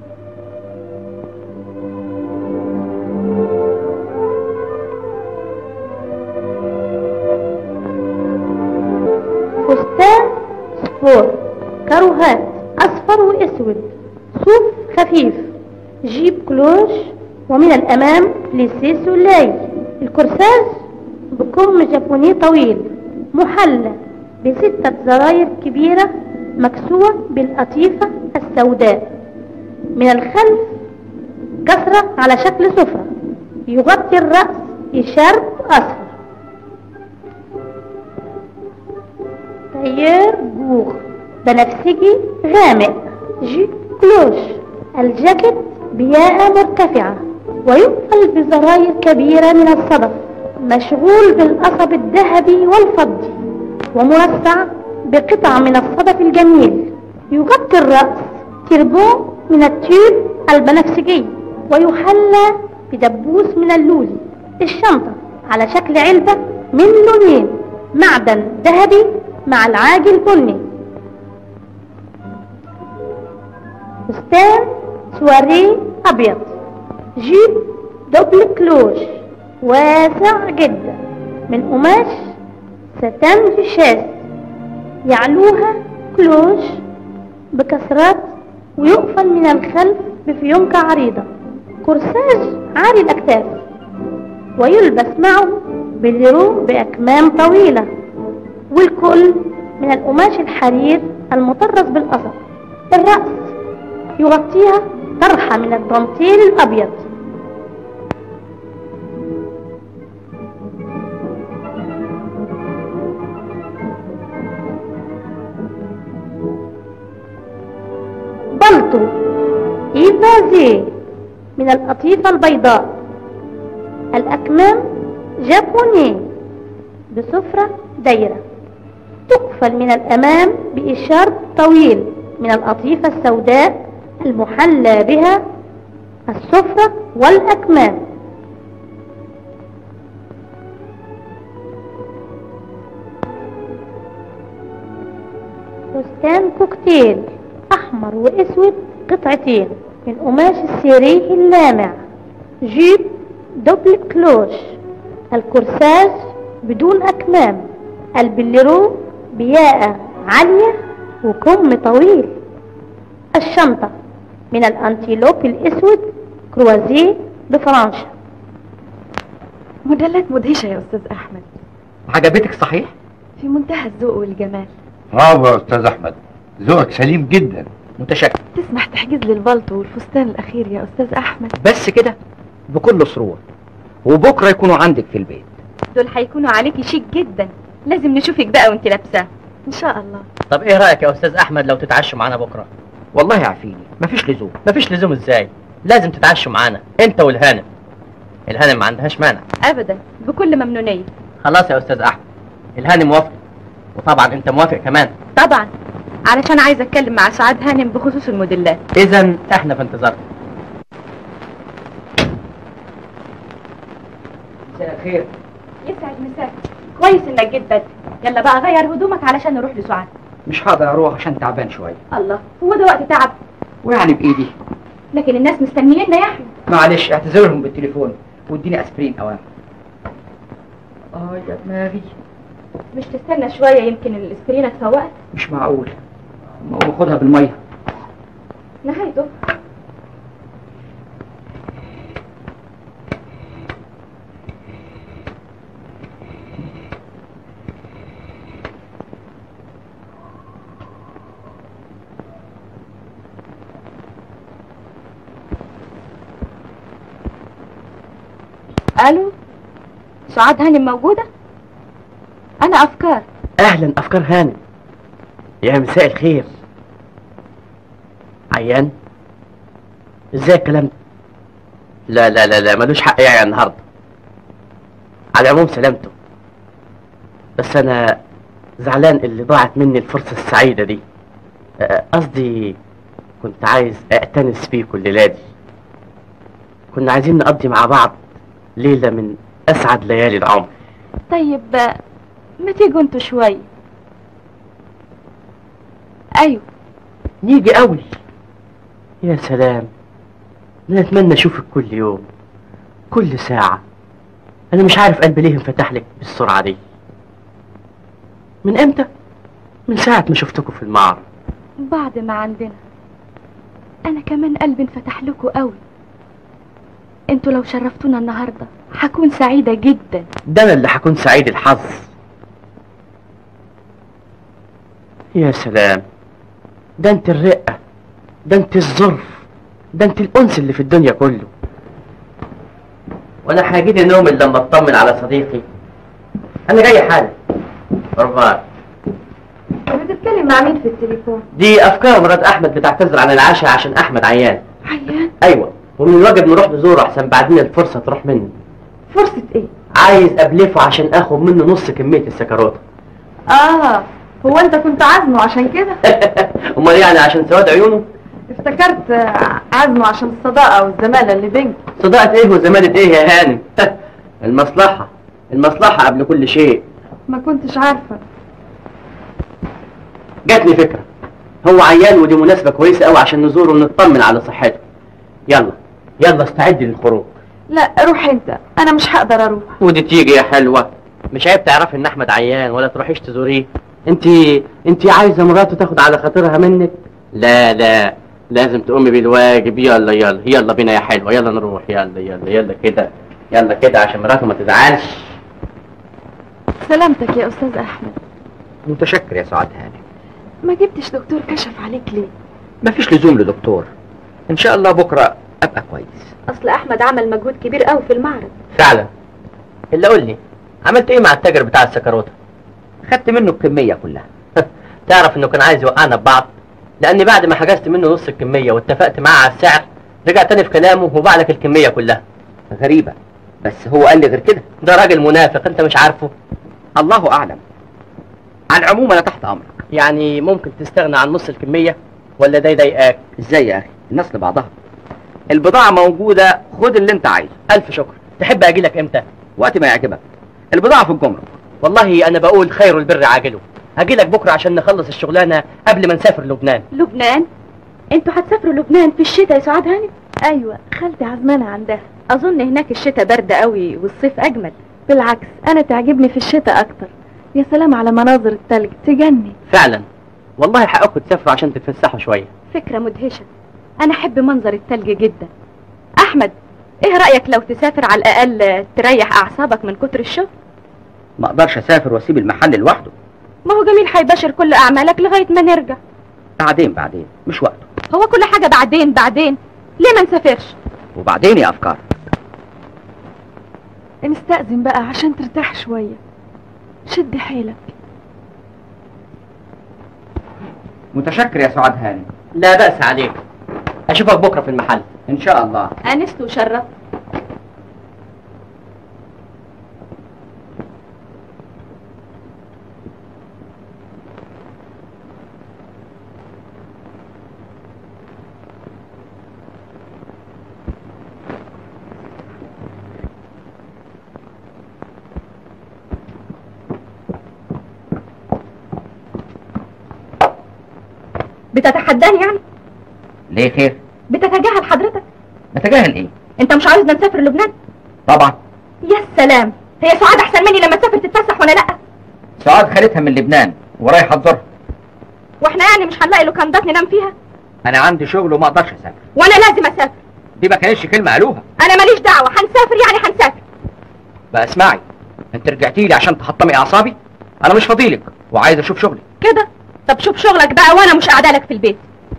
Speaker 17: فستان سبور كاروهات أصفر وأسود صوف خفيف جيب كلوش ومن الأمام ليسي سولاي الكرساج بكم جابوني طويل محلى بستة زراير كبيرة مكسوة بالقطيفة السوداء من الخلف كسرة على شكل سفرة يغطي الرأس إشارب أصفر تاير بوغ بنفسجي غامق جي كلوش الجاكيت بياقة مرتفعة ويقفل بزراير كبيرة من الصدف مشغول بالقصب الذهبي والفضي ومرصع بقطع من الصدف الجميل يغطي الرأس تربون من التيوب البنفسجي ويحلى بدبوس من اللولي الشنطة على شكل علبة من لونين معدن ذهبي مع العاج البني فستان سواري أبيض جيب دبل كلوش واسع جدا من قماش ستان جشاز يعلوها كلوش بكسرات ويقفل من الخلف بفيونكة عريضة كرساج عالي الأكتاف ويلبس معه بليرو بأكمام طويلة والكل من القماش الحرير المطرز بالقصب الرأس يغطيها طرحة من الدانتيل الأبيض بلطو إيفازي من القطيفة البيضاء الأكمام جابوني بسفرة دايرة تقفل من الأمام بإشارب طويل من القطيفة السوداء المحلى بها السفرة والأكمام فستان كوكتيل أحمر وأسود قطعتين من قماش السيريه اللامع جيب دبل كلوش الكرساج بدون أكمام البليرو بياقة عالية وكم طويل الشنطة من الأنتيلوب الأسود كروازيه بفرنسا
Speaker 1: موديلات مدهشة يا أستاذ أحمد
Speaker 6: عجبتك صحيح؟
Speaker 1: في منتهى الذوق والجمال
Speaker 8: برافو يا استاذ احمد ذوقك سليم جدا
Speaker 6: متشكر
Speaker 1: تسمح تحجز لي البلطو والفستان الأخير يا أستاذ أحمد
Speaker 6: بس كده بكل سرور وبكرة يكونوا عندك في البيت
Speaker 5: دول هيكونوا عليكي شيك جدا لازم نشوفك بقى وانت لابساه
Speaker 1: إن شاء الله
Speaker 15: طب ايه رايك يا استاذ احمد لو تتعشوا معانا بكره
Speaker 6: والله عافيني مفيش لزوم
Speaker 15: مفيش لزوم ازاي لازم تتعشوا معانا انت والهانم الهانم ما عندهاش مانع
Speaker 5: ابدا بكل ممنونيه
Speaker 15: خلاص يا استاذ احمد الهانم موافق وطبعا انت موافق كمان
Speaker 5: طبعا علشان عايزه اتكلم مع سعاد هانم بخصوص الموديلات
Speaker 15: اذا احنا في انتظارك
Speaker 6: مساء الخير
Speaker 5: يسعد مساك كويس انك جيت بدري يلا بقى غير هدومك علشان نروح لسعاد
Speaker 6: مش هقدر اروح عشان تعبان شويه
Speaker 5: الله هو ده وقت تعب
Speaker 6: ويعني بايدي
Speaker 5: لكن الناس مستنييننا يا احمد
Speaker 6: معلش اعتذر لهم بالتليفون واديني اسبرين اوام اه يا دماغي
Speaker 5: مش تستنى شويه يمكن الاسبرينه تفوقك
Speaker 6: مش معقول ما خدها بالميه
Speaker 5: نهايته الو سعاد هانم موجوده انا افكار
Speaker 15: اهلا افكار هانم يا مساء الخير عيان ازاي الكلام ده لا لا لا لا ملوش حق يعيا النهارده على العموم سلامته بس انا زعلان اللي ضاعت مني الفرصه السعيده دي أه، قصدي كنت عايز اأتنس بيكم الليله دي كنا عايزين نقضي مع بعض ليله من اسعد ليالي العمر
Speaker 5: طيب ما تيجوا انتوا شويه ايوه
Speaker 15: نيجي قوي يا سلام انا اتمنى اشوفك كل يوم كل ساعة انا مش عارف قلبي ليه انفتح لك بالسرعة دي من امتى من ساعة ما شفتكم في المعرض
Speaker 5: بعد ما عندنا انا كمان قلبي انفتح لكم قوي انتوا لو شرفتونا النهارده هكون سعيده جدا
Speaker 15: ده انا اللي هكون سعيد الحظ يا سلام ده انت الرقة ده انت الظرف ده انت الانس اللي في الدنيا كله وانا هيجيلي نوم إلا لما اطمن على صديقي انا جاي حالا رفار
Speaker 5: بتتكلم مع مين في التليفون
Speaker 15: دي افكار مرات احمد بتعتذر عن العشاء عشان احمد عيان
Speaker 5: عيان
Speaker 15: ايوه ومن الواجب نروح نزوره احسن بعدين الفرصه تروح مني
Speaker 5: فرصه ايه
Speaker 15: عايز ابلفه عشان اخد منه نص كميه السكروته
Speaker 5: اه هو انت كنت عازمه عشان كده
Speaker 15: امال يعني عشان سواد عيونه
Speaker 5: افتكرت عازمه عشان الصداقه والزماله اللي بينكم
Speaker 15: صداقه ايه وزماله ايه يا هانم المصلحه المصلحه قبل كل شيء
Speaker 5: ما كنتش عارفه
Speaker 15: جاتني فكره هو عيان ودي مناسبه كويسه قوي عشان نزوره ونطمن على صحته يلا يلا استعدي للخروج
Speaker 5: لا روح انت انا مش هقدر اروح
Speaker 15: ودي تيجي يا حلوه مش عيب تعرفي ان احمد عيان ولا تروحيش تزوريه انت انت عايزه مراته تاخد على خاطرها منك لا لا لازم تقومي بالواجب يلا يلا يلا بينا يا حلوه يلا نروح يلا يلا يلا كده يلا كده عشان مراته ما تزعلش
Speaker 5: سلامتك يا استاذ احمد
Speaker 6: متشكر يا سعاد هاني
Speaker 5: ما جبتش دكتور كشف عليك ليه
Speaker 6: مفيش لزوم لدكتور ان شاء الله بكره ابقى كويس
Speaker 5: اصل احمد عمل مجهود كبير قوي في المعرض
Speaker 15: فعلا اللي قول لي عملت ايه مع التاجر بتاع السكروته
Speaker 6: خدت منه الكميه كلها
Speaker 15: تعرف انه كان عايز يوقعنا ببعض لاني بعد ما حجزت منه نص الكميه واتفقت معاه على السعر رجع تاني في كلامه وباع لك الكميه كلها
Speaker 6: غريبه بس هو قال لي غير كده
Speaker 15: ده راجل منافق انت مش عارفه
Speaker 6: الله اعلم على العموم انا تحت امرك
Speaker 15: يعني ممكن تستغنى عن نص الكميه ولا ده يضايقك
Speaker 6: ازاي يا اخي الناس لبعضها البضاعه موجوده خد اللي انت عايزه
Speaker 15: الف شكر تحب اجي لك امتى
Speaker 6: وقت ما يعجبك البضاعه في الجمرك
Speaker 15: والله انا بقول خير البر عاجله هاجي لك بكره عشان نخلص الشغلانه قبل ما نسافر لبنان
Speaker 5: لبنان انتوا هتسافروا لبنان في الشتاء يا سعاد هانم ايوه خالتي عزمانه عندها اظن هناك الشتاء برد قوي والصيف اجمل بالعكس انا تعجبني في الشتاء اكتر يا سلام على مناظر التلج تجنن
Speaker 15: فعلا والله حقكم تسافروا عشان تتفسحوا شويه
Speaker 5: فكره مدهشه انا احب منظر التلج جدا احمد ايه رايك لو تسافر على الاقل تريح اعصابك من كتر الشغل
Speaker 6: ما اقدرش اسافر واسيب المحل لوحده
Speaker 5: ما هو جميل هيباشر كل اعمالك لغايه ما نرجع
Speaker 6: بعدين بعدين مش وقته
Speaker 5: هو كل حاجه بعدين بعدين ليه ما نسافرش
Speaker 6: وبعدين يا افكار
Speaker 1: نستأذن بقى عشان ترتاح شوية شد حيلك
Speaker 6: متشكر يا سعاد هاني
Speaker 15: لا بأس عليك اشوفك بكره في المحل
Speaker 6: ان شاء الله
Speaker 5: انست وشرفت بتتحداني يعني
Speaker 6: ليه خير
Speaker 5: بتتجاهل حضرتك
Speaker 6: نتجاهل ايه
Speaker 5: انت مش عاوزنا نسافر لبنان
Speaker 6: طبعا
Speaker 5: يا سلام هي سعاد احسن مني لما تسافر تتفسح وانا لا
Speaker 6: سعاد خالتها من لبنان ورايحه تزورها
Speaker 5: واحنا يعني مش هنلاقي لوكاندات ننام فيها
Speaker 6: انا عندي شغل وما اقدرش اسافر
Speaker 5: وانا لازم اسافر
Speaker 6: دي ما كانتش كلمه قالوها
Speaker 5: انا ماليش دعوه هنسافر يعني هنسافر
Speaker 6: بقى اسمعي انت رجعتي لي عشان تحطمي اعصابي انا مش فاضيلك وعايز اشوف شغلي
Speaker 5: كده طب شوف شغلك بقى وانا مش قاعده لك في البيت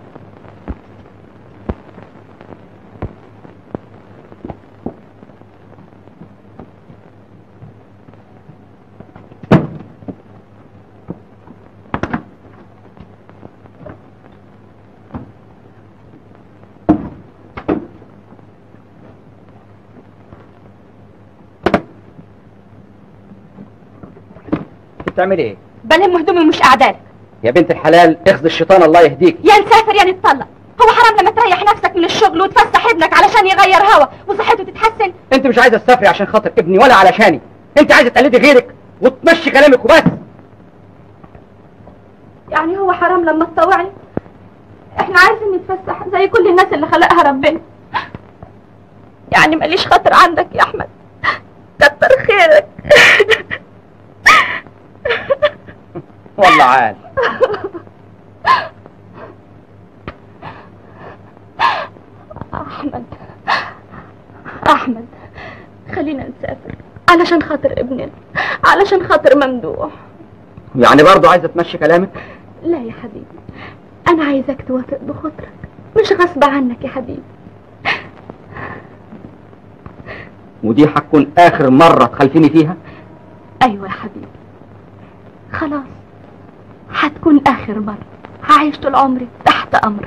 Speaker 6: بتعمل ايه
Speaker 5: بلم هدومي ومش قاعده لك
Speaker 6: يا بنت الحلال اخذ الشيطان الله يهديك
Speaker 5: يا نسافر يا نتطلق هو حرام لما تريح نفسك من الشغل وتفسح ابنك علشان يغير هوا وصحته تتحسن
Speaker 6: انت مش عايزه تسافري عشان خاطر ابني ولا علشاني انت عايزه تقلدي غيرك وتمشي كلامك وبس
Speaker 5: يعني هو حرام لما تطوعي احنا عايزين نتفسح زي كل الناس اللي خلقها ربنا يعني ماليش خاطر عندك يا احمد كتر خيرك
Speaker 6: والله عال
Speaker 5: احمد احمد خلينا نسافر علشان خاطر ابننا علشان خاطر ممدوح
Speaker 6: يعني برضه عايزه تمشي كلامك
Speaker 5: لا يا حبيبي انا عايزك توافق بخاطرك مش غصب عنك يا حبيبي
Speaker 6: ودي هتكون اخر مره تخلفيني فيها
Speaker 5: ايوه يا حبيبي خلاص هتكون اخر مرة هعيش طول عمري تحت امرك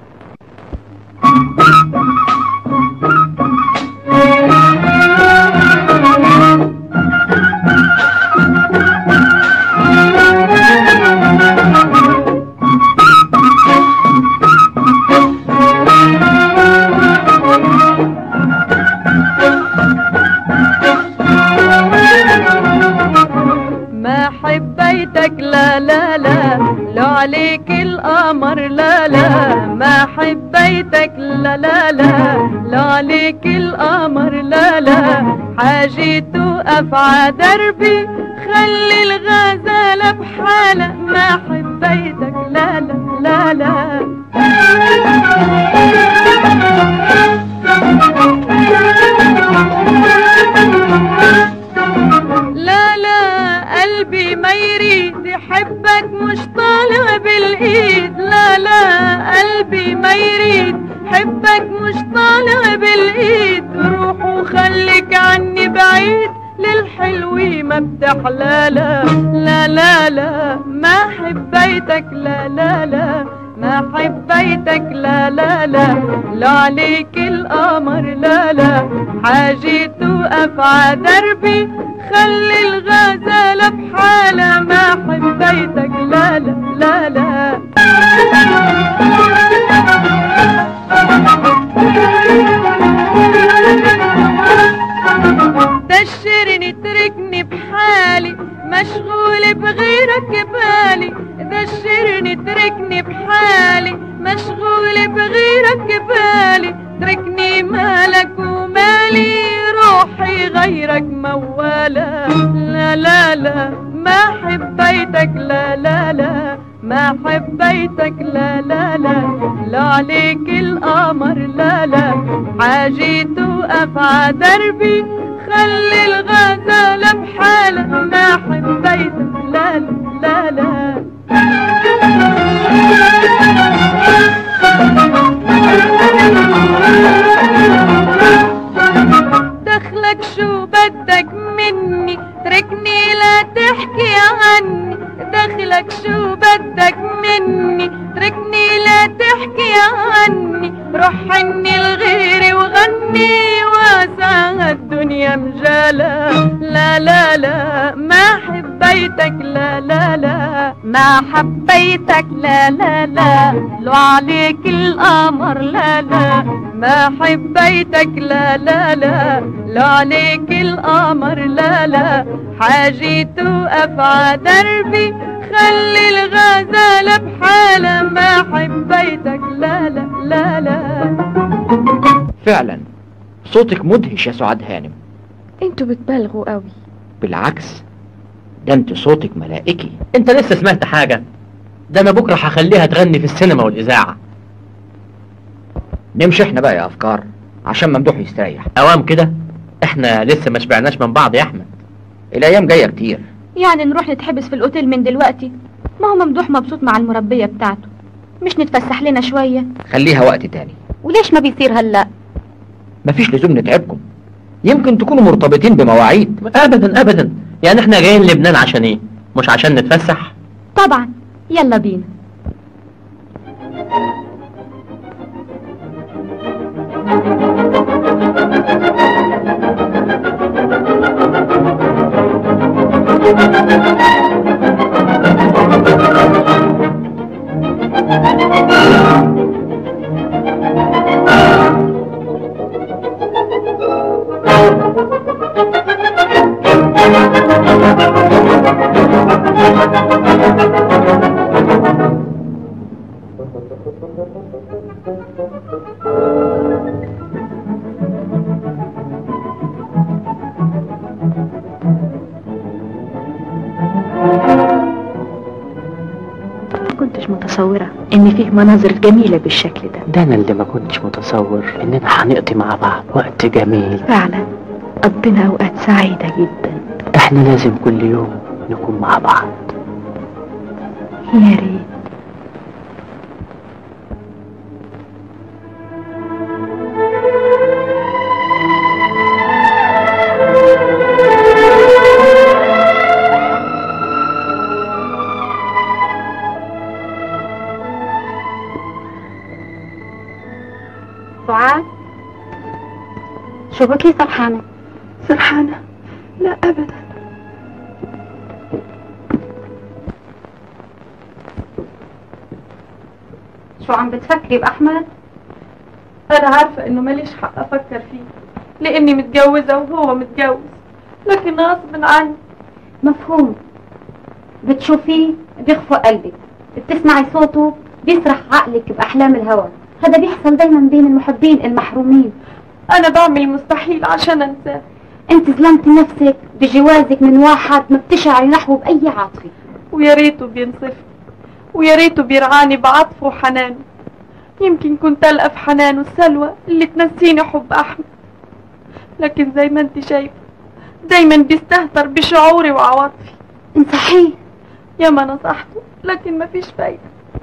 Speaker 13: ما حبيتك لا لا لا لو عليك القمر لا لا ما حبيتك لا لا لا لو عليك القمر لا لا حاجي توقف ع دربي خلي الغزالة بحالة ما حبيتك لا لا لا لا لا لا قلبي ما يريد يحبك مش طالع بالايد لا لا قلبي ما يريد حبك مش طالع بالايد روح وخليك عني بعيد للحلوة ما بتحلى لا لا لا لا ما حبيتك لا لا لا ما حبيتك لا لا لا لا عليك القمر لا لا حاجي توقف ع دربي خلي الغزالة بحالة ما حبيتك لا لا لا لا دشرني تركني بحالي مشغول بغيرك بالي دشرني تركني بحالي مشغول بغيرك بالي تركني مالك ومالي روحي غيرك موالة لا لا لا ما حبيتك لا لا لا ما حبيتك لا لا لا لا عليك القمر لا لا حاجي توقف ع دربي خلي الغزالة بحالة ما حبيتك لا لا لا دخلك شو بدك مني تركني لا تحكي عني دخلك شو بدك مني تركني لا تحكي عني روح عني الغيري وغني واسع الدنيا مجالة لا لا لا ما حبيتك لا لا لا ما حبيتك لا لا لا لو عليك القمر لا لا ما حبيتك لا لا لا لو عليك القمر لا لا حاجي توقف ع دربي خلي الغزالة بحالة ما حبيتك لا لا لا لا
Speaker 18: فعلا صوتك مدهش يا سعاد هانم
Speaker 1: انتوا بتبالغوا قوي
Speaker 18: بالعكس ده انت صوتك ملائكي
Speaker 15: انت لسه سمعت حاجة ده انا بكرة هخليها تغني في السينما والاذاعة
Speaker 18: نمشي احنا بقى يا افكار عشان ممدوح يستريح
Speaker 15: اوام كده احنا لسه ما شبعناش من بعض يا احمد
Speaker 18: الايام جايه كتير
Speaker 5: يعني نروح نتحبس في الاوتيل من دلوقتي ما هو ممدوح مبسوط مع المربية بتاعته مش نتفسح لنا شوية
Speaker 18: خليها وقت تاني
Speaker 3: وليش ما بيصير هلا
Speaker 18: مفيش لزوم نتعبكم يمكن تكونوا مرتبطين بمواعيد
Speaker 15: ابدا ابدا يعني احنا جايين لبنان عشان ايه مش عشان نتفسح
Speaker 5: طبعا يلا بينا
Speaker 19: ما كنتش متصورة ان فيه مناظر جميلة بالشكل ده
Speaker 15: ده انا اللي ما كنتش متصور اننا هنقضي مع بعض وقت جميل
Speaker 19: فعلا قضينا اوقات سعيدة جدا
Speaker 15: احنا لازم كل يوم نكون مع بعض
Speaker 19: يا ريت
Speaker 3: سعاد شو بكي سرحانة
Speaker 1: سرحانة لا أبدا
Speaker 3: شو عم بتفكري بأحمد
Speaker 13: انا عارفة انه ماليش حق افكر فيه لاني متجوزة وهو متجوز لكن غصب عني
Speaker 3: مفهوم بتشوفيه بيخفق قلبك بتسمعي صوته بيسرح عقلك بأحلام الهوى هذا بيحصل دايما بين المحبين المحرومين
Speaker 13: انا بعمل المستحيل عشان انساه
Speaker 3: انت ظلمتي نفسك بجوازك من واحد ما بتشعري نحوه بأي عاطفة
Speaker 13: ويا ريته بينصفني ويا ريته بيرعاني بعطفه وحنانه يمكن كنت ألقى في حنانه السلوى اللي تنسيني حب أحمد لكن زي ما انت شايفة دايما بيستهتر بشعوري وعواطفي
Speaker 3: انصحيه
Speaker 13: يا ما نصحته لكن مفيش فايدة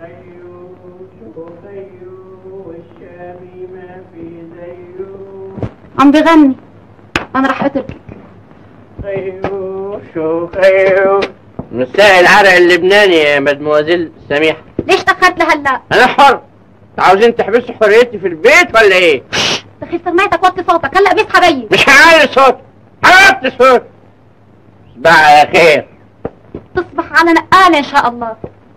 Speaker 3: عم بغني انا رح اتركك
Speaker 15: خيو شو خيو مساء العرق اللبناني يا مدموزيل سميحة
Speaker 3: ليش تأخرت لهلا
Speaker 15: انا حر عاوزين تحبسوا حريتي في البيت ولا ايه
Speaker 3: دخل سماعتك وطي صوتك هلا بيصحى بيي
Speaker 15: مش هعلي صوت هوطي صوت صباح على خير
Speaker 3: تصبح على نقالة ان شاء الله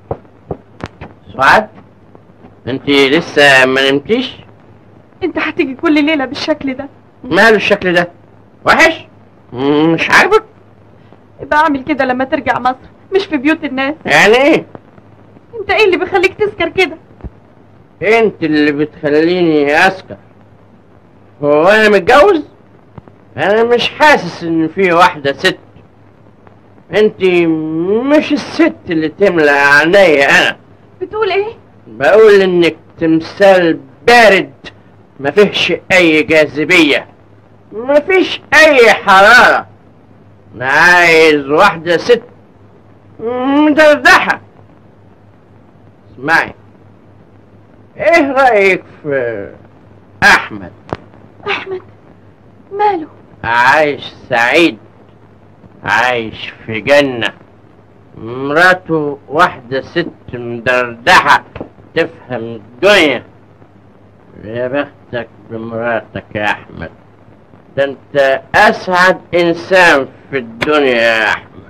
Speaker 15: سعاد انت لسه ما نمتيش
Speaker 13: انت هتيجي كل ليلة بالشكل ده
Speaker 15: ماله الشكل ده وحش مم، مش عاجبك
Speaker 13: يبقى اعمل كده لما ترجع مصر مش في بيوت الناس
Speaker 15: يعني ايه
Speaker 13: انت ايه اللي بيخليك تسكر كده
Speaker 15: انت اللي بتخليني اسكر هو انا متجوز انا مش حاسس ان في واحدة ست انت مش الست اللي تملى عينيا انا
Speaker 13: بتقول ايه
Speaker 15: بقول انك تمثال بارد ما فيهش اي جاذبية ما فيش اي حرارة انا عايز واحدة ست مدردحة اسمعي ايه رأيك في احمد
Speaker 13: احمد ماله
Speaker 15: عايش سعيد عايش في جنة مراته واحدة ست مدردحة تفهم الدنيا يا بختك بمراتك يا احمد ده انت اسعد انسان في الدنيا يا احمد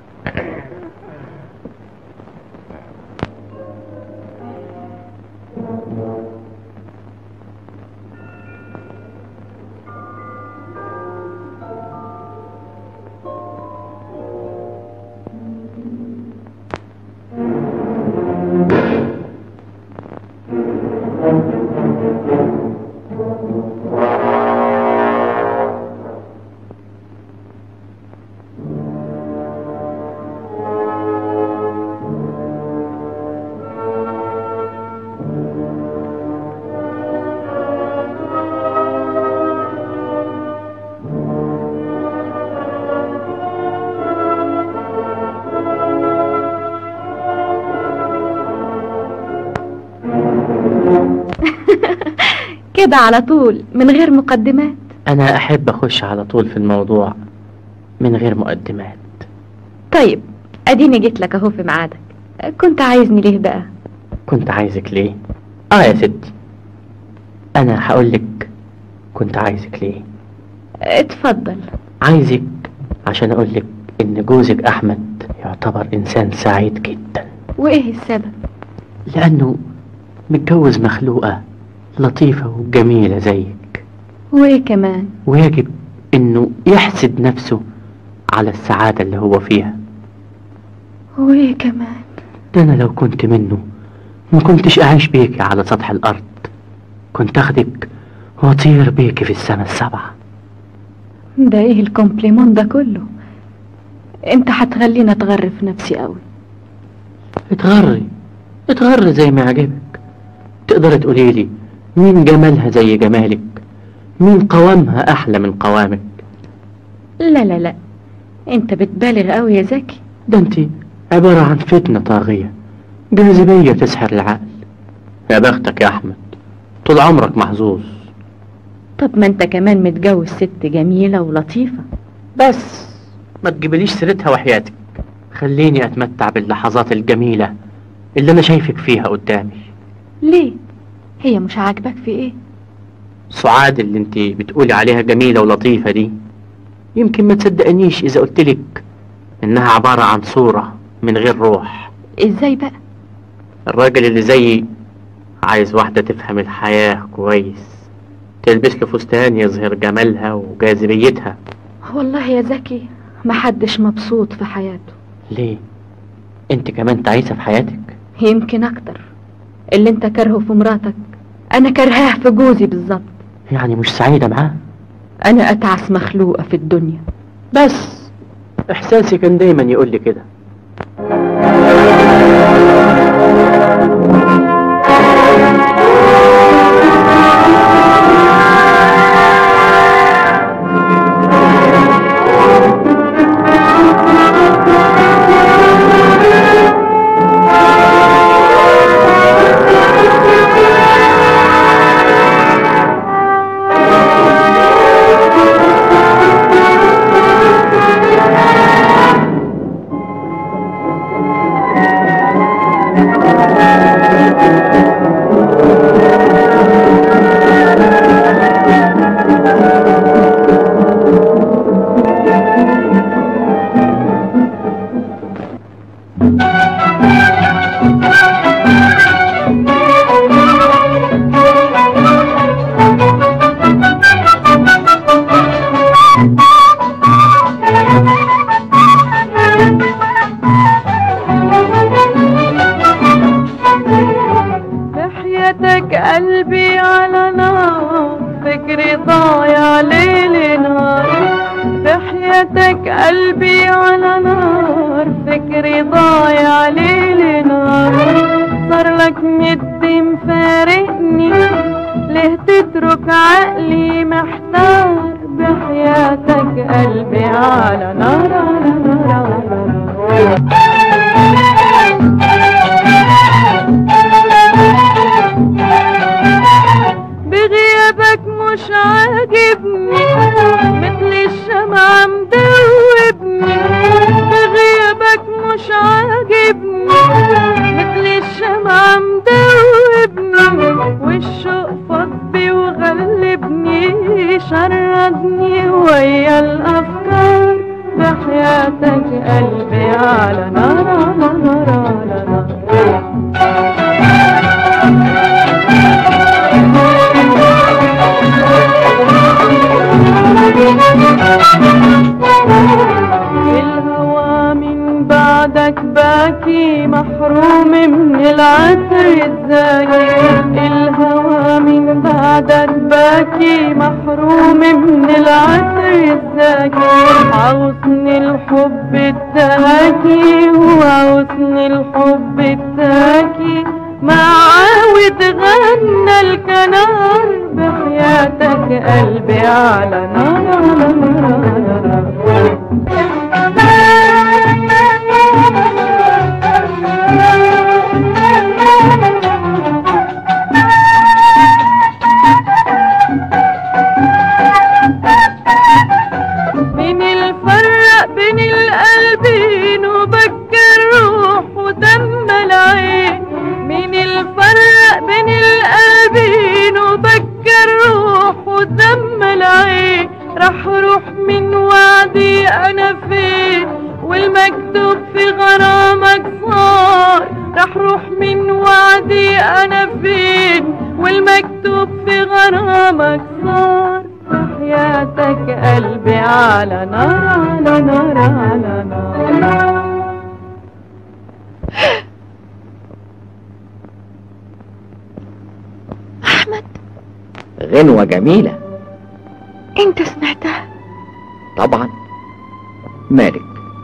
Speaker 1: كده على طول من غير مقدمات
Speaker 15: انا احب اخش على طول في الموضوع من غير مقدمات
Speaker 1: طيب اديني جيت لك اهو في ميعادك كنت عايزني ليه بقى
Speaker 15: كنت عايزك ليه اه يا ستي انا هقولك كنت عايزك ليه
Speaker 1: اتفضل
Speaker 15: عايزك عشان اقولك ان جوزك احمد يعتبر انسان سعيد جدا
Speaker 1: وايه السبب
Speaker 15: لانه متجوز مخلوقة لطيفة وجميلة زيك
Speaker 1: وايه كمان
Speaker 15: ويجب انه يحسد نفسه على السعادة اللي هو فيها
Speaker 1: وايه كمان
Speaker 15: ده انا لو كنت منه ما كنتش اعيش بيكي على سطح الارض كنت اخدك واطير بيكي في السماء السبعة
Speaker 1: ده ايه الكومبليمون ده كله انت هتخليني اتغر في نفسي قوي
Speaker 15: اتغري اتغري زي ما يعجبك تقدر تقولي لي مين جمالها زي جمالك مين قوامها احلى من قوامك
Speaker 1: لا لا لا انت بتبالغ قوي يا زكي
Speaker 15: ده انت عبارة عن فتنة طاغية جاذبية تسحر العقل يا بختك يا احمد طول عمرك محظوظ
Speaker 1: طب ما انت كمان متجوز ست جميلة ولطيفة
Speaker 15: بس ما تجيبليش سيرتها وحياتك خليني اتمتع باللحظات الجميلة اللي انا شايفك فيها قدامي
Speaker 1: ليه هي مش عاجبك في ايه
Speaker 15: سعاد اللي انت بتقولي عليها جميلة ولطيفة دي يمكن ما تصدقنيش اذا قلتلك انها عبارة عن صورة من غير روح
Speaker 1: ازاي بقى
Speaker 15: الراجل اللي زيي عايز واحدة تفهم الحياة كويس تلبس له فستان يظهر جمالها وجاذبيتها
Speaker 1: والله يا زكي محدش مبسوط في حياته
Speaker 15: ليه انت كمان تعيسة في حياتك
Speaker 1: يمكن اكتر اللي انت كارهه في مراتك انا كرهاه في جوزي بالظبط
Speaker 15: يعني مش سعيدة معاه
Speaker 1: انا اتعس مخلوقة في الدنيا
Speaker 15: بس احساسي كان دايما يقول لي كده
Speaker 13: بحياتك قلبي على نار فكري ضايع ليل نهار بحياتك قلبي على نار فكري ضايع ليل نهار صار لك مدي مفارقني ليه تترك عقلي محتار بحياتك قلبي على نار على نار على نار بغيابك مش عاجبني مثل الشمعة مدوبني بغيابك مش عاجبني مثل الشمعة مدوبني والشوق فضي وغلبني شردني ويا الأفكار بحياتك قلبي على نار على نار على نار الهوى من بعدك باكي محروم من العطر الزاكي الهوى من بعدك باكي محروم من العطر الزاكي عاوزني الحب التاكي وعاوزني الحب التاكي ما عاود غنى الكنار بحياتك قلبي على نار على نار على نار على ايه راح اروح من وعدي انا فين والمكتوب في غرامك صار راح اروح من وعدي انا فين والمكتوب في غرامك صار حياتك قلبي على نار على نار على نار
Speaker 18: غنوة جميلة
Speaker 1: انت سمعتها
Speaker 18: طبعا مالك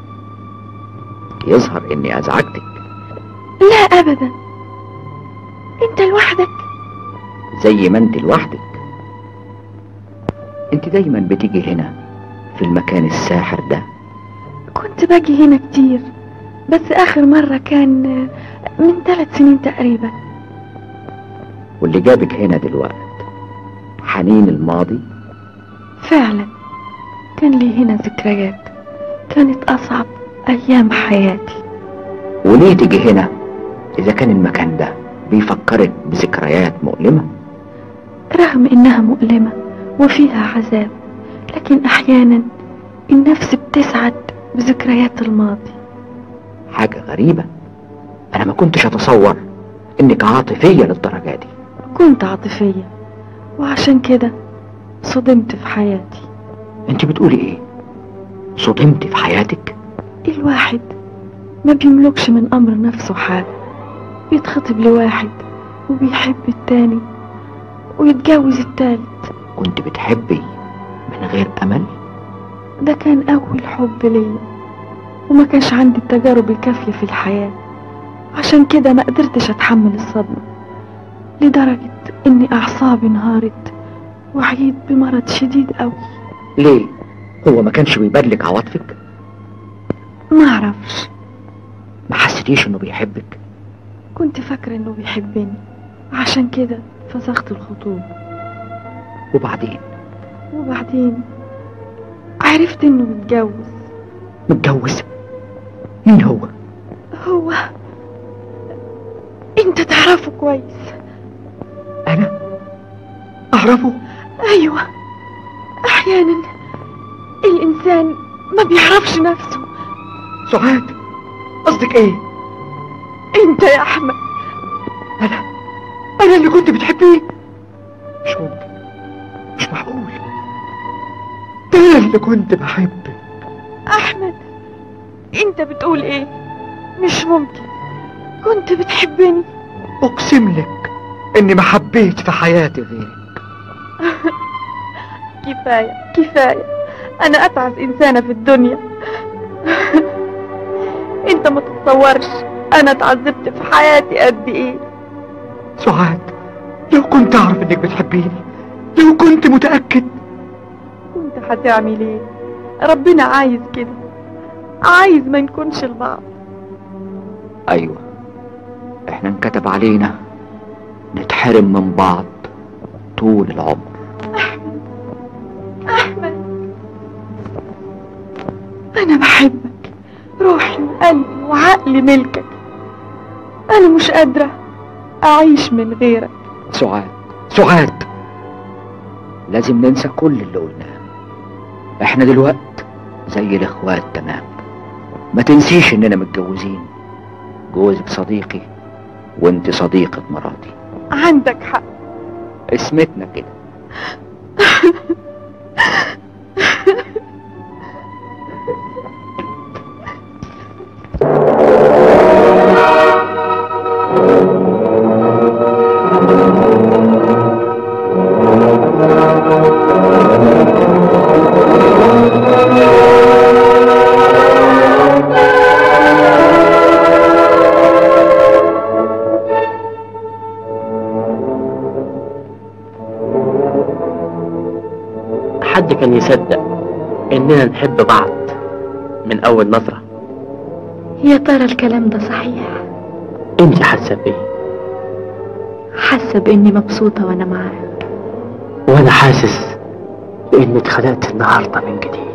Speaker 18: يظهر اني ازعجتك
Speaker 1: لا ابدا انت لوحدك
Speaker 18: زي ما انت لوحدك انت دايما بتيجي هنا في المكان الساحر ده
Speaker 1: كنت باجي هنا كتير بس اخر مرة كان من ثلاث سنين تقريبا
Speaker 18: واللي جابك هنا دلوقت حنين الماضي
Speaker 1: فعلا كان لي هنا ذكريات كانت اصعب ايام حياتي
Speaker 18: وليه تيجي هنا اذا كان المكان ده بيفكرك بذكريات مؤلمة
Speaker 1: رغم انها مؤلمة وفيها عذاب لكن احيانا النفس بتسعد بذكريات الماضي
Speaker 18: حاجة غريبة انا ما كنتش اتصور انك عاطفية للدرجة دي
Speaker 1: كنت عاطفية وعشان كده صدمت في حياتي
Speaker 18: انت بتقولي ايه صدمت في حياتك
Speaker 1: الواحد ما بيملكش من امر نفسه حاجة بيتخطب لواحد وبيحب التاني ويتجوز التالت
Speaker 18: كنت بتحبي من غير امل
Speaker 1: ده كان اول حب ليا وما كانش عندي التجارب الكافية في الحياة عشان كده ما قدرتش اتحمل الصدمة لدرجة اني اعصابي انهارت وعيت بمرض شديد قوي
Speaker 18: ليه هو ما كانش بيبادلك عواطفك
Speaker 1: ما اعرفش
Speaker 18: ما حسيتيش انه بيحبك
Speaker 1: كنت فاكرة انه بيحبني عشان كده فسخت الخطوبة
Speaker 18: وبعدين
Speaker 1: وبعدين عرفت انه متجوز
Speaker 18: متجوز مين هو
Speaker 1: هو انت تعرفه كويس
Speaker 18: انا اعرفه
Speaker 1: ايوه احيانا الانسان ما بيعرفش نفسه
Speaker 18: سعاد قصدك ايه
Speaker 1: انت يا احمد
Speaker 18: انا انا اللي كنت بتحبيه مش ممكن مش معقول ده انا اللي كنت بحبك
Speaker 1: احمد انت بتقول ايه مش ممكن كنت بتحبني
Speaker 18: اقسم لك اني ما حبيت في حياتي غيرك
Speaker 1: كفاية كفاية انا اتعس انسانة في الدنيا انت ما تتصورش انا اتعذبت في حياتي قد ايه
Speaker 18: سعاد لو كنت اعرف انك بتحبيني لو كنت متأكد
Speaker 1: كنت هتعمل ايه ربنا عايز كده عايز ما نكونش لبعض
Speaker 18: ايوه احنا انكتب علينا نتحرم من بعض طول العمر
Speaker 1: احمد انا بحبك روحي وقلبي وعقلي ملكك انا مش قادرة اعيش من غيرك
Speaker 18: سعاد سعاد لازم ننسى كل اللي قلناه احنا دلوقت زي الاخوات تمام ما تنسيش اننا متجوزين جوزك صديقي وانت صديقة مراتي
Speaker 1: عندك حق
Speaker 18: اسمتنا كده
Speaker 15: حد كان يصدق اننا نحب بعض من اول نظرة
Speaker 19: يا ترى الكلام ده صحيح
Speaker 15: انت حاسة بايه
Speaker 19: حاسة بإني مبسوطة وأنا معاه
Speaker 15: وانا حاسس باني اتخلقت النهاردة من جديد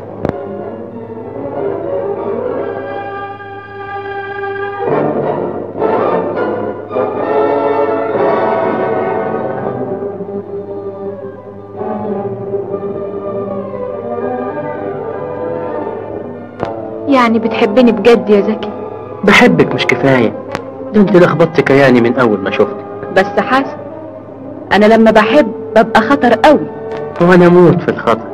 Speaker 19: يعني بتحبني بجد يا زكي
Speaker 15: بحبك مش كفاية ده انت لخبطت كياني من اول ما شفتك
Speaker 19: بس حسن انا لما بحب ببقى خطر قوي
Speaker 15: وانا اموت في الخطر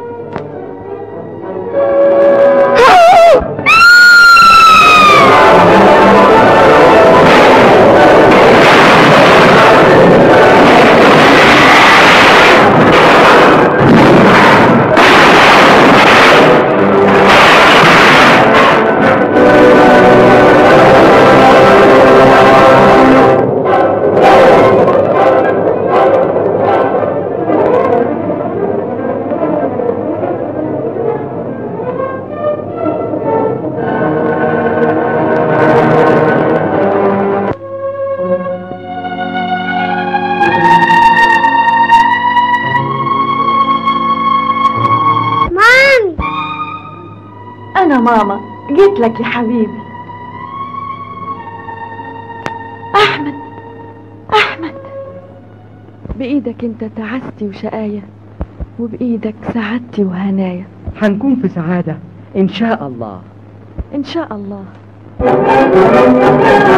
Speaker 1: مامي انا ماما جيت لك يا حبيبي احمد احمد بايدك انت تعستي وشقاية وبايدك سعادتي وهنايا
Speaker 18: هنكون في سعادة إن شاء الله
Speaker 1: ان شاء الله